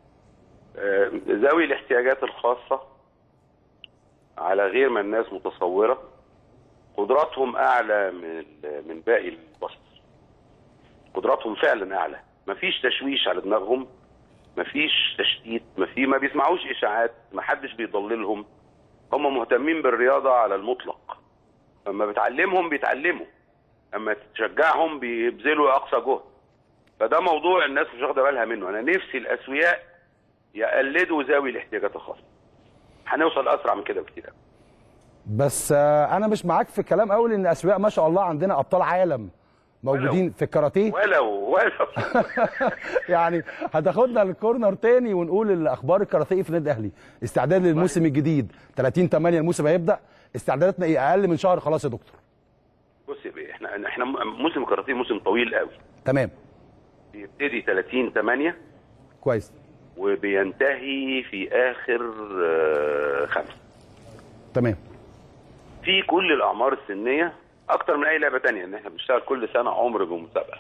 ذوي الاحتياجات الخاصه على غير ما الناس متصوره قدراتهم اعلى من من باقي البشر. قدراتهم فعلا اعلى، مفيش تشويش على دماغهم مفيش تشتيت ما في ما بيسمعوش اشاعات ما حدش بيضللهم هم مهتمين بالرياضه على المطلق اما بتعلمهم بيتعلموا اما تشجعهم بيبذلوا اقصى جهد فده موضوع الناس مش واخده بالها منه انا نفسي الاسوياء يقلدوا ذوي الاحتياجات الخاصه هنوصل اسرع من كده بكتير بس انا مش معاك في الكلام قوي لان اسوياء ما شاء الله عندنا ابطال عالم موجودين ولو. في الكاراتيه ولو ولو يعني هتاخدنا الكورنر تاني ونقول الاخبار الكاراتيه في النادي الاهلي استعداد للموسم الجديد 30 8 الموسم هيبدا استعداداتنا ايه اقل من شهر خلاص يا دكتور بص يا بيه احنا احنا موسم الكاراتيه موسم طويل قوي تمام بيبتدي 30 8 كويس وبينتهي في اخر آه، خمسه تمام في كل الاعمار السنيه اكتر من اي لعبه تانية ان احنا بنشتغل كل سنه عمر بمسابقه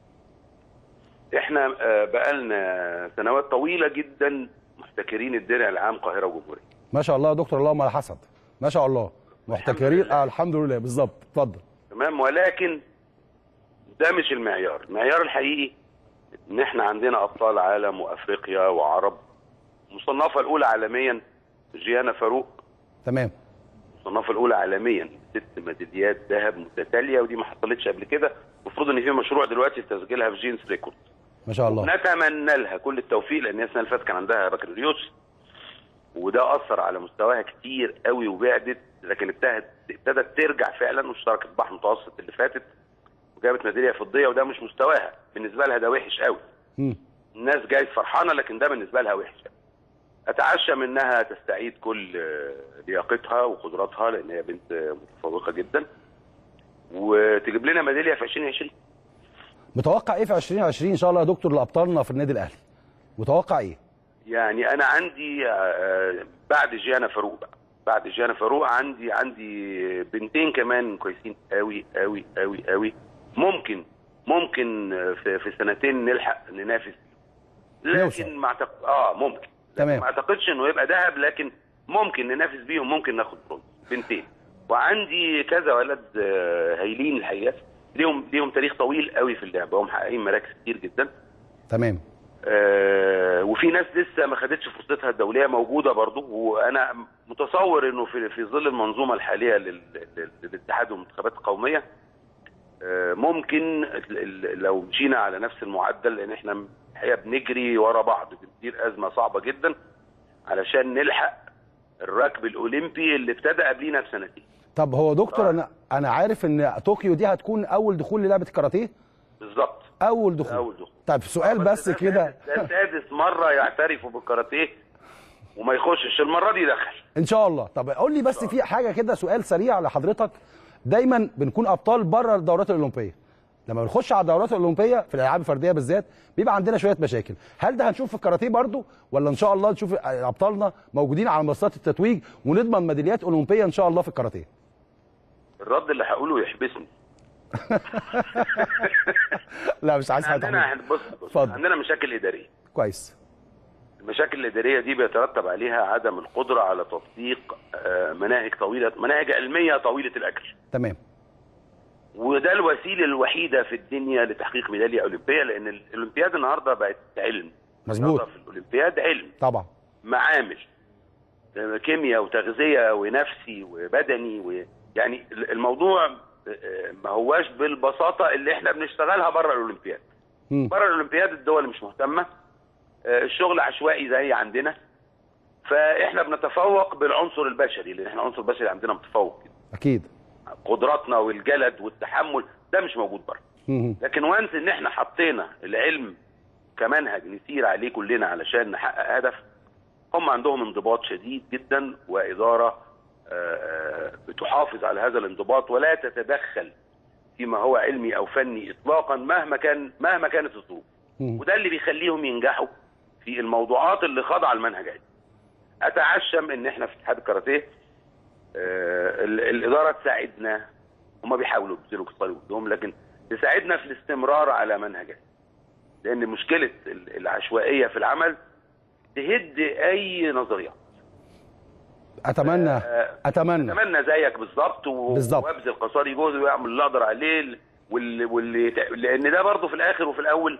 احنا آه، بقالنا سنوات طويله جدا محتكرين الدرع العام قاهره وجمهوريه ما شاء الله يا دكتور اللهم لا حسد ما شاء الله محتكرين اه الحمد لله بالظبط اتفضل تمام ولكن ده مش المعيار المعيار الحقيقي ان احنا عندنا ابطال عالم وافريقيا وعرب مصنفه الاولى عالميا جيانا فاروق تمام المصنفه الاولى عالميا ست ميداليات ذهب متتاليه ودي ما حصلتش قبل كده المفروض ان في مشروع دلوقتي تسجيلها في جينز ريكورد ما شاء الله نتمنى لها كل التوفيق لان هي السنه اللي فاتت كان عندها بكالوريوس وده اثر على مستواها كتير قوي وبعدت لكن ابتدت ابتدت ترجع فعلا واشتركت في بحر المتوسط اللي فاتت وجابت ميداليه فضيه وده مش مستواها بالنسبه لها ده وحش قوي مم. الناس جايز فرحانه لكن ده بالنسبه لها وحش اتعشى منها تستعيد كل آه، لياقتها وقدراتها لان هي بنت آه، متفوقه جدا وتجيب لنا ميداليه في 2020 متوقع ايه في 2020 ان شاء الله يا دكتور لابطالنا في النادي الاهلي متوقع ايه يعني انا عندي آه، بعد جيانا فاروق بقى بعد جيانا فاروق عندي عندي بنتين كمان كويسين قوي قوي قوي قوي ممكن ممكن آه، في في سنتين نلحق ننافس لكن ما أعتقد اه ممكن تمام ما اعتقدش انه يبقى ذهب لكن ممكن ننافس بيهم ممكن ناخد برونز بنتين وعندي كذا ولد آه، هايلين الحقيقه ليهم ليهم تاريخ طويل قوي في اللعبه هم محققين مراكز كتير جدا تمام آه، وفي ناس لسه ما خدتش فرصتها الدوليه موجوده برضو وانا متصور انه في في ظل المنظومه الحاليه لل- لل- للاتحاد والمنتخبات القوميه آه، ممكن ال- ال- لو مشينا على نفس المعدل لان احنا الحقيقه بنجري ورا بعض بنصير ازمه صعبه جدا علشان نلحق الركب الاولمبي اللي ابتدى قبلينا بسنتين طب هو دكتور انا انا عارف ان طوكيو دي هتكون اول دخول للعبه الكاراتيه بالظبط اول دخول اول دخول طب سؤال بس كده ده سادس مره يعترفوا بالكاراتيه وما يخشش المره دي دخل ان شاء الله طب قول لي بس في حاجه كده سؤال سريع لحضرتك دايما بنكون ابطال بره الدورات الاولمبيه لما بنخش على الدورات الاولمبيه في الالعاب الفرديه بالذات بيبقى عندنا شويه مشاكل هل ده هنشوف في الكاراتيه برضو ولا ان شاء الله نشوف ابطالنا موجودين على منصات التتويج ونضمن ميداليات اولمبيه ان شاء الله في الكاراتيه الرد اللي هقوله يحبسني لا مش عايز حاجه عندنا تحمل. بص بص اتفضل. عندنا مشاكل اداريه كويس المشاكل الاداريه دي بيترتب عليها عدم القدره على تطبيق آه، مناهج طويله مناهج علميه طويله الاجل تمام وده الوسيله الوحيده في الدنيا لتحقيق ميداليه اولمبيه لان الاولمبياد النهارده بقت علم مظبوط النهاردة في الاولمبياد علم طبعا معامل آه، كيمياء وتغذيه ونفسي وبدني و... يعني الموضوع آه، ما هواش بالبساطه اللي احنا بنشتغلها بره الاولمبياد مم. بره الاولمبياد الدول مش مهتمه آه، الشغل عشوائي زي عندنا فاحنا بنتفوق بالعنصر البشري لان احنا العنصر البشري عندنا متفوق اكيد قدراتنا والجلد والتحمل ده مش موجود بره مم. لكن وانس ان احنا حطينا العلم كمنهج نسير عليه كلنا علشان نحقق هدف هم عندهم انضباط شديد جدا واداره آه، آه، بتحافظ على هذا الانضباط ولا تتدخل فيما هو علمي او فني اطلاقا مهما كان مهما كانت الظروف وده اللي بيخليهم ينجحوا في الموضوعات اللي خاضعه المنهج علمي اتعشم ان احنا في اتحاد الكاراتيه آه، ال- الاداره تساعدنا هم بيحاولوا يبذلوا قصار جهدهم لكن تساعدنا في الاستمرار على منهج علمي. لان مشكله ال- العشوائيه في العمل تهد اي نظريات اتمنى اتمنى اتمنى زيك بالظبط و- بالظبط. وابذل قصاري جهدي واعمل اللي اقدر عليه واللي, واللي لان ده برضه في الاخر وفي الاول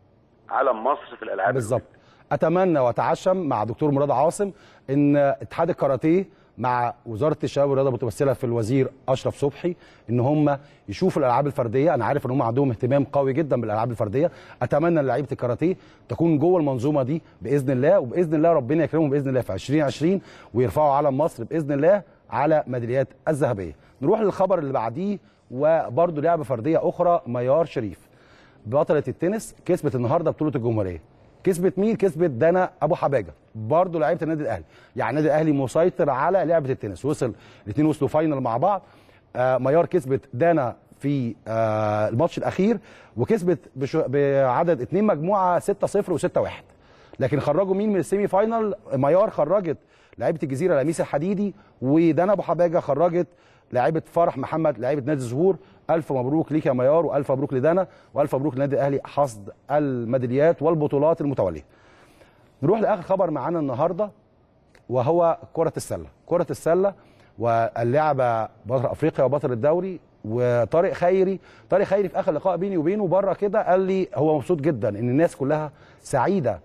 علم مصر في الالعاب بالظبط اتمنى واتعشم مع دكتور مراد عاصم ان اتحاد الكاراتيه مع وزاره الشباب والرياضه متمثله في الوزير اشرف صبحي ان هم يشوفوا الالعاب الفرديه انا عارف ان هم عندهم اهتمام قوي جدا بالالعاب الفرديه اتمنى ان لعيبه الكاراتيه تكون جوه المنظومه دي باذن الله وباذن الله ربنا يكرمهم باذن الله في 2020 ويرفعوا علم مصر باذن الله على ميداليات الذهبيه نروح للخبر اللي بعديه وبرده لعبه فرديه اخرى ميار شريف بطلة التنس كسبت النهارده بطولة الجمهورية. كسبت مين؟ كسبت دانا ابو حباجه برضه لعيبه النادي الاهلي، يعني النادي الاهلي مسيطر على لعبه التنس، وصل الاثنين وصلوا فاينل مع بعض. آه ميار كسبت دانا في آه الماتش الاخير وكسبت بشو بعدد اثنين مجموعه 6-0 و6-1. لكن خرجوا مين من السيمي فاينل؟ ميار خرجت لعيبه الجزيره لميس الحديدي ودانا ابو حباجه خرجت لاعيبه فرح محمد لاعيبه نادي الزهور الف مبروك ليك يا ميار والف مبروك لدانا والف مبروك للنادي الاهلي حصد الميداليات والبطولات المتواليه نروح لاخر خبر معانا النهارده وهو كره السله كره السله واللعبه بطل افريقيا وبطل الدوري وطارق خيري طارق خيري في اخر لقاء بيني وبينه بره كده قال لي هو مبسوط جدا ان الناس كلها سعيده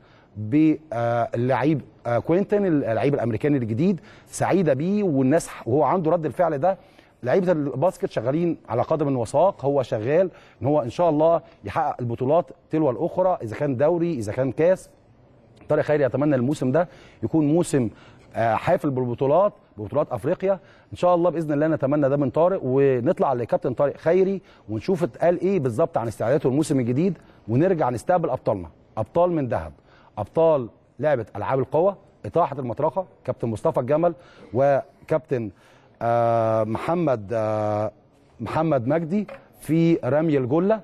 باللعيب كوينتن اللعيب الامريكاني الجديد سعيده بيه والناس وهو عنده رد الفعل ده لعيبه الباسكت شغالين على قدم وساق هو شغال ان هو ان شاء الله يحقق البطولات تلو الاخرى اذا كان دوري اذا كان كاس طارق خيري يتمنى الموسم ده يكون موسم آه، حافل بالبطولات ببطولات افريقيا ان شاء الله باذن الله نتمنى ده من طارق ونطلع لكابتن طارق خيري ونشوف اتقال ايه بالظبط عن استعداداته الموسم الجديد ونرجع نستقبل ابطالنا ابطال من ذهب ابطال لعبه العاب القوى اطاحه المطرقه كابتن مصطفى الجمل وكابتن آه، محمد آه، محمد مجدي في رمي الجله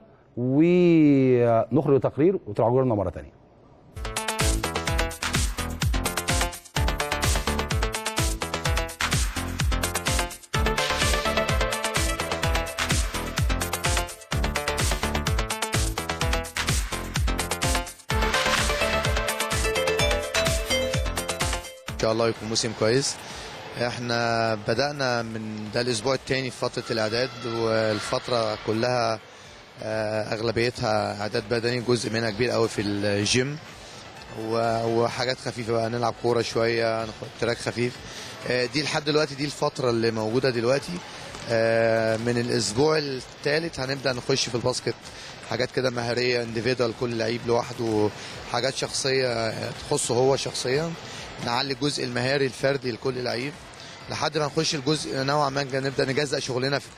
ونخرج تقرير وترجعوا لنا مره ثانيه ان شاء الله يكون موسم كويس احنا بدأنا من ده الاسبوع الثاني في فترة الاعداد والفترة كلها آه، اغلبيتها اعداد بدني جزء منها كبير قوي في الجيم و- وحاجات خفيفه بقى نلعب كوره شويه ناخد تراك خفيف آه، دي لحد دلوقتي دي الفتره اللي موجوده دلوقتي آه، من الاسبوع الثالث هنبدا نخش في الباسكت حاجات كده مهاريه انديفيدوال كل لعيب لوحده حاجات شخصيه آه، تخصه هو شخصيا نعلي الجزء المهاري الفردي لكل لعيب لحد ما نخش الجزء نوعا ما نبدا نجزأ شغلنا في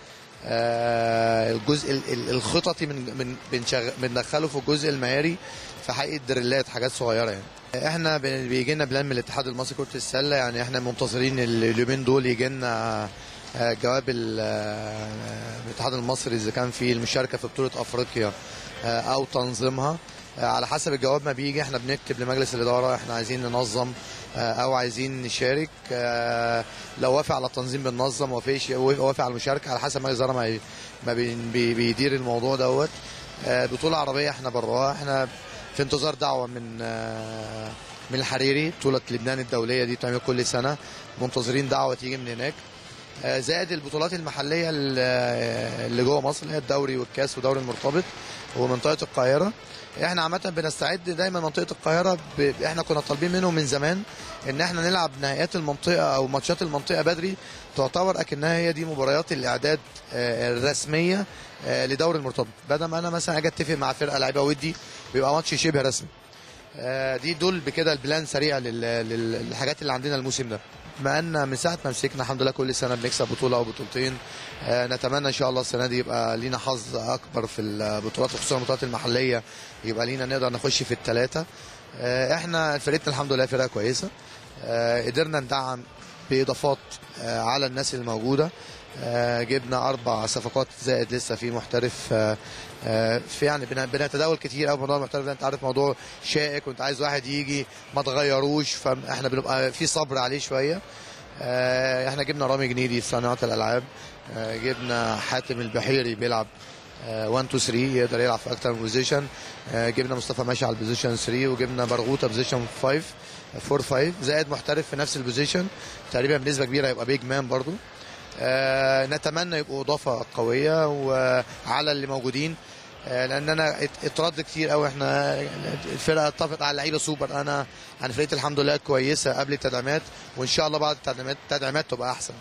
آه، الجزء ال- ال- الخططي من من بنشغ- بندخله في الجزء المهاري في حقيقه دريلات حاجات صغيره يعني احنا بن- بيجي لنا بلان من الاتحاد المصري كره السله يعني احنا منتظرين ال- اليومين دول يجي لنا آه، جواب ال- آه، من الاتحاد المصري اذا كان في المشاركه في بطوله افريقيا آه، او تنظيمها آه، على حسب الجواب ما بيجي احنا بنكتب لمجلس الاداره احنا عايزين ننظم آه، او عايزين نشارك آه، لو وافق على التنظيم بننظم ما وافقش وافق على المشاركه على حسب مجلس الاداره ما ما بي- بي- بيدير الموضوع دوت آه، بطوله عربيه احنا براها احنا في انتظار دعوه من آه، من الحريري بطوله لبنان الدوليه دي بتعمل كل سنه منتظرين دعوه تيجي من هناك آه، زائد البطولات المحليه ال- آه، اللي جوه مصر اللي هي الدوري والكاس ودوري المرتبط ومنطقه القاهره احنا عامه بنستعد دايما منطقه القاهره ب... احنا كنا طالبين منهم من زمان ان احنا نلعب نهائيات المنطقه او ماتشات المنطقه بدري تعتبر اكنها هي دي مباريات الاعداد آه، الرسميه آه، لدوري المرتبط بدل ما انا مثلا اجي اتفق مع فرقه لعيبه ودي بيبقى ماتش شبه رسمي آه، دي دول بكده البلان سريع لل- لل- للحاجات اللي عندنا الموسم ده بما ان من ساعه ما مسكنا الحمد لله كل سنه بنكسب بطوله او بطولتين آه، نتمنى ان شاء الله السنه دي يبقى لينا حظ اكبر في البطولات وخصوصا البطولات المحليه يبقى لينا نقدر نخش في الثلاثه احنا فرقتنا الحمد لله فرقه كويسه آه، قدرنا ندعم باضافات آه، على الناس الموجوده آه، جبنا اربع صفقات زائد لسه في محترف آه، آه، في يعني بن- بنتداول كتير قوي موضوع المحترف ده انت عارف موضوع شائك وانت عايز واحد يجي ما تغيروش فاحنا بنبقى في صبر عليه شويه آه، احنا جبنا رامي جنيدي في صناعه الالعاب آه، جبنا حاتم البحيري بيلعب 1 2 3 يقدر يلعب في اكتر من بوزيشن جبنا مصطفى ماشي على البوزيشن 3 وجبنا برغوثه بوزيشن 5 4 5 زائد محترف في نفس البوزيشن تقريبا بنسبه كبيره يبقى بيج مان برضو آه، نتمنى يبقوا اضافه قويه وعلى اللي موجودين آه، لان انا ات- اترد كتير قوي احنا الفرقه اتفقت على لعيبه سوبر انا انا فرقتي الحمد لله كويسه قبل التدعيمات وان شاء الله بعد التدعيمات التدعيمات تبقى احسن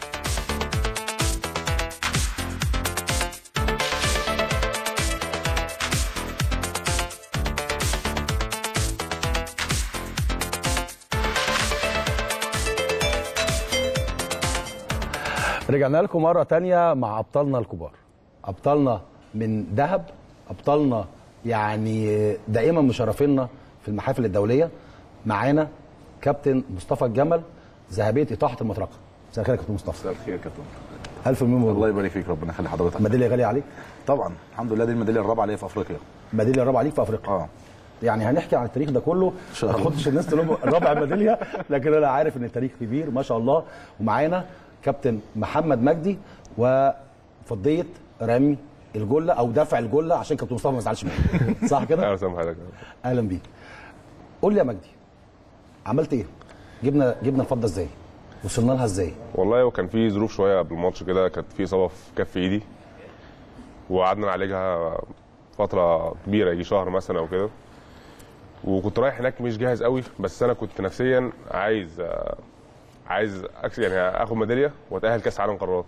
رجعنا لكم مرة تانية مع أبطالنا الكبار أبطالنا من ذهب أبطالنا يعني دائما مشرفينا في المحافل الدولية معانا كابتن مصطفى الجمل ذهبية إطاحة المطرقة مساء الخير يا كابتن مصطفى مساء الخير يا كابتن ألف مليون مبروك الله يبارك فيك ربنا يخلي حضرتك ميدالية غالية عليك طبعا الحمد لله دي الميداليه الرابعه ليا في افريقيا ميدالية الرابعة عليك في أفريقيا اه يعني هنحكي عن التاريخ ده كله شاء ما الله. تاخدش الناس تقول لهم رابع ميداليه لكن انا عارف ان التاريخ كبير ما شاء الله ومعانا كابتن محمد مجدي وفضيه رمي الجله او دفع الجله عشان كابتن مصطفى ما يزعلش مني صح كده؟ اهلا وسهلا بحضرتك اهلا بيك قول لي يا مجدي عملت ايه؟ جبنا جبنا الفضه ازاي؟ وصلنا لها ازاي؟ والله وكان في ظروف شويه قبل الماتش كده كانت في اصابه في كف ايدي وقعدنا نعالجها فتره كبيره يجي شهر مثلا او كده وكنت رايح هناك مش جاهز قوي بس انا كنت نفسيا عايز آه، عايز أكس يعني اخد ميداليه واتاهل كاس عالم قارات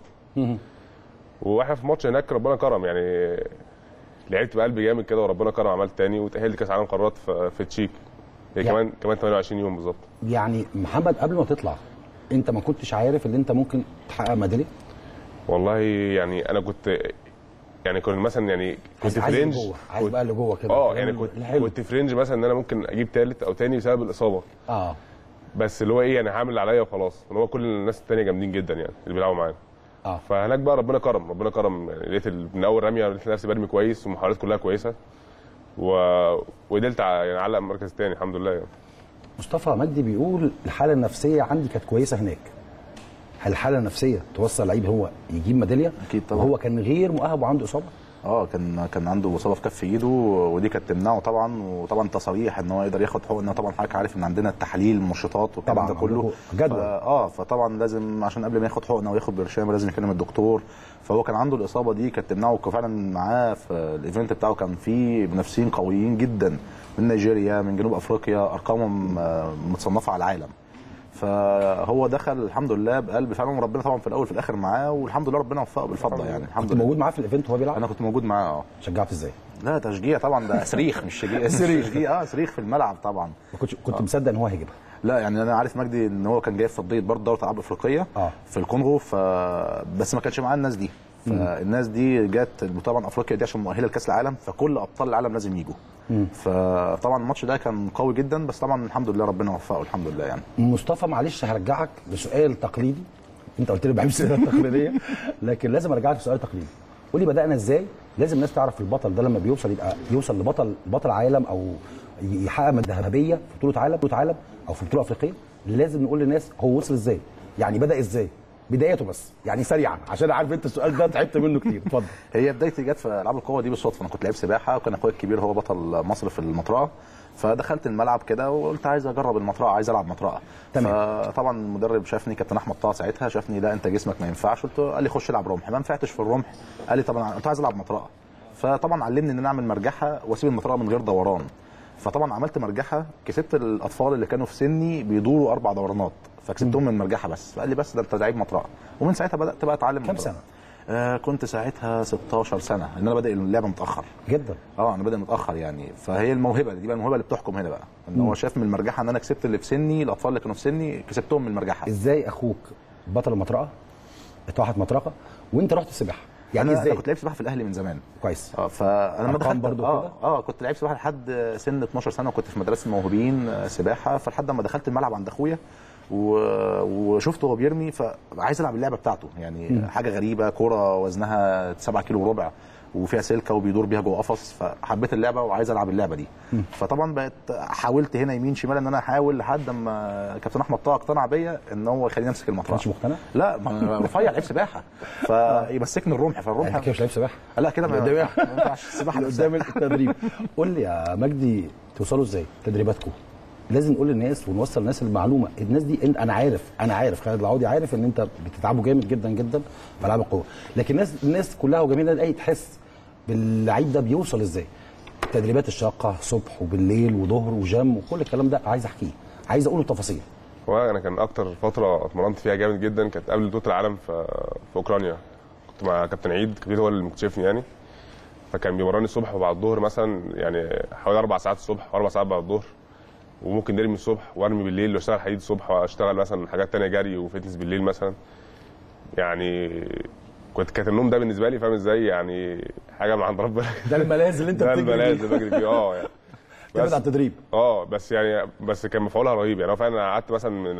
واحنا في الماتش هناك ربنا كرم يعني لعبت بقلب جامد كده وربنا كرم عملت تاني وتاهلت كاس عالم قارات في, في تشيك هي يعني- كمان كمان 28 يوم بالظبط يعني محمد قبل ما تطلع انت ما كنتش عارف ان انت ممكن تحقق ميداليه؟ والله يعني انا كنت يعني كنت مثلا يعني كنت عايز في اللي رينج جوه عايز بقى اللي جوه كده اه الكلام يعني كنت الحلو. كنت في رينج مثلا ان انا ممكن اجيب ثالث او ثاني بسبب الاصابه اه بس اللي هو ايه يعني هعمل اللي عليا وخلاص اللي هو كل الناس الثانيه جامدين جدا يعني اللي بيلعبوا معانا اه فهناك بقى ربنا كرم ربنا كرم يعني لقيت ال- من اول رميه لقيت نفسي برمي كويس والمحاولات كلها كويسه و... وقدرت ع- يعني اعلق المركز الثاني الحمد لله يعني. مصطفى مجدي بيقول الحاله النفسيه عندي كانت كويسه هناك هل الحاله النفسيه توصل لعيب هو يجيب ميداليه اكيد طبعا وهو كان غير مؤهب وعنده اصابه اه كان كان عنده اصابه في كف ايده ودي كانت تمنعه طبعا وطبعا تصاريح ان هو يقدر ياخد حقنه طبعا حضرتك عارف ان عندنا التحاليل المنشطات والكلام طبعاً ده كله عندكم جدول. فا- اه فطبعا لازم عشان قبل ما ياخد حقنه وياخد برشام لازم يكلم الدكتور فهو كان عنده الاصابه دي كانت تمنعه وكان فعلا معاه في الايفنت بتاعه كان فيه منافسين قويين جدا من نيجيريا من جنوب افريقيا ارقامهم آه، متصنفه على العالم فهو دخل الحمد لله بقلب فعلا وربنا طبعا في الاول في الاخر معاه والحمد لله ربنا وفقه بالفضل يعني الحمد كنت لله موجود معاه في الايفنت وهو بيلعب انا كنت موجود معاه اه شجعت ازاي لا تشجيع طبعا ده صريخ مش شجيع صريخ. تشجيع اه صريخ في الملعب طبعا ما كنتش كنت مصدق ان هو هيجيبها لا يعني انا عارف مجدي ان هو كان جاي في فضيه برضه دوره العاب افريقيه اه في الكونغو ف بس ما كانش معاه الناس دي فالناس دي جت طبعا افريقيا دي عشان مؤهله لكاس العالم فكل ابطال العالم لازم يجوا مم. فطبعا الماتش ده كان قوي جدا بس طبعا الحمد لله ربنا وفقه الحمد لله يعني مصطفى معلش هرجعك لسؤال تقليدي انت قلت لي بحب السؤال التقليديه لكن لازم ارجعك لسؤال تقليدي قول لي بدانا ازاي لازم الناس تعرف البطل ده لما بيوصل يبقى يوصل لبطل بطل عالم او يحقق ميداليه ذهبيه في بطوله عالم بطوله عالم او في بطوله افريقيه لازم نقول للناس هو وصل ازاي يعني بدا ازاي بدايته بس يعني سريعا عشان عارف انت السؤال ده تعبت منه كتير اتفضل هي بدايتي جت في العاب القوه دي بالصدفه انا كنت لعيب سباحه وكان اخويا الكبير هو بطل مصر في المطرقه فدخلت الملعب كده وقلت عايز اجرب المطرقه عايز العب مطرقه تمام. فطبعا المدرب شافني كابتن احمد طه ساعتها شافني لا انت جسمك ما ينفعش قلت له قال لي خش العب رمح ما نفعتش في الرمح قال لي طب انا قلت عايز العب مطرقه فطبعا علمني ان انا اعمل مرجحه واسيب المطرقه من غير دوران فطبعا عملت مرجحه كسبت الاطفال اللي كانوا في سني بيدوروا اربع دورانات فكسبتهم من مرجحه بس فقال لي بس ده انت لعيب مطرقه ومن ساعتها بدات بقى اتعلم كام مطرقة. سنه؟ آه كنت ساعتها 16 سنه ان انا بادئ اللعبه متاخر جدا اه انا بادئ متاخر يعني فهي الموهبه دي بقى الموهبه اللي بتحكم هنا بقى ان مم. هو شاف من المرجحه ان انا كسبت اللي في سني الاطفال اللي كانوا في سني كسبتهم من المرجحه ازاي اخوك بطل المطرقه اتوحد مطرقه وانت رحت السباحه يعني أنا- ازاي انا كنت لعيب سباحه في الاهلي من زمان كويس اه فانا لما أرقام دخلت برضو اه كده؟ اه كنت لعيب سباحه لحد سن 12 سنه وكنت في مدرسه الموهوبين آه، سباحه فلحد ما دخلت الملعب عند اخويا و... وشفته وهو بيرمي فعايز العب اللعبه بتاعته يعني مم. حاجه غريبه كوره وزنها 7 كيلو وربع وفيها سلكه وبيدور بيها جوه قفص فحبيت اللعبه وعايز العب اللعبه دي مم. فطبعا بقت حاولت هنا يمين شمال ان انا احاول لحد ما كابتن احمد طه اقتنع بيا ان هو يخليني امسك المطرقه مش مقتنع؟ لا ما أنا رفيع لعيب سباحه فيمسكني الرمح فالرمح انت كده مش لعيب سباحه لا كده ما قدام ما ينفعش السباحه اللي نفسها. قدام التدريب قول لي يا مجدي توصلوا ازاي تدريباتكم لازم نقول للناس ونوصل للناس المعلومه الناس دي انت انا عارف انا عارف خالد العودي عارف ان انت بتتعبوا جامد جدا جدا في العاب القوه لكن الناس الناس كلها وجميع الاهلي تحس باللعيب ده بيوصل ازاي التدريبات الشاقه صبح وبالليل وظهر وجم وكل الكلام ده عايز احكيه عايز اقوله تفاصيل وانا كان اكتر فتره اتمرنت فيها جامد جدا كانت قبل بطوله العالم في في اوكرانيا كنت مع كابتن عيد كابتن هو اللي مكتشفني يعني فكان بيمرني الصبح وبعد الظهر مثلا يعني حوالي اربع ساعات الصبح واربع ساعات بعد الظهر وممكن نرمي الصبح وارمي بالليل واشتغل حديد الصبح واشتغل مثلا حاجات تانية جري وفتنس بالليل مثلا يعني كنت كانت النوم ده بالنسبه لي فاهم ازاي يعني حاجه من عند ربنا ده الملاذ اللي انت ده بتجري الملاذ بيه. اللي بجري فيه اه يعني تبعد بس- على التدريب اه بس يعني بس كان مفعولها رهيب يعني هو فعلا انا قعدت مثلا من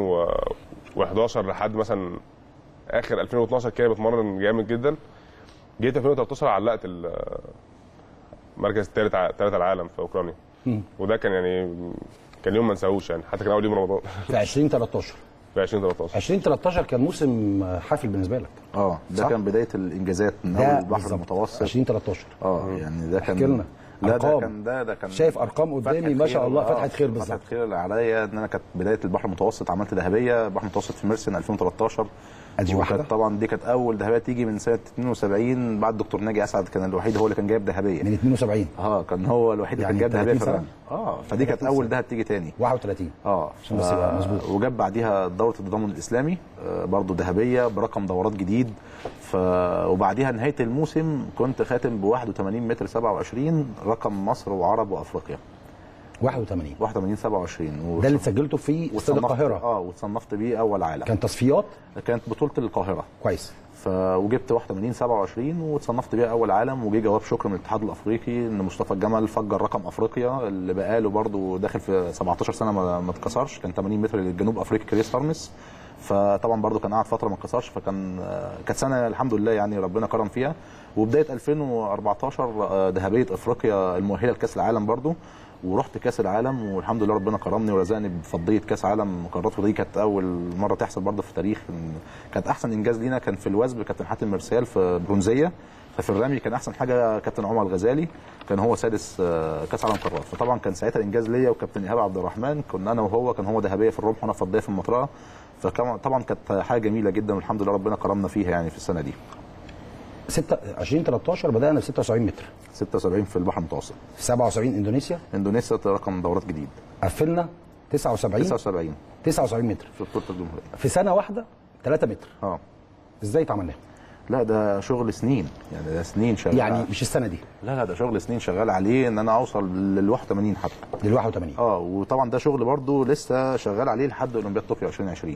2011 لحد مثلا اخر 2012 كده بتمرن جامد جدا جيت 2013 علقت ال- المركز الثالث ثالث العالم في اوكرانيا مم. وده كان يعني كان يوم ما انساهوش يعني حتى كان اول يوم رمضان في 2013 في 2013 2013 كان موسم حافل بالنسبه لك اه ده صح؟ كان بدايه الانجازات من ده اول البحر بالظبط. المتوسط 2013 اه يعني ده كان احكي لنا لا ده أرقام. كان ده ده كان شايف ارقام قدامي فتحة ما شاء خير، الله آه، فتحه خير بالظبط فتحه خير عليا ان انا كانت بدايه البحر المتوسط عملت ذهبيه البحر المتوسط في ميرسن 2013 ادي وكانت واحده طبعا دي كانت اول ذهبيه تيجي من سنه 72 بعد دكتور ناجي اسعد كان الوحيد هو اللي كان جايب ذهبيه من 72 اه كان هو الوحيد اللي يعني كان جايب ذهبيه 30 في الرمي سنة؟ اه فدي كانت اول ذهب تيجي تاني 31 اه عشان بس يبقى مظبوط. وجاب بعديها دوره التضامن الاسلامي آه برضه ذهبيه برقم دورات جديد ف وبعديها نهايه الموسم كنت خاتم ب 81 متر 27 رقم مصر وعرب وافريقيا 81 81 27 ده اللي سجلته في استاد واتصنفت- القاهره اه واتصنفت بيه اول عالم كان تصفيات كانت بطوله القاهره كويس ف وجبت 81 27 واتصنفت بيها اول عالم وجي جواب شكر من الاتحاد الافريقي ان مصطفى الجمل فجر رقم افريقيا اللي بقاله برضو داخل في 17 سنه ما ما اتكسرش كان 80 متر للجنوب افريقي كريس هارمس فطبعا برضو كان قاعد فتره ما اتكسرش فكان آه، كانت سنه الحمد لله يعني ربنا كرم فيها وبدايه 2014 آه، ذهبيه افريقيا المؤهله لكاس العالم برضو ورحت كاس العالم والحمد لله ربنا كرمني ورزقني بفضيه كاس عالم قارات ودي كانت اول مره تحصل برضه في التاريخ إن- كانت احسن انجاز لينا كان في الوثب كابتن حاتم مرسال في برونزيه ففي الرمي كان احسن حاجه كابتن عمر الغزالي كان هو سادس آه، كاس عالم قارات فطبعا كان ساعتها الانجاز ليا وكابتن ايهاب عبد الرحمن كنا انا وهو كان هو ذهبيه في الرمح وانا فضيه في المطرقه فطبعا طبعا كانت حاجه جميله جدا والحمد لله ربنا كرمنا فيها يعني في السنه دي 6 2013 بدانا ب 76 متر 76 في البحر المتوسط 77 اندونيسيا اندونيسيا رقم دورات جديد قفلنا 79 79 79 متر في بطوله الجمهوريه في سنه واحده 3 متر اه ازاي اتعملناها؟ لا ده شغل سنين يعني ده سنين شغال يعني مش السنه دي لا لا ده شغل سنين شغال عليه ان انا اوصل لل 81 حتى لل 81 اه وطبعا ده شغل برضو لسه شغال عليه لحد اولمبياد طوكيو 2020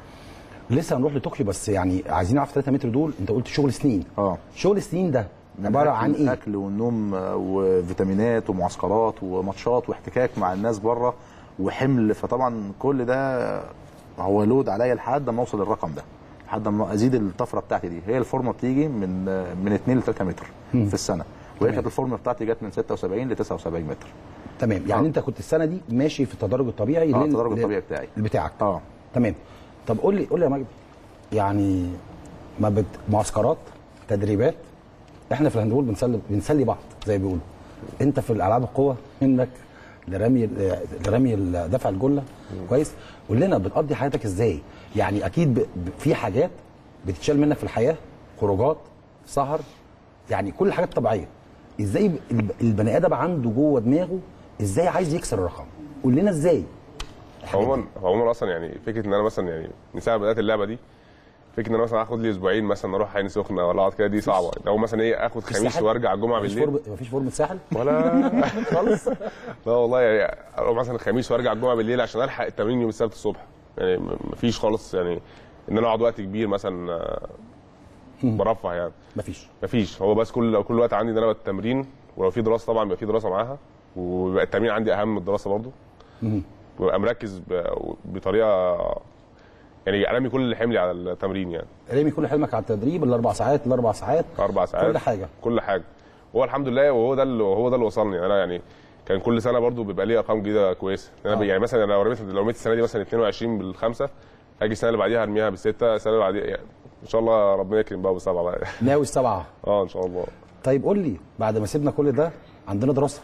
لسه هنروح لطوكيو بس يعني عايزين نعرف 3 متر دول انت قلت شغل سنين اه شغل سنين ده عباره عن ايه؟ اكل والنوم آه، وفيتامينات ومعسكرات وماتشات واحتكاك مع الناس بره وحمل فطبعا كل ده هو لود عليا لحد ما اوصل للرقم ده لحد ما ازيد الطفره بتاعتي دي هي الفورمه بتيجي من آه، من 2 ل 3 متر مم. في السنه وهي كانت الفورمه بتاعتي جت من 76 ل 79 متر تمام يعني انت كنت السنه دي ماشي في التدرج الطبيعي اه لل- التدرج لل- الطبيعي بتاعي بتاعك اه تمام طب قول لي قول لي يا مجدي يعني ما بت... معسكرات تدريبات احنا في الهاندبول بنسلي بنسلي بعض زي ما بيقولوا انت في الالعاب القوه منك لرمي لرمي دفع الجله كويس قول لنا بتقضي حياتك ازاي يعني اكيد ب... ب... في حاجات بتتشال منك في الحياه خروجات سهر يعني كل الحاجات الطبيعيه ازاي ب- الب- البني ادم عنده جوه دماغه ازاي عايز يكسر الرقم قول لنا ازاي عموما عموما اصلا يعني فكره ان انا مثلا يعني من ساعه ما بدات اللعبه دي فكره ان انا مثلا اخد لي اسبوعين مثلا اروح عين سخنه ولا اقعد كده دي صعبه او مثلا ايه اخد في خميس الساحل؟ وارجع الجمعه مفيش بالليل فورم- مفيش فورمه ساحل ولا خالص لا والله يعني اروح مثلا الخميس وارجع الجمعه بالليل عشان الحق التمرين يوم السبت الصبح يعني م- مفيش خالص يعني ان انا اقعد وقت كبير مثلا آه، برفه يعني مفيش مفيش هو بس كل كل وقت عندي ان انا التمرين ولو في دراسه طبعا بيبقى في دراسه معاها وبيبقى التمرين عندي اهم من الدراسه برضو مم. وببقى مركز ب- بطريقه يعني ارمي كل حملي على التمرين يعني رمي كل حلمك على التدريب الاربع ساعات الاربع ساعات اربع ساعات كل حاجه كل حاجه هو الحمد لله وهو ده اللي هو ده اللي وصلني انا يعني كان كل سنه برضو بيبقى لي ارقام جديده كويسه انا آه. يعني مثلا لو رميت لو رميت السنه دي مثلا 22 بالخمسه اجي السنه اللي بعديها ارميها بالسته السنه اللي بعديها يعني ان شاء الله ربنا يكرم بقى بالسبعه بقى ناوي السبعه اه ان شاء الله طيب قول لي بعد ما سيبنا كل ده عندنا دراسه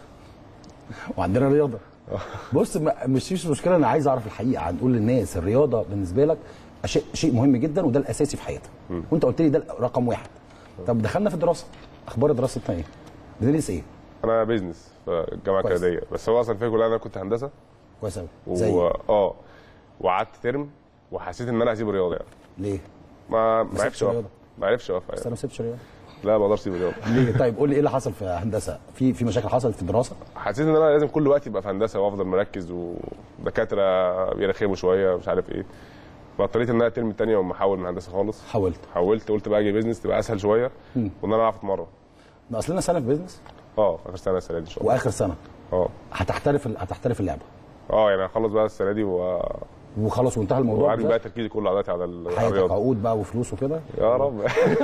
وعندنا رياضه بص ما- مش مش مشكله انا عايز اعرف الحقيقه هنقول للناس الرياضه بالنسبه لك شيء شيء مهم جدا وده الاساسي في حياتك وانت قلت لي ده رقم واحد طب دخلنا في الدراسه اخبار دراستنا ايه؟ بندرس ايه؟ انا بيزنس في الجامعه كويس. الكنديه بس هو اصلا الفكره كلها انا كنت هندسه كويس قوي و... زي اه وقعدت ترم وحسيت ان انا هسيب الرياضه يعني ليه؟ ما ما ما عرفش سبتش اوقف الرياضة؟ ما عرفش اوقف بس انا يعني. ما سبتش رياضه لا ما اقدرش اسيب الرياضه ليه؟ طيب قول لي ايه اللي حصل في هندسه؟ في في مشاكل حصلت في الدراسه؟ حسيت ان انا لازم كل وقت يبقى في هندسه وافضل مركز ودكاتره بيرخموا شويه مش عارف ايه فاضطريت ان انا الترم الثاني وما احول من هندسه خالص حولت حولت قلت بقى اجي بيزنس تبقى اسهل شويه مم. وان انا اعرف اتمرن ده اصلنا سنه في بيزنس اه في اخر سنه السنه دي ان شاء الله واخر سنه اه هتحترف ال- هتحترف اللعبه اه يعني هخلص بقى السنه دي و... وخلاص وانتهى الموضوع وعارف ده؟ بقى تركيزي كله دلوقتي على ال- على حياتك الرياضه عقود بقى وفلوس وكده يا رب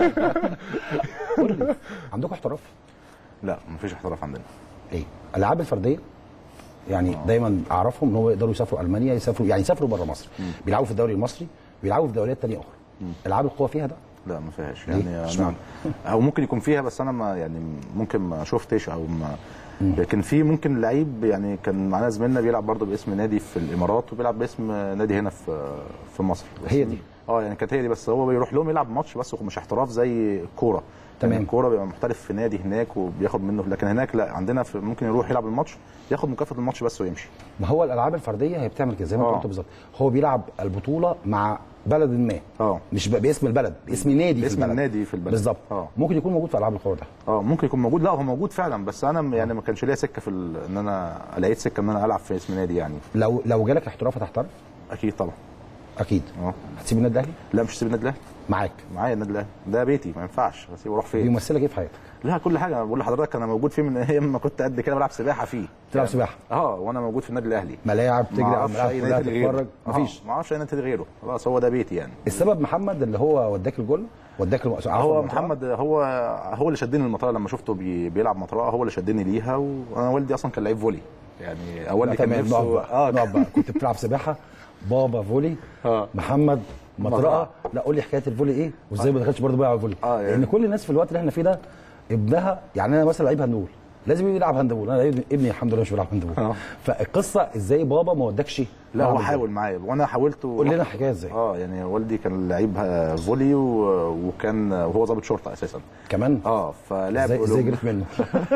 عندكم احتراف؟ لا مفيش احتراف عندنا ايه؟ الالعاب الفرديه يعني دايما اعرفهم ان هو يقدروا يسافروا المانيا يسافروا يعني يسافروا بره مصر بيلعبوا في الدوري المصري بيلعبوا في دوريات تانية اخرى العاب القوه فيها ده لا ما فيهاش ليه؟ يعني اشمعنى؟ انا او ممكن يكون فيها بس انا ما يعني ممكن ما شفتش او ما لكن في ممكن لعيب يعني كان معانا زميلنا بيلعب برضه باسم نادي في الامارات وبيلعب باسم نادي هنا في في مصر بس هي دي. اه يعني كانت هي دي بس هو بيروح لهم يلعب ماتش بس مش احتراف زي الكوره تمام. يعني الكوره بيبقى محترف في نادي هناك وبياخد منه لكن هناك لا عندنا في ممكن يروح يلعب الماتش ياخد مكافاه الماتش بس ويمشي ما هو الالعاب الفرديه هي بتعمل كده زي ما انت آه. قلت بالظبط هو بيلعب البطوله مع بلد ما اه مش ب- باسم البلد باسم نادي باسم في البلد النادي في البلد. بالظبط اه ممكن يكون موجود في العاب القوه ده اه ممكن يكون موجود لا هو موجود فعلا بس انا يعني ما كانش ليا سكه في ال- ان انا لقيت سكه ان انا العب في اسم نادي يعني لو لو جالك احتراف هتحترف اكيد طبعا اكيد اه هتسيب النادي الاهلي لا مش هسيب النادي الاهلي معاك معايا النادي الاهلي ده بيتي ما ينفعش هسيبه اروح فين بيمثلك ايه في حياتك لا كل حاجه انا بقول لحضرتك انا موجود فيه من ايام ما كنت قد كده بلعب سباحه فيه تلعب سباحه اه وانا موجود في النادي الاهلي ملاعب تجري ما على اعرفش الملاعب اي كلها نادي غيره تتفرج مفيش ما اعرفش اي نادي غيره خلاص هو ده بيتي يعني السبب محمد اللي هو وداك الجول وداك الم... هو محمد هو هو اللي شدني المطرقه لما شفته بي بيلعب مطرقه هو اللي شدني ليها وانا والدي اصلا كان لعيب فولي يعني والدي كان تمام نقف نفسه بقى اه نقف بقى كنت بتلعب سباحه بابا فولي محمد مطرقه مطرقة. لا قول لي حكايه الفولي ايه وازاي ما دخلتش برضه بيلعب فولي آه، يعني. لان كل الناس في الوقت اللي احنا فيه ده ابنها يعني انا مثلا لعيب هنقول لازم يلعب هاندبول انا ابني ابني الحمد لله مش بيلعب هاندبول فالقصه ازاي بابا ما ودكش لا هو ملعب حاول معايا وانا حاولت قول لنا الحكايه ازاي اه يعني والدي كان لعيب آه، فولي و- وكان وهو ضابط شرطه اساسا كمان اه فلعب ازاي ازاي أولمب- جريت منه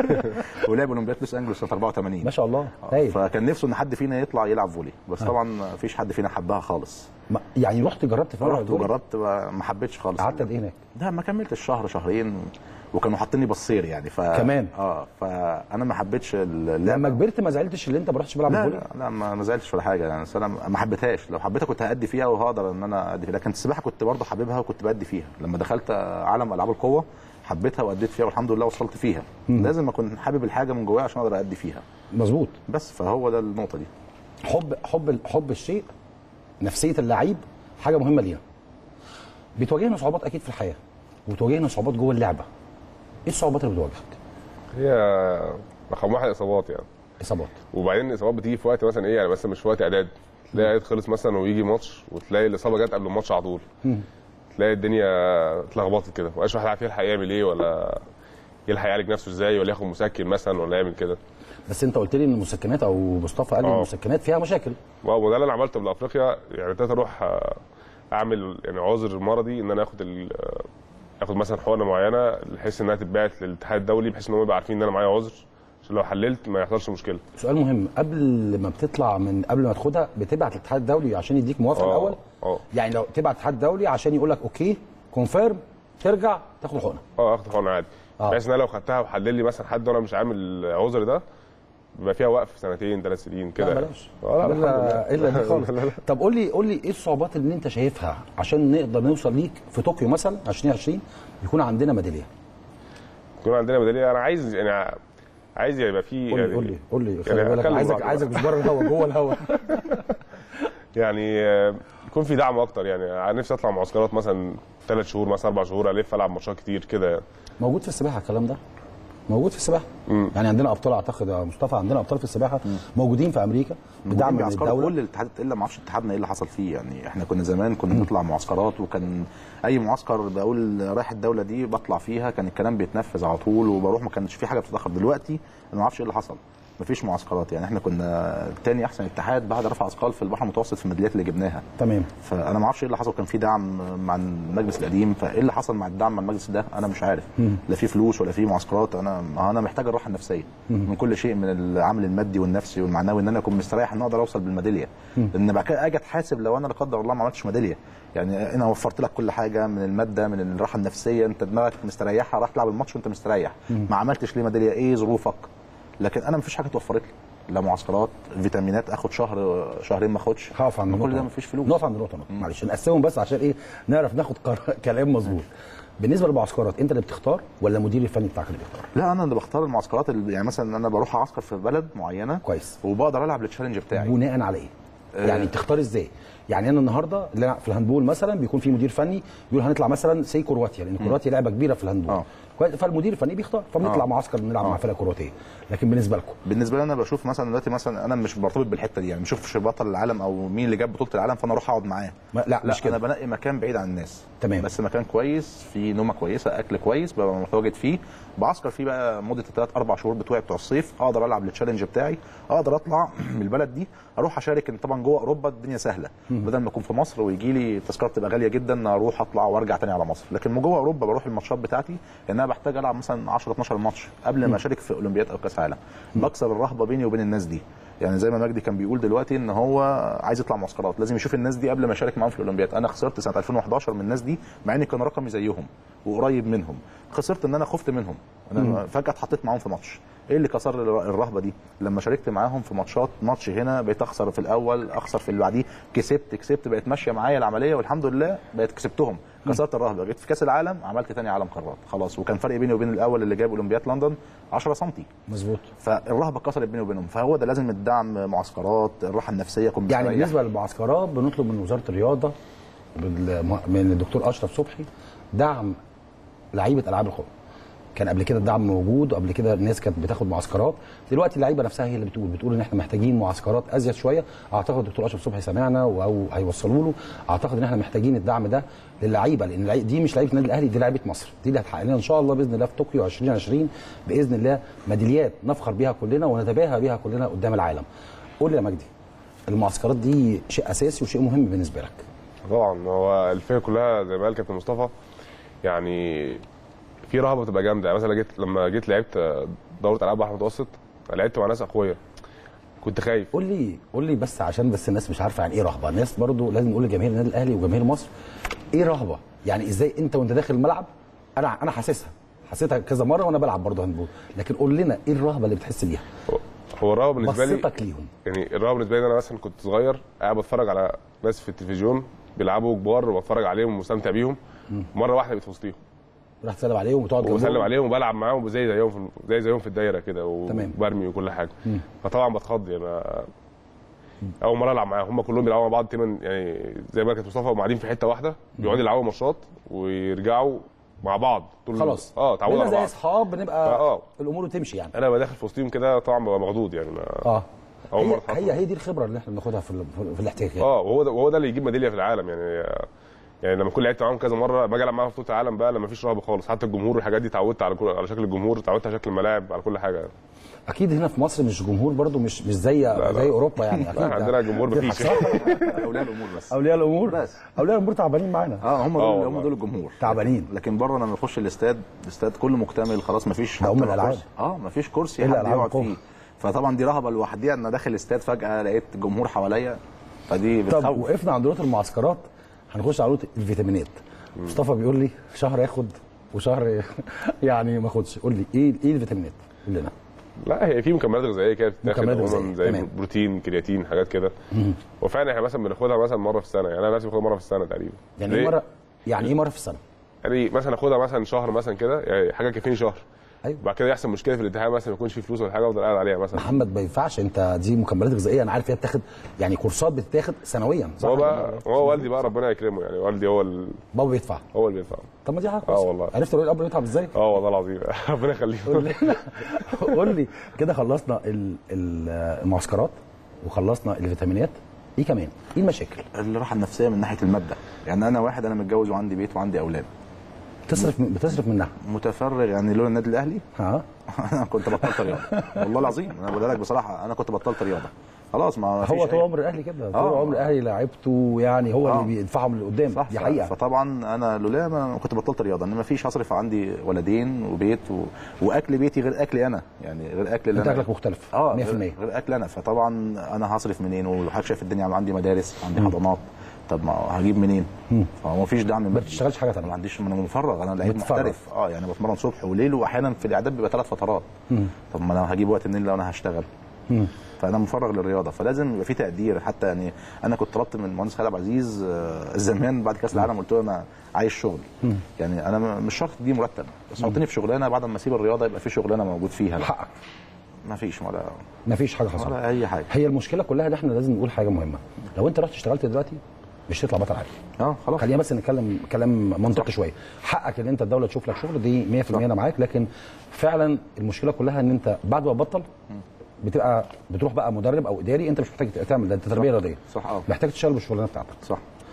ولعب اولمبياد لوس انجلوس سنه 84 ما شاء الله آه، هايل فكان نفسه ان حد فينا يطلع يلعب فولي بس آه. طبعا ما فيش حد فينا حبها خالص ما- يعني رحت جربت في ملعب رحت الفولي؟ وجربت ما ما حبيتش خالص قعدت قد ايه هناك؟ لا ما كملتش شهر شهرين وكانوا حاطيني بصير يعني ف كمان؟ اه فانا ما حبيتش اللعبه لما كبرت ما زعلتش اللي انت ما رحتش ملعب لا الفولي لا, لا ما ما زعلتش ولا حاجه يعني أصل انا ما حبيتهاش لو حبيتها كنت هادي فيها وهقدر ان انا ادي فيها لكن السباحه كنت برضه حاببها وكنت بادي فيها لما دخلت عالم العاب القوه حبيتها واديت فيها والحمد لله وصلت فيها مم. لازم اكون حابب الحاجه من جوايا عشان اقدر ادي فيها مظبوط بس فهو ده النقطه دي حب حب حب الشيء نفسيه اللعيب حاجه مهمه لينا بتواجهنا صعوبات اكيد في الحياه وبتواجهنا صعوبات جوه اللعبه ايه الصعوبات اللي بتواجهك هي رقم واحد اصابات يعني اصابات وبعدين الاصابات بتيجي في وقت مثلا ايه يعني مثلا مش في وقت اعداد تلاقي اعداد خلص مثلا ويجي ماتش وتلاقي الاصابه جت قبل الماتش على طول تلاقي الدنيا اتلخبطت كده مبقاش واحد عارف يلحق يعمل ايه ولا يلحق يعالج نفسه ازاي ولا ياخد مسكن مثلا ولا يعمل كده بس انت قلت لي ان المسكنات او مصطفى قال لي آه. المسكنات فيها مشاكل واو ده اللي انا عملته قبل افريقيا يعني ابتديت اروح آه، اعمل يعني عذر مرضي ان انا اخد ال- آه، اخد مثلا حقنه معينه بحيث انها تتبعت للاتحاد الدولي بحيث ان هم يبقوا عارفين ان انا معايا عذر عشان لو حللت ما يحصلش مشكله سؤال مهم قبل ما بتطلع من قبل ما تاخدها بتبعت للاتحاد الدولي عشان يديك موافقه آه، الاول اه يعني لو تبعت الاتحاد الدولي عشان يقول لك اوكي كونفيرم ترجع تاخد الحقنه اه اخد حقنه عادي بحيث ان انا لو خدتها وحلل لي مثلا حد وانا مش عامل العذر ده بيبقى فيها وقف سنتين ثلاث سنين كده لا يعني. بلاش آه، لا، الحمد لله. الا الا دي خالص طب قول لي قول لي ايه الصعوبات اللي انت شايفها عشان نقدر نوصل ليك في طوكيو مثلا 2020 يكون عندنا ميداليه يكون عندنا ميداليه انا عايز يعني عايز يبقى في قول لي يعني قول لي قول لي يعني خلي بالك أتكلم عايزك براحتي عايزك بقى. مش بره الهوا جوه الهوا يعني آه، يكون في دعم اكتر يعني انا نفسي اطلع معسكرات مثلا ثلاث شهور مثلا اربع شهور الف العب ماتشات كتير كده يعني. موجود في السباحه الكلام ده موجود في السباحه يعني عندنا ابطال اعتقد يا مصطفى عندنا ابطال في السباحه موجودين في امريكا بدعم من معسكرات الدوله كل الاتحادات الا ما اعرفش اتحادنا ايه اللي حصل فيه يعني احنا كنا زمان كنا نطلع معسكرات وكان اي معسكر بقول رايح الدوله دي بطلع فيها كان الكلام بيتنفذ على طول وبروح ما كانش في حاجه بتتاخر دلوقتي انا ما اعرفش ايه اللي حصل مفيش معسكرات يعني احنا كنا تاني احسن اتحاد بعد رفع اثقال في البحر المتوسط في الميداليات اللي جبناها تمام فانا ما اعرفش ايه اللي حصل كان في دعم مع المجلس القديم فايه اللي حصل مع الدعم مع المجلس ده انا مش عارف مم. لا في فلوس ولا في معسكرات انا انا محتاج الراحه النفسيه مم. من كل شيء من العامل المادي والنفسي والمعنوي ان انا اكون مستريح ان اقدر اوصل بالميداليه مم. لان بعد كده اجي اتحاسب لو انا لا قدر الله ما عملتش ميداليه يعني انا وفرت لك كل حاجه من الماده من الراحه النفسيه انت دماغك مستريحه راح تلعب الماتش وانت مستريح مم. ما عملتش ليه ميداليه ايه ظروفك لكن انا مفيش حاجه اتوفرت لي لا معسكرات فيتامينات اخد شهر شهرين ما اخدش هقف عند كل النقطه ده مفيش فلوس نقف عند النقطه نقطة. معلش نقسمهم بس عشان ايه نعرف ناخد قرار كلام مظبوط بالنسبه للمعسكرات انت اللي بتختار ولا المدير الفني بتاعك اللي بيختار لا انا اللي بختار المعسكرات اللي يعني مثلا انا بروح اعسكر في بلد معينه كويس وبقدر العب التشالنج بتاعي بناء على ايه آه. يعني تختار ازاي يعني انا النهارده لا- في الهاندبول مثلا بيكون في مدير فني بيقول هنطلع مثلا سي كرواتيا لان كرواتيا لعبه كبيره في الهاندبول كويس؟ فالمدير الفني بيختار فبنطلع آه. معسكر بنلعب مع فرقه كرواتيه لكن بالنسبه لكم بالنسبه لي انا بشوف مثلا دلوقتي مثلا انا مش برتبط بالحته دي يعني مش بشوفش بطل العالم او مين اللي جاب بطوله العالم فانا اروح اقعد معاه لا لا مش كده انا بنقي مكان بعيد عن الناس تمام. بس مكان كويس فيه نومه كويسه اكل كويس ببقى متواجد فيه بعسكر فيه بقى مده الثلاث اربع شهور بتوعي بتوع الصيف اقدر العب التشالنج بتاعي اقدر اطلع من البلد دي اروح اشارك ان طبعا جوه اوروبا الدنيا سهله مم. بدل ما اكون في مصر ويجي لي تذكره بتبقى غاليه جدا اروح اطلع وارجع تاني على مصر لكن من جوه اوروبا بروح الماتشات بتاعتي لان انا بحتاج العب مثلا 10 12 ماتش قبل مم. ما اشارك في اولمبياد او كاس عالم بكسر الرهبه بيني وبين الناس دي يعني زي ما مجدي كان بيقول دلوقتي ان هو عايز يطلع معسكرات لازم يشوف الناس دي قبل ما يشارك معاهم في الاولمبياد انا خسرت سنه 2011 من الناس دي مع ان كان رقمي زيهم وقريب منهم خسرت ان انا خفت منهم انا مم. فجاه اتحطيت معاهم في ماتش ايه اللي كسر لي الرهبه دي لما شاركت معاهم في ماتشات ماتش هنا بقيت اخسر في الاول اخسر في اللي بعديه كسبت كسبت بقت ماشيه معايا العمليه والحمد لله بقيت كسبتهم كسرت الرهبه جيت في كاس العالم عملت تاني عالم قارات خلاص وكان فرق بيني وبين الاول اللي جاب اولمبياد لندن 10 سم مظبوط فالرهبه اتكسرت بيني وبينهم فهو ده لازم الدعم معسكرات الراحه النفسيه يكون يعني مستريح. بالنسبه للمعسكرات بنطلب من وزاره الرياضه بالم- من الدكتور اشرف صبحي دعم لعيبه العاب القوه كان قبل كده الدعم موجود وقبل كده الناس كانت بتاخد معسكرات دلوقتي اللعيبه نفسها هي اللي بتقول بتقول ان احنا محتاجين معسكرات ازيد شويه اعتقد الدكتور اشرف صبحي سمعنا او هيوصلوا له اعتقد ان احنا محتاجين الدعم ده للعيبه لان اللعي- دي مش لعيبه النادي الاهلي دي لعيبه مصر دي اللي هتحقق لنا ان شاء الله باذن الله في طوكيو 2020 باذن الله ميداليات نفخر بيها كلنا ونتباهى بيها كلنا قدام العالم قول لي يا مجدي المعسكرات دي شيء اساسي وشيء مهم بالنسبه لك طبعا هو الفكره كلها زي ما قال كابتن مصطفى يعني في رهبه بتبقى جامده يعني مثلا جيت لما جيت لعبت دوره العاب بحر متوسط لعبت مع ناس اقوياء كنت خايف قول لي قول لي بس عشان بس الناس مش عارفه يعني ايه رهبه الناس برضو لازم نقول لجماهير النادي الاهلي وجماهير مصر ايه رهبه يعني ازاي انت وانت داخل الملعب انا انا حاسسها حسيتها كذا مره وانا بلعب برضه هاندبول لكن قول لنا ايه الرهبه اللي بتحس بيها هو الرهبه بالنسبه لي بصيتك ليهم يعني الرهبه بالنسبه لي انا مثلا كنت صغير قاعد بتفرج على ناس في التلفزيون بيلعبوا كبار وبتفرج عليهم ومستمتع بيهم مره واحده بقيت في وسطيهم راح تسلم عليهم وتقعد وبسلم جنبهم. عليهم وبلعب معاهم زي زيهم في زي زيهم في الدايره كده تمام. وبرمي وكل حاجه مم. فطبعا بتخض يعني أنا اول مره العب معاهم هم كلهم بيلعبوا مع بعض تقريبا يعني زي ما كانت مصطفى هم قاعدين في حته واحده بيقعدوا يلعبوا ماتشات ويرجعوا مع بعض طول خلاص اه تعودوا بقينا على زي بعض اصحاب بنبقى اه الامور تمشي يعني انا ببقى داخل في وسطهم كده طبعا ببقى مخضوض يعني ما اه اول هي, مره أتحط. هي هي دي الخبره اللي احنا بناخدها في ال- في- في الاحتكاك اه وهو ده وهو ده اللي يجيب ميداليه في العالم يعني يعني لما كنت لعبت معاهم كذا مره باجي العب معاهم في بطوله العالم بقى لما مفيش رهبه خالص حتى الجمهور والحاجات دي اتعودت على كل على شكل الجمهور اتعودت على شكل الملاعب على كل حاجه اكيد هنا في مصر مش جمهور برضو مش مش زي لا. زي اوروبا يعني لا، اكيد عندنا جمهور دي مفيش. حقيقة. اولياء الامور بس اولياء الامور بس اولياء الامور تعبانين معانا اه هم آه دول والله. هم دول الجمهور تعبانين. لكن, لكن بره لما نخش الاستاد الاستاد كله مكتمل خلاص ما فيش ده أم الألعاب. اه ما فيش كرسي إلا حد ألعاب يقعد القوة. فيه فطبعا دي رهبه لوحديها ان داخل الاستاد فجاه لقيت جمهور حواليا فدي طب بتخوف وقفنا عند نقطه المعسكرات هنخش على نقطه الفيتامينات مصطفى بيقول لي شهر ياخد وشهر يعني ما ياخدش قول لي ايه ايه الفيتامينات قول لنا لا هي في مكملات غذائيه كده بتتاخد مكملات عموما غذائية، زي تمام. بروتين كرياتين حاجات كده وفعلا احنا مثلا بناخدها مثلا مره في السنه يعني انا نفسي باخدها مره في السنه تقريبا يعني ايه ليه؟ مره يعني ايه مره في السنه يعني مثلا اخدها مثلا شهر مثلا كده يعني حاجه كافيين شهر أيوة. بعد كده يحصل مشكله في الالتهاب مثلا ما يكونش في فلوس ولا حاجه افضل قاعد عليها مثلا محمد ما ينفعش انت دي مكملات غذائيه انا عارف هي بتاخد يعني كورسات بتتاخد سنويا صح هو ولا بقى لا؟ هو والدي بقى ربنا يكرمه يعني والدي هو ال... بابا بيدفع هو اللي بيدفع طب ما دي حاجه اه كويسه والله عرفت الولد الاب بيتعب ازاي اه والله العظيم ربنا يخليه قول لي قول لي كده خلصنا ال- ال- المعسكرات وخلصنا الفيتامينات ايه كمان ايه المشاكل الراحه النفسيه من ناحيه الماده يعني انا واحد انا متجوز وعندي بيت وعندي اولاد تصرف بتصرف منها متفرغ يعني لولا النادي الاهلي ها انا كنت بطلت رياضه والله العظيم انا بقول لك بصراحه انا كنت بطلت رياضه خلاص ما هو فيش طول أي- عمر الاهلي كده طول آه. عمر الاهلي لعيبته يعني هو آه. اللي بيدفعهم لقدام صح دي حقيقه فطبعا انا لولا ما كنت بطلت رياضه انما فيش هصرف عندي ولدين وبيت و... واكل بيتي غير اكلي انا يعني غير اكل اللي انت انا اكلك مختلف اه 100% غير, غير اكل انا فطبعا انا هصرف منين وحضرتك شايف الدنيا عندي مدارس عندي حضانات طب ما هجيب منين؟ فما فيش دعم ما بتشتغلش حاجه ثانيه ما عنديش انا مفرغ انا لعيب بتفرغ. محترف اه يعني بتمرن صبح وليل واحيانا في الاعداد بيبقى ثلاث فترات طب ما انا هجيب وقت منين لو انا هشتغل فانا مفرغ للرياضه فلازم يبقى في تقدير حتى يعني انا كنت طلبت من المهندس خالد عبد العزيز آه، زمان بعد كاس العالم قلت له انا عايز شغل يعني انا م- مش شرط دي مرتب بس حطني في شغلانه بعد ما اسيب الرياضه يبقى في شغلانه موجود فيها حقك ما فيش ولا ما فيش حاجه حصلت ولا اي حاجه هي المشكله كلها ان احنا لازم نقول حاجه مهمه لو انت رحت اشتغلت دلوقتي مش هتطلع بطل عالي اه خلاص خلينا بس نتكلم كلام منطقي شويه حقك ان انت الدوله تشوف لك شغل دي 100% انا معاك لكن فعلا المشكله كلها ان انت بعد ما تبطل بتبقى بتروح بقى مدرب او اداري انت مش محتاج تعمل ده انت تربيه رياضيه صح اه محتاج تشتغل بالشغلانه بتاعتك صح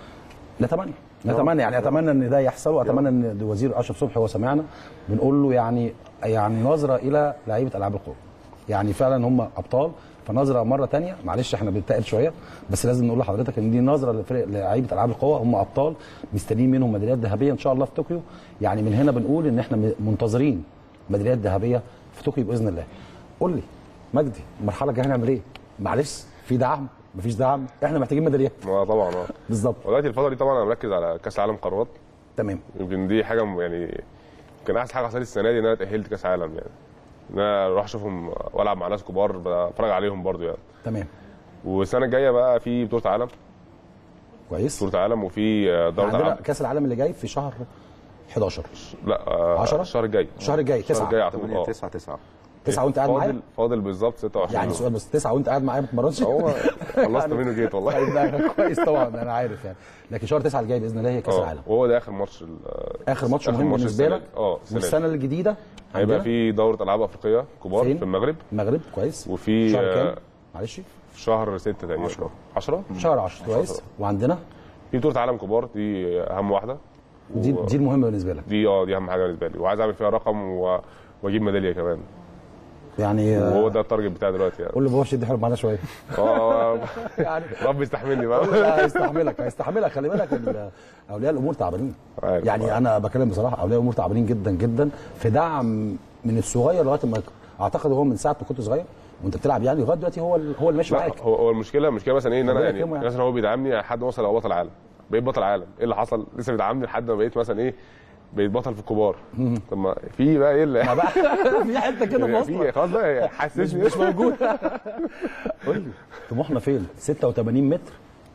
نتمنى نتمنى يعني اتمنى ان ده يحصل واتمنى ان وزير اشرف صبحي هو سمعنا بنقول له يعني يعني نظره الى لعيبه العاب القوه يعني فعلا هم ابطال فنظره مره تانية معلش احنا بنتقل شويه بس لازم نقول لحضرتك ان دي نظره لفرق لعيبه العاب القوه هم ابطال مستنيين منهم ميداليات ذهبيه ان شاء الله في طوكيو يعني من هنا بنقول ان احنا منتظرين ميداليات ذهبيه في طوكيو باذن الله قول لي مجدي المرحله الجايه هنعمل ايه معلش في دعم مفيش دعم احنا محتاجين ميداليات ما طبعا اه بالظبط ودلوقتي الفتره دي طبعا انا مركز على كاس العالم قارات تمام يمكن دي حاجه م- يعني كان احسن حاجه حصلت السنه دي ان انا اتاهلت كاس عالم يعني ان انا اروح اشوفهم والعب مع ناس كبار بتفرج عليهم برضو يعني تمام والسنه الجايه بقى في بطوله عالم كويس بطوله عالم وفي آه، دوره عندنا العاب كاس العالم اللي جاي في شهر 11 لا آه، 10 الشهر الجاي الشهر الجاي الشهر 9 الجاي على طول 8 اه 9 9 تسعه وانت قاعد معايا فاضل فاضل بالظبط 26 يعني يوم. سؤال بس تسعه وانت قاعد معايا ما تتمرنش هو خلصت منه جيت والله. طيب ده كويس طبعا انا عارف يعني لكن شهر تسعه الجاي باذن الله هي كاس اه العالم وهو ده اخر ماتش ال- اخر ماتش آخر مهم ماتش بالنسبه السنة لك دي. اه السنة دي. والسنه الجديده هيبقى عندنا؟ في دوره العاب افريقيه كبار فين؟ في المغرب المغرب كويس وفي شهر كام؟ آه، معلش في شهر 6 تقريبا 10 10 شهر 10 كويس وعندنا في بطوله عالم كبار دي اهم واحده دي دي المهمه بالنسبه لك دي اه دي اهم حاجه بالنسبه لي وعايز اعمل فيها رقم و... واجيب ميداليه كمان يعني آه، وهو ده التارجت بتاعي دلوقتي يعني قول لبابا شد حلو معانا شويه اه رب يستحملني بقى لا هيستحملك هيستحملك خلي بالك ال- اولياء الامور تعبانين يعني انا بكلم بصراحه اولياء الامور تعبانين جدا جدا في دعم من الصغير لغايه ما يكبر. اعتقد هو من ساعه ما كنت صغير وانت بتلعب يعني لغايه دلوقتي هو ال- هو اللي ماشي لا معاك هو هو المشكله المشكله مثلا ايه ان انا ربنا يعني, يكرمه يعني. مثلا هو بيدعمني لحد ما اوصل ابقى بطل عالم بقيت بطل عالم ايه اللي حصل لسه بيدعمني لحد ما بقيت مثلا ايه بقيت بطل في الكبار طب ما في بقى ايه اللي ما بقى في حته كده في يعني وسطك. في خلاص بقى مش, حسسني مش موجود قول لي طموحنا فين 86 متر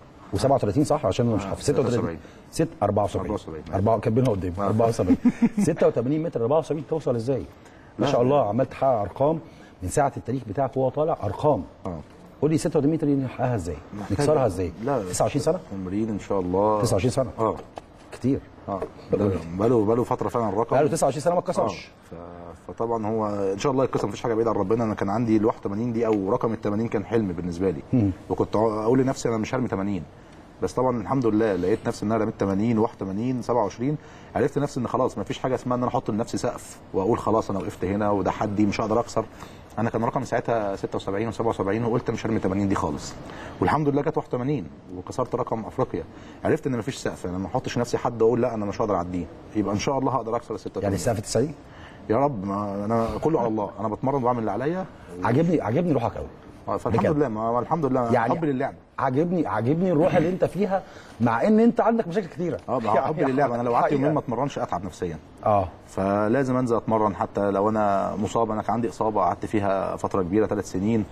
و37 صح عشان انا مش حافظ 36 6 74 4 كاتبينها قدامي 74 86 متر 74 توصل ازاي ما شاء الله عمال تحقق ارقام من ساعه التاريخ بتاعك وهو طالع ارقام قول لي 86 متر دي نحققها ازاي نكسرها ازاي لا 29 سنه تمرين ان شاء الله 29 سنه اه كتير اه بقاله بقاله فتره فعلا الرقم بقاله 29 سنه ما اتكسرش ف... فطبعا هو ان شاء الله يتكسر مفيش حاجه بعيده عن ربنا انا كان عندي ال 81 دي او رقم ال 80 كان حلم بالنسبه لي مم. وكنت اقول لنفسي انا مش هرمي 80 بس طبعا الحمد لله لقيت نفسي ان انا رميت 80 81 27 عرفت نفسي ان خلاص مفيش حاجه اسمها ان انا احط لنفسي سقف واقول خلاص انا وقفت هنا وده حدي مش هقدر اكسر انا كان رقمي ساعتها 76 و77 وقلت مش هرمي 80 دي خالص والحمد لله جت 81 وكسرت رقم افريقيا عرفت ان مفيش سقف انا ما احطش نفسي حد اقول لا انا مش هقدر اعديه يبقى ان شاء الله هقدر اكسر ال 86 يعني السقف 90 يا رب ما انا كله على الله انا بتمرن وبعمل اللي عليا عاجبني عاجبني روحك قوي اه فالحمد بجد. لله ما الحمد لله يعني يعني حب للعب عاجبني عاجبني الروح اللي انت فيها مع ان انت عندك مشاكل كتيره اه ما هو حب للعب انا لو قعدت يومين ما حقيقة. اتمرنش اتعب نفسيا اه فلازم انزل اتمرن حتى لو انا مصاب انا كان عندي اصابه قعدت فيها فتره كبيره ثلاث سنين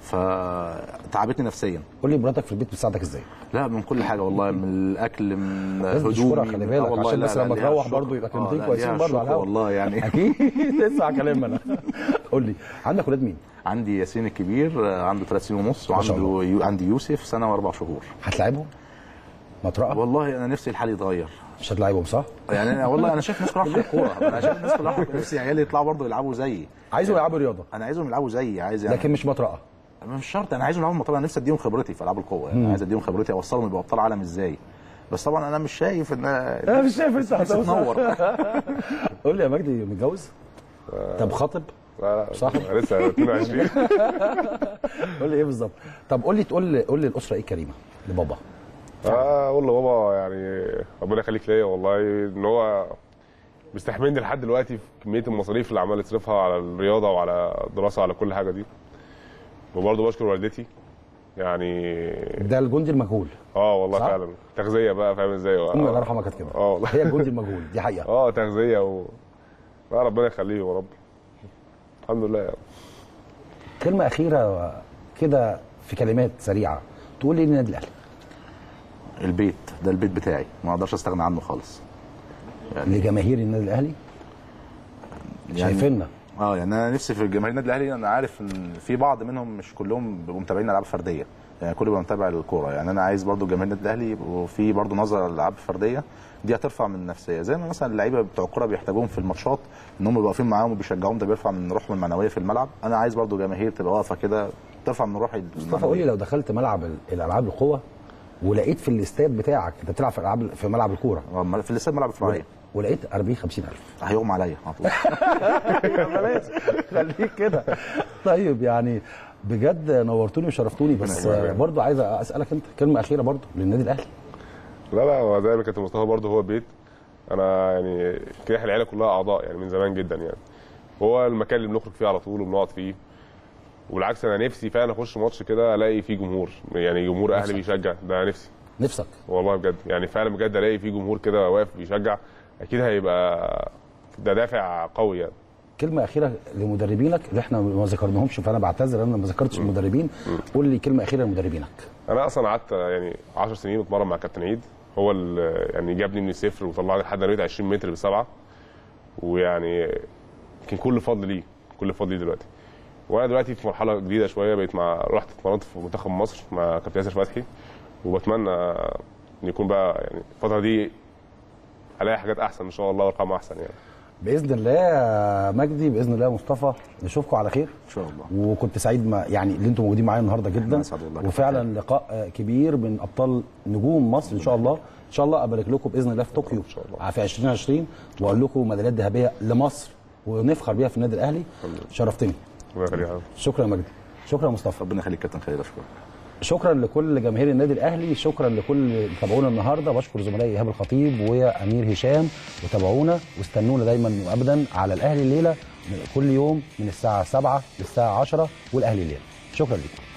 فتعبتني نفسيا قول لي مراتك في البيت بتساعدك ازاي لا من كل حاجه والله من الاكل من لازم هدومي تشكرها خلي من- بالك آه والله عشان لا، بس لا، لما ليها تروح الشكر. برضه يبقى آه، كلمتين لا، كويسين ليها برضه على الشكر الهوا والله يعني اكيد تسمع كلام انا قول لي عندك ولاد مين؟ عندي ياسين الكبير آه، عنده ثلاث سنين ونص ما شاء وعنده يو... عندي يوسف سنه واربع شهور هتلاعبهم؟ مطرقه؟ والله انا نفسي الحال يتغير مش هتلاعبهم صح؟ يعني انا والله انا شايف الناس كلها بتلعب كوره انا شايف الناس كلها نفسي عيالي يطلعوا برضه يلعبوا زيي عايزهم يلعبوا رياضه انا عايزهم يلعبوا زيي عايز يعني لكن مش مطرقه مش شرط انا عايزهم يلعبوا طبعا نفسي اديهم خبرتي في العاب القوه يعني مم. عايز اديهم خبرتي اوصلهم يبقوا ابطال عالم ازاي بس طبعا انا مش شايف ان انا مش شايف انت نفسي تنور قول لي يا مجدي متجوز؟ طب خاطب؟ لا لا صح؟ أنا لسه 22 قول لي ايه بالظبط؟ طب قول لي تقول لي قول لي الاسره ايه الكريمه لبابا اه اقول لبابا يعني ربنا يخليك ليا والله ان هو مستحملني لحد دلوقتي في كميه المصاريف اللي عمال يصرفها على الرياضه وعلى الدراسه وعلى كل حاجه دي وبرضه بشكر والدتي يعني ده الجندي المجهول اه والله صح؟ فعلا تغذيه بقى فاهم ازاي امي الله يرحمها كانت كده اه والله هي الجندي المجهول دي حقيقه اه تغذيه و لا ربنا يخليهم يا رب الحمد لله يعني. كلمه اخيره كده في كلمات سريعه تقول لي للنادي الاهلي البيت ده البيت بتاعي ما اقدرش استغنى عنه خالص لجماهير النادي الاهلي شايفيننا اه يعني انا نفسي في جماهير النادي الاهلي انا عارف ان في بعض منهم مش كلهم بيبقوا متابعين العاب فرديه يعني كله بيبقى متابع الكوره يعني انا عايز برضو جماهير النادي الاهلي يبقوا في برضو نظره للالعاب الفرديه دي هترفع من النفسيه زي ما مثلا اللعيبه بتوع الكوره بيحتاجوهم في الماتشات ان هم يبقوا واقفين معاهم وبيشجعوهم ده بيرفع من روحهم المعنويه في الملعب انا عايز برضو جماهير تبقى واقفه كده ترفع من روحي مصطفى قول لي لو دخلت ملعب ال- الالعاب القوه ولقيت في الاستاد بتاعك انت بتلعب في العاب في ملعب الكوره في الاستاد ملعب الفرعيه ولقيت 40 50 الف هيغمى عليا على طول بلاش خليك كده طيب يعني بجد نورتوني وشرفتوني بس ربنا يبارك. برضو عايز اسالك انت كلمه اخيره برضو للنادي الاهلي لا لا هو زي ما كابتن مصطفى برضه هو بيت انا يعني كده احنا العيله كلها اعضاء يعني من زمان جدا يعني هو المكان اللي بنخرج فيه على طول وبنقعد فيه والعكس انا نفسي فعلا اخش ماتش كده الاقي فيه جمهور يعني جمهور اهلي نفسك. بيشجع ده نفسي نفسك والله بجد يعني فعلا بجد الاقي فيه جمهور كده واقف بيشجع اكيد هيبقى ده دافع قوي يعني كلمه اخيره لمدربينك اللي احنا ما ذكرناهمش فانا بعتذر انا ما ذكرتش المدربين قول لي كلمه اخيره لمدربينك انا اصلا قعدت يعني 10 سنين بتمرن مع كابتن عيد هو اللي يعني جابني من الصفر وطلعني لحد انا بقيت 20 متر بسبعه ويعني كان كل فضل ليه كل فضل ليه دلوقتي وانا دلوقتي في مرحله جديده شويه بقيت مع رحت اتمرنت في منتخب مصر مع كابتن ياسر فتحي وبتمنى ان يكون بقى يعني الفتره دي الاقي حاجات احسن ان شاء الله وارقام احسن يعني باذن الله يا مجدي باذن الله يا مصطفى نشوفكم على خير ان شاء الله وكنت سعيد ما يعني اللي انتم موجودين معايا النهارده جدا أسعد والله. وفعلا لقاء آه، كبير من ابطال نجوم مصر ان شاء الله ان شاء الله ابارك لكم باذن الله في طوكيو ان شاء الله في 2020 واقول لكم ميداليات ذهبيه لمصر ونفخر بيها في النادي الاهلي شرفتني الله يخليك يا حبيبي. شكرا يا مجدي شكرا يا مصطفى ربنا يخليك كابتن خالد اشكرك شكرا لكل جماهير النادي الاهلي شكرا لكل اللي تابعونا النهارده بشكر زملائي ايهاب الخطيب وامير هشام وتابعونا واستنونا دايما وابدا على الاهلي الليله كل يوم من الساعه 7 للساعه 10 والاهلي الليله شكرا لكم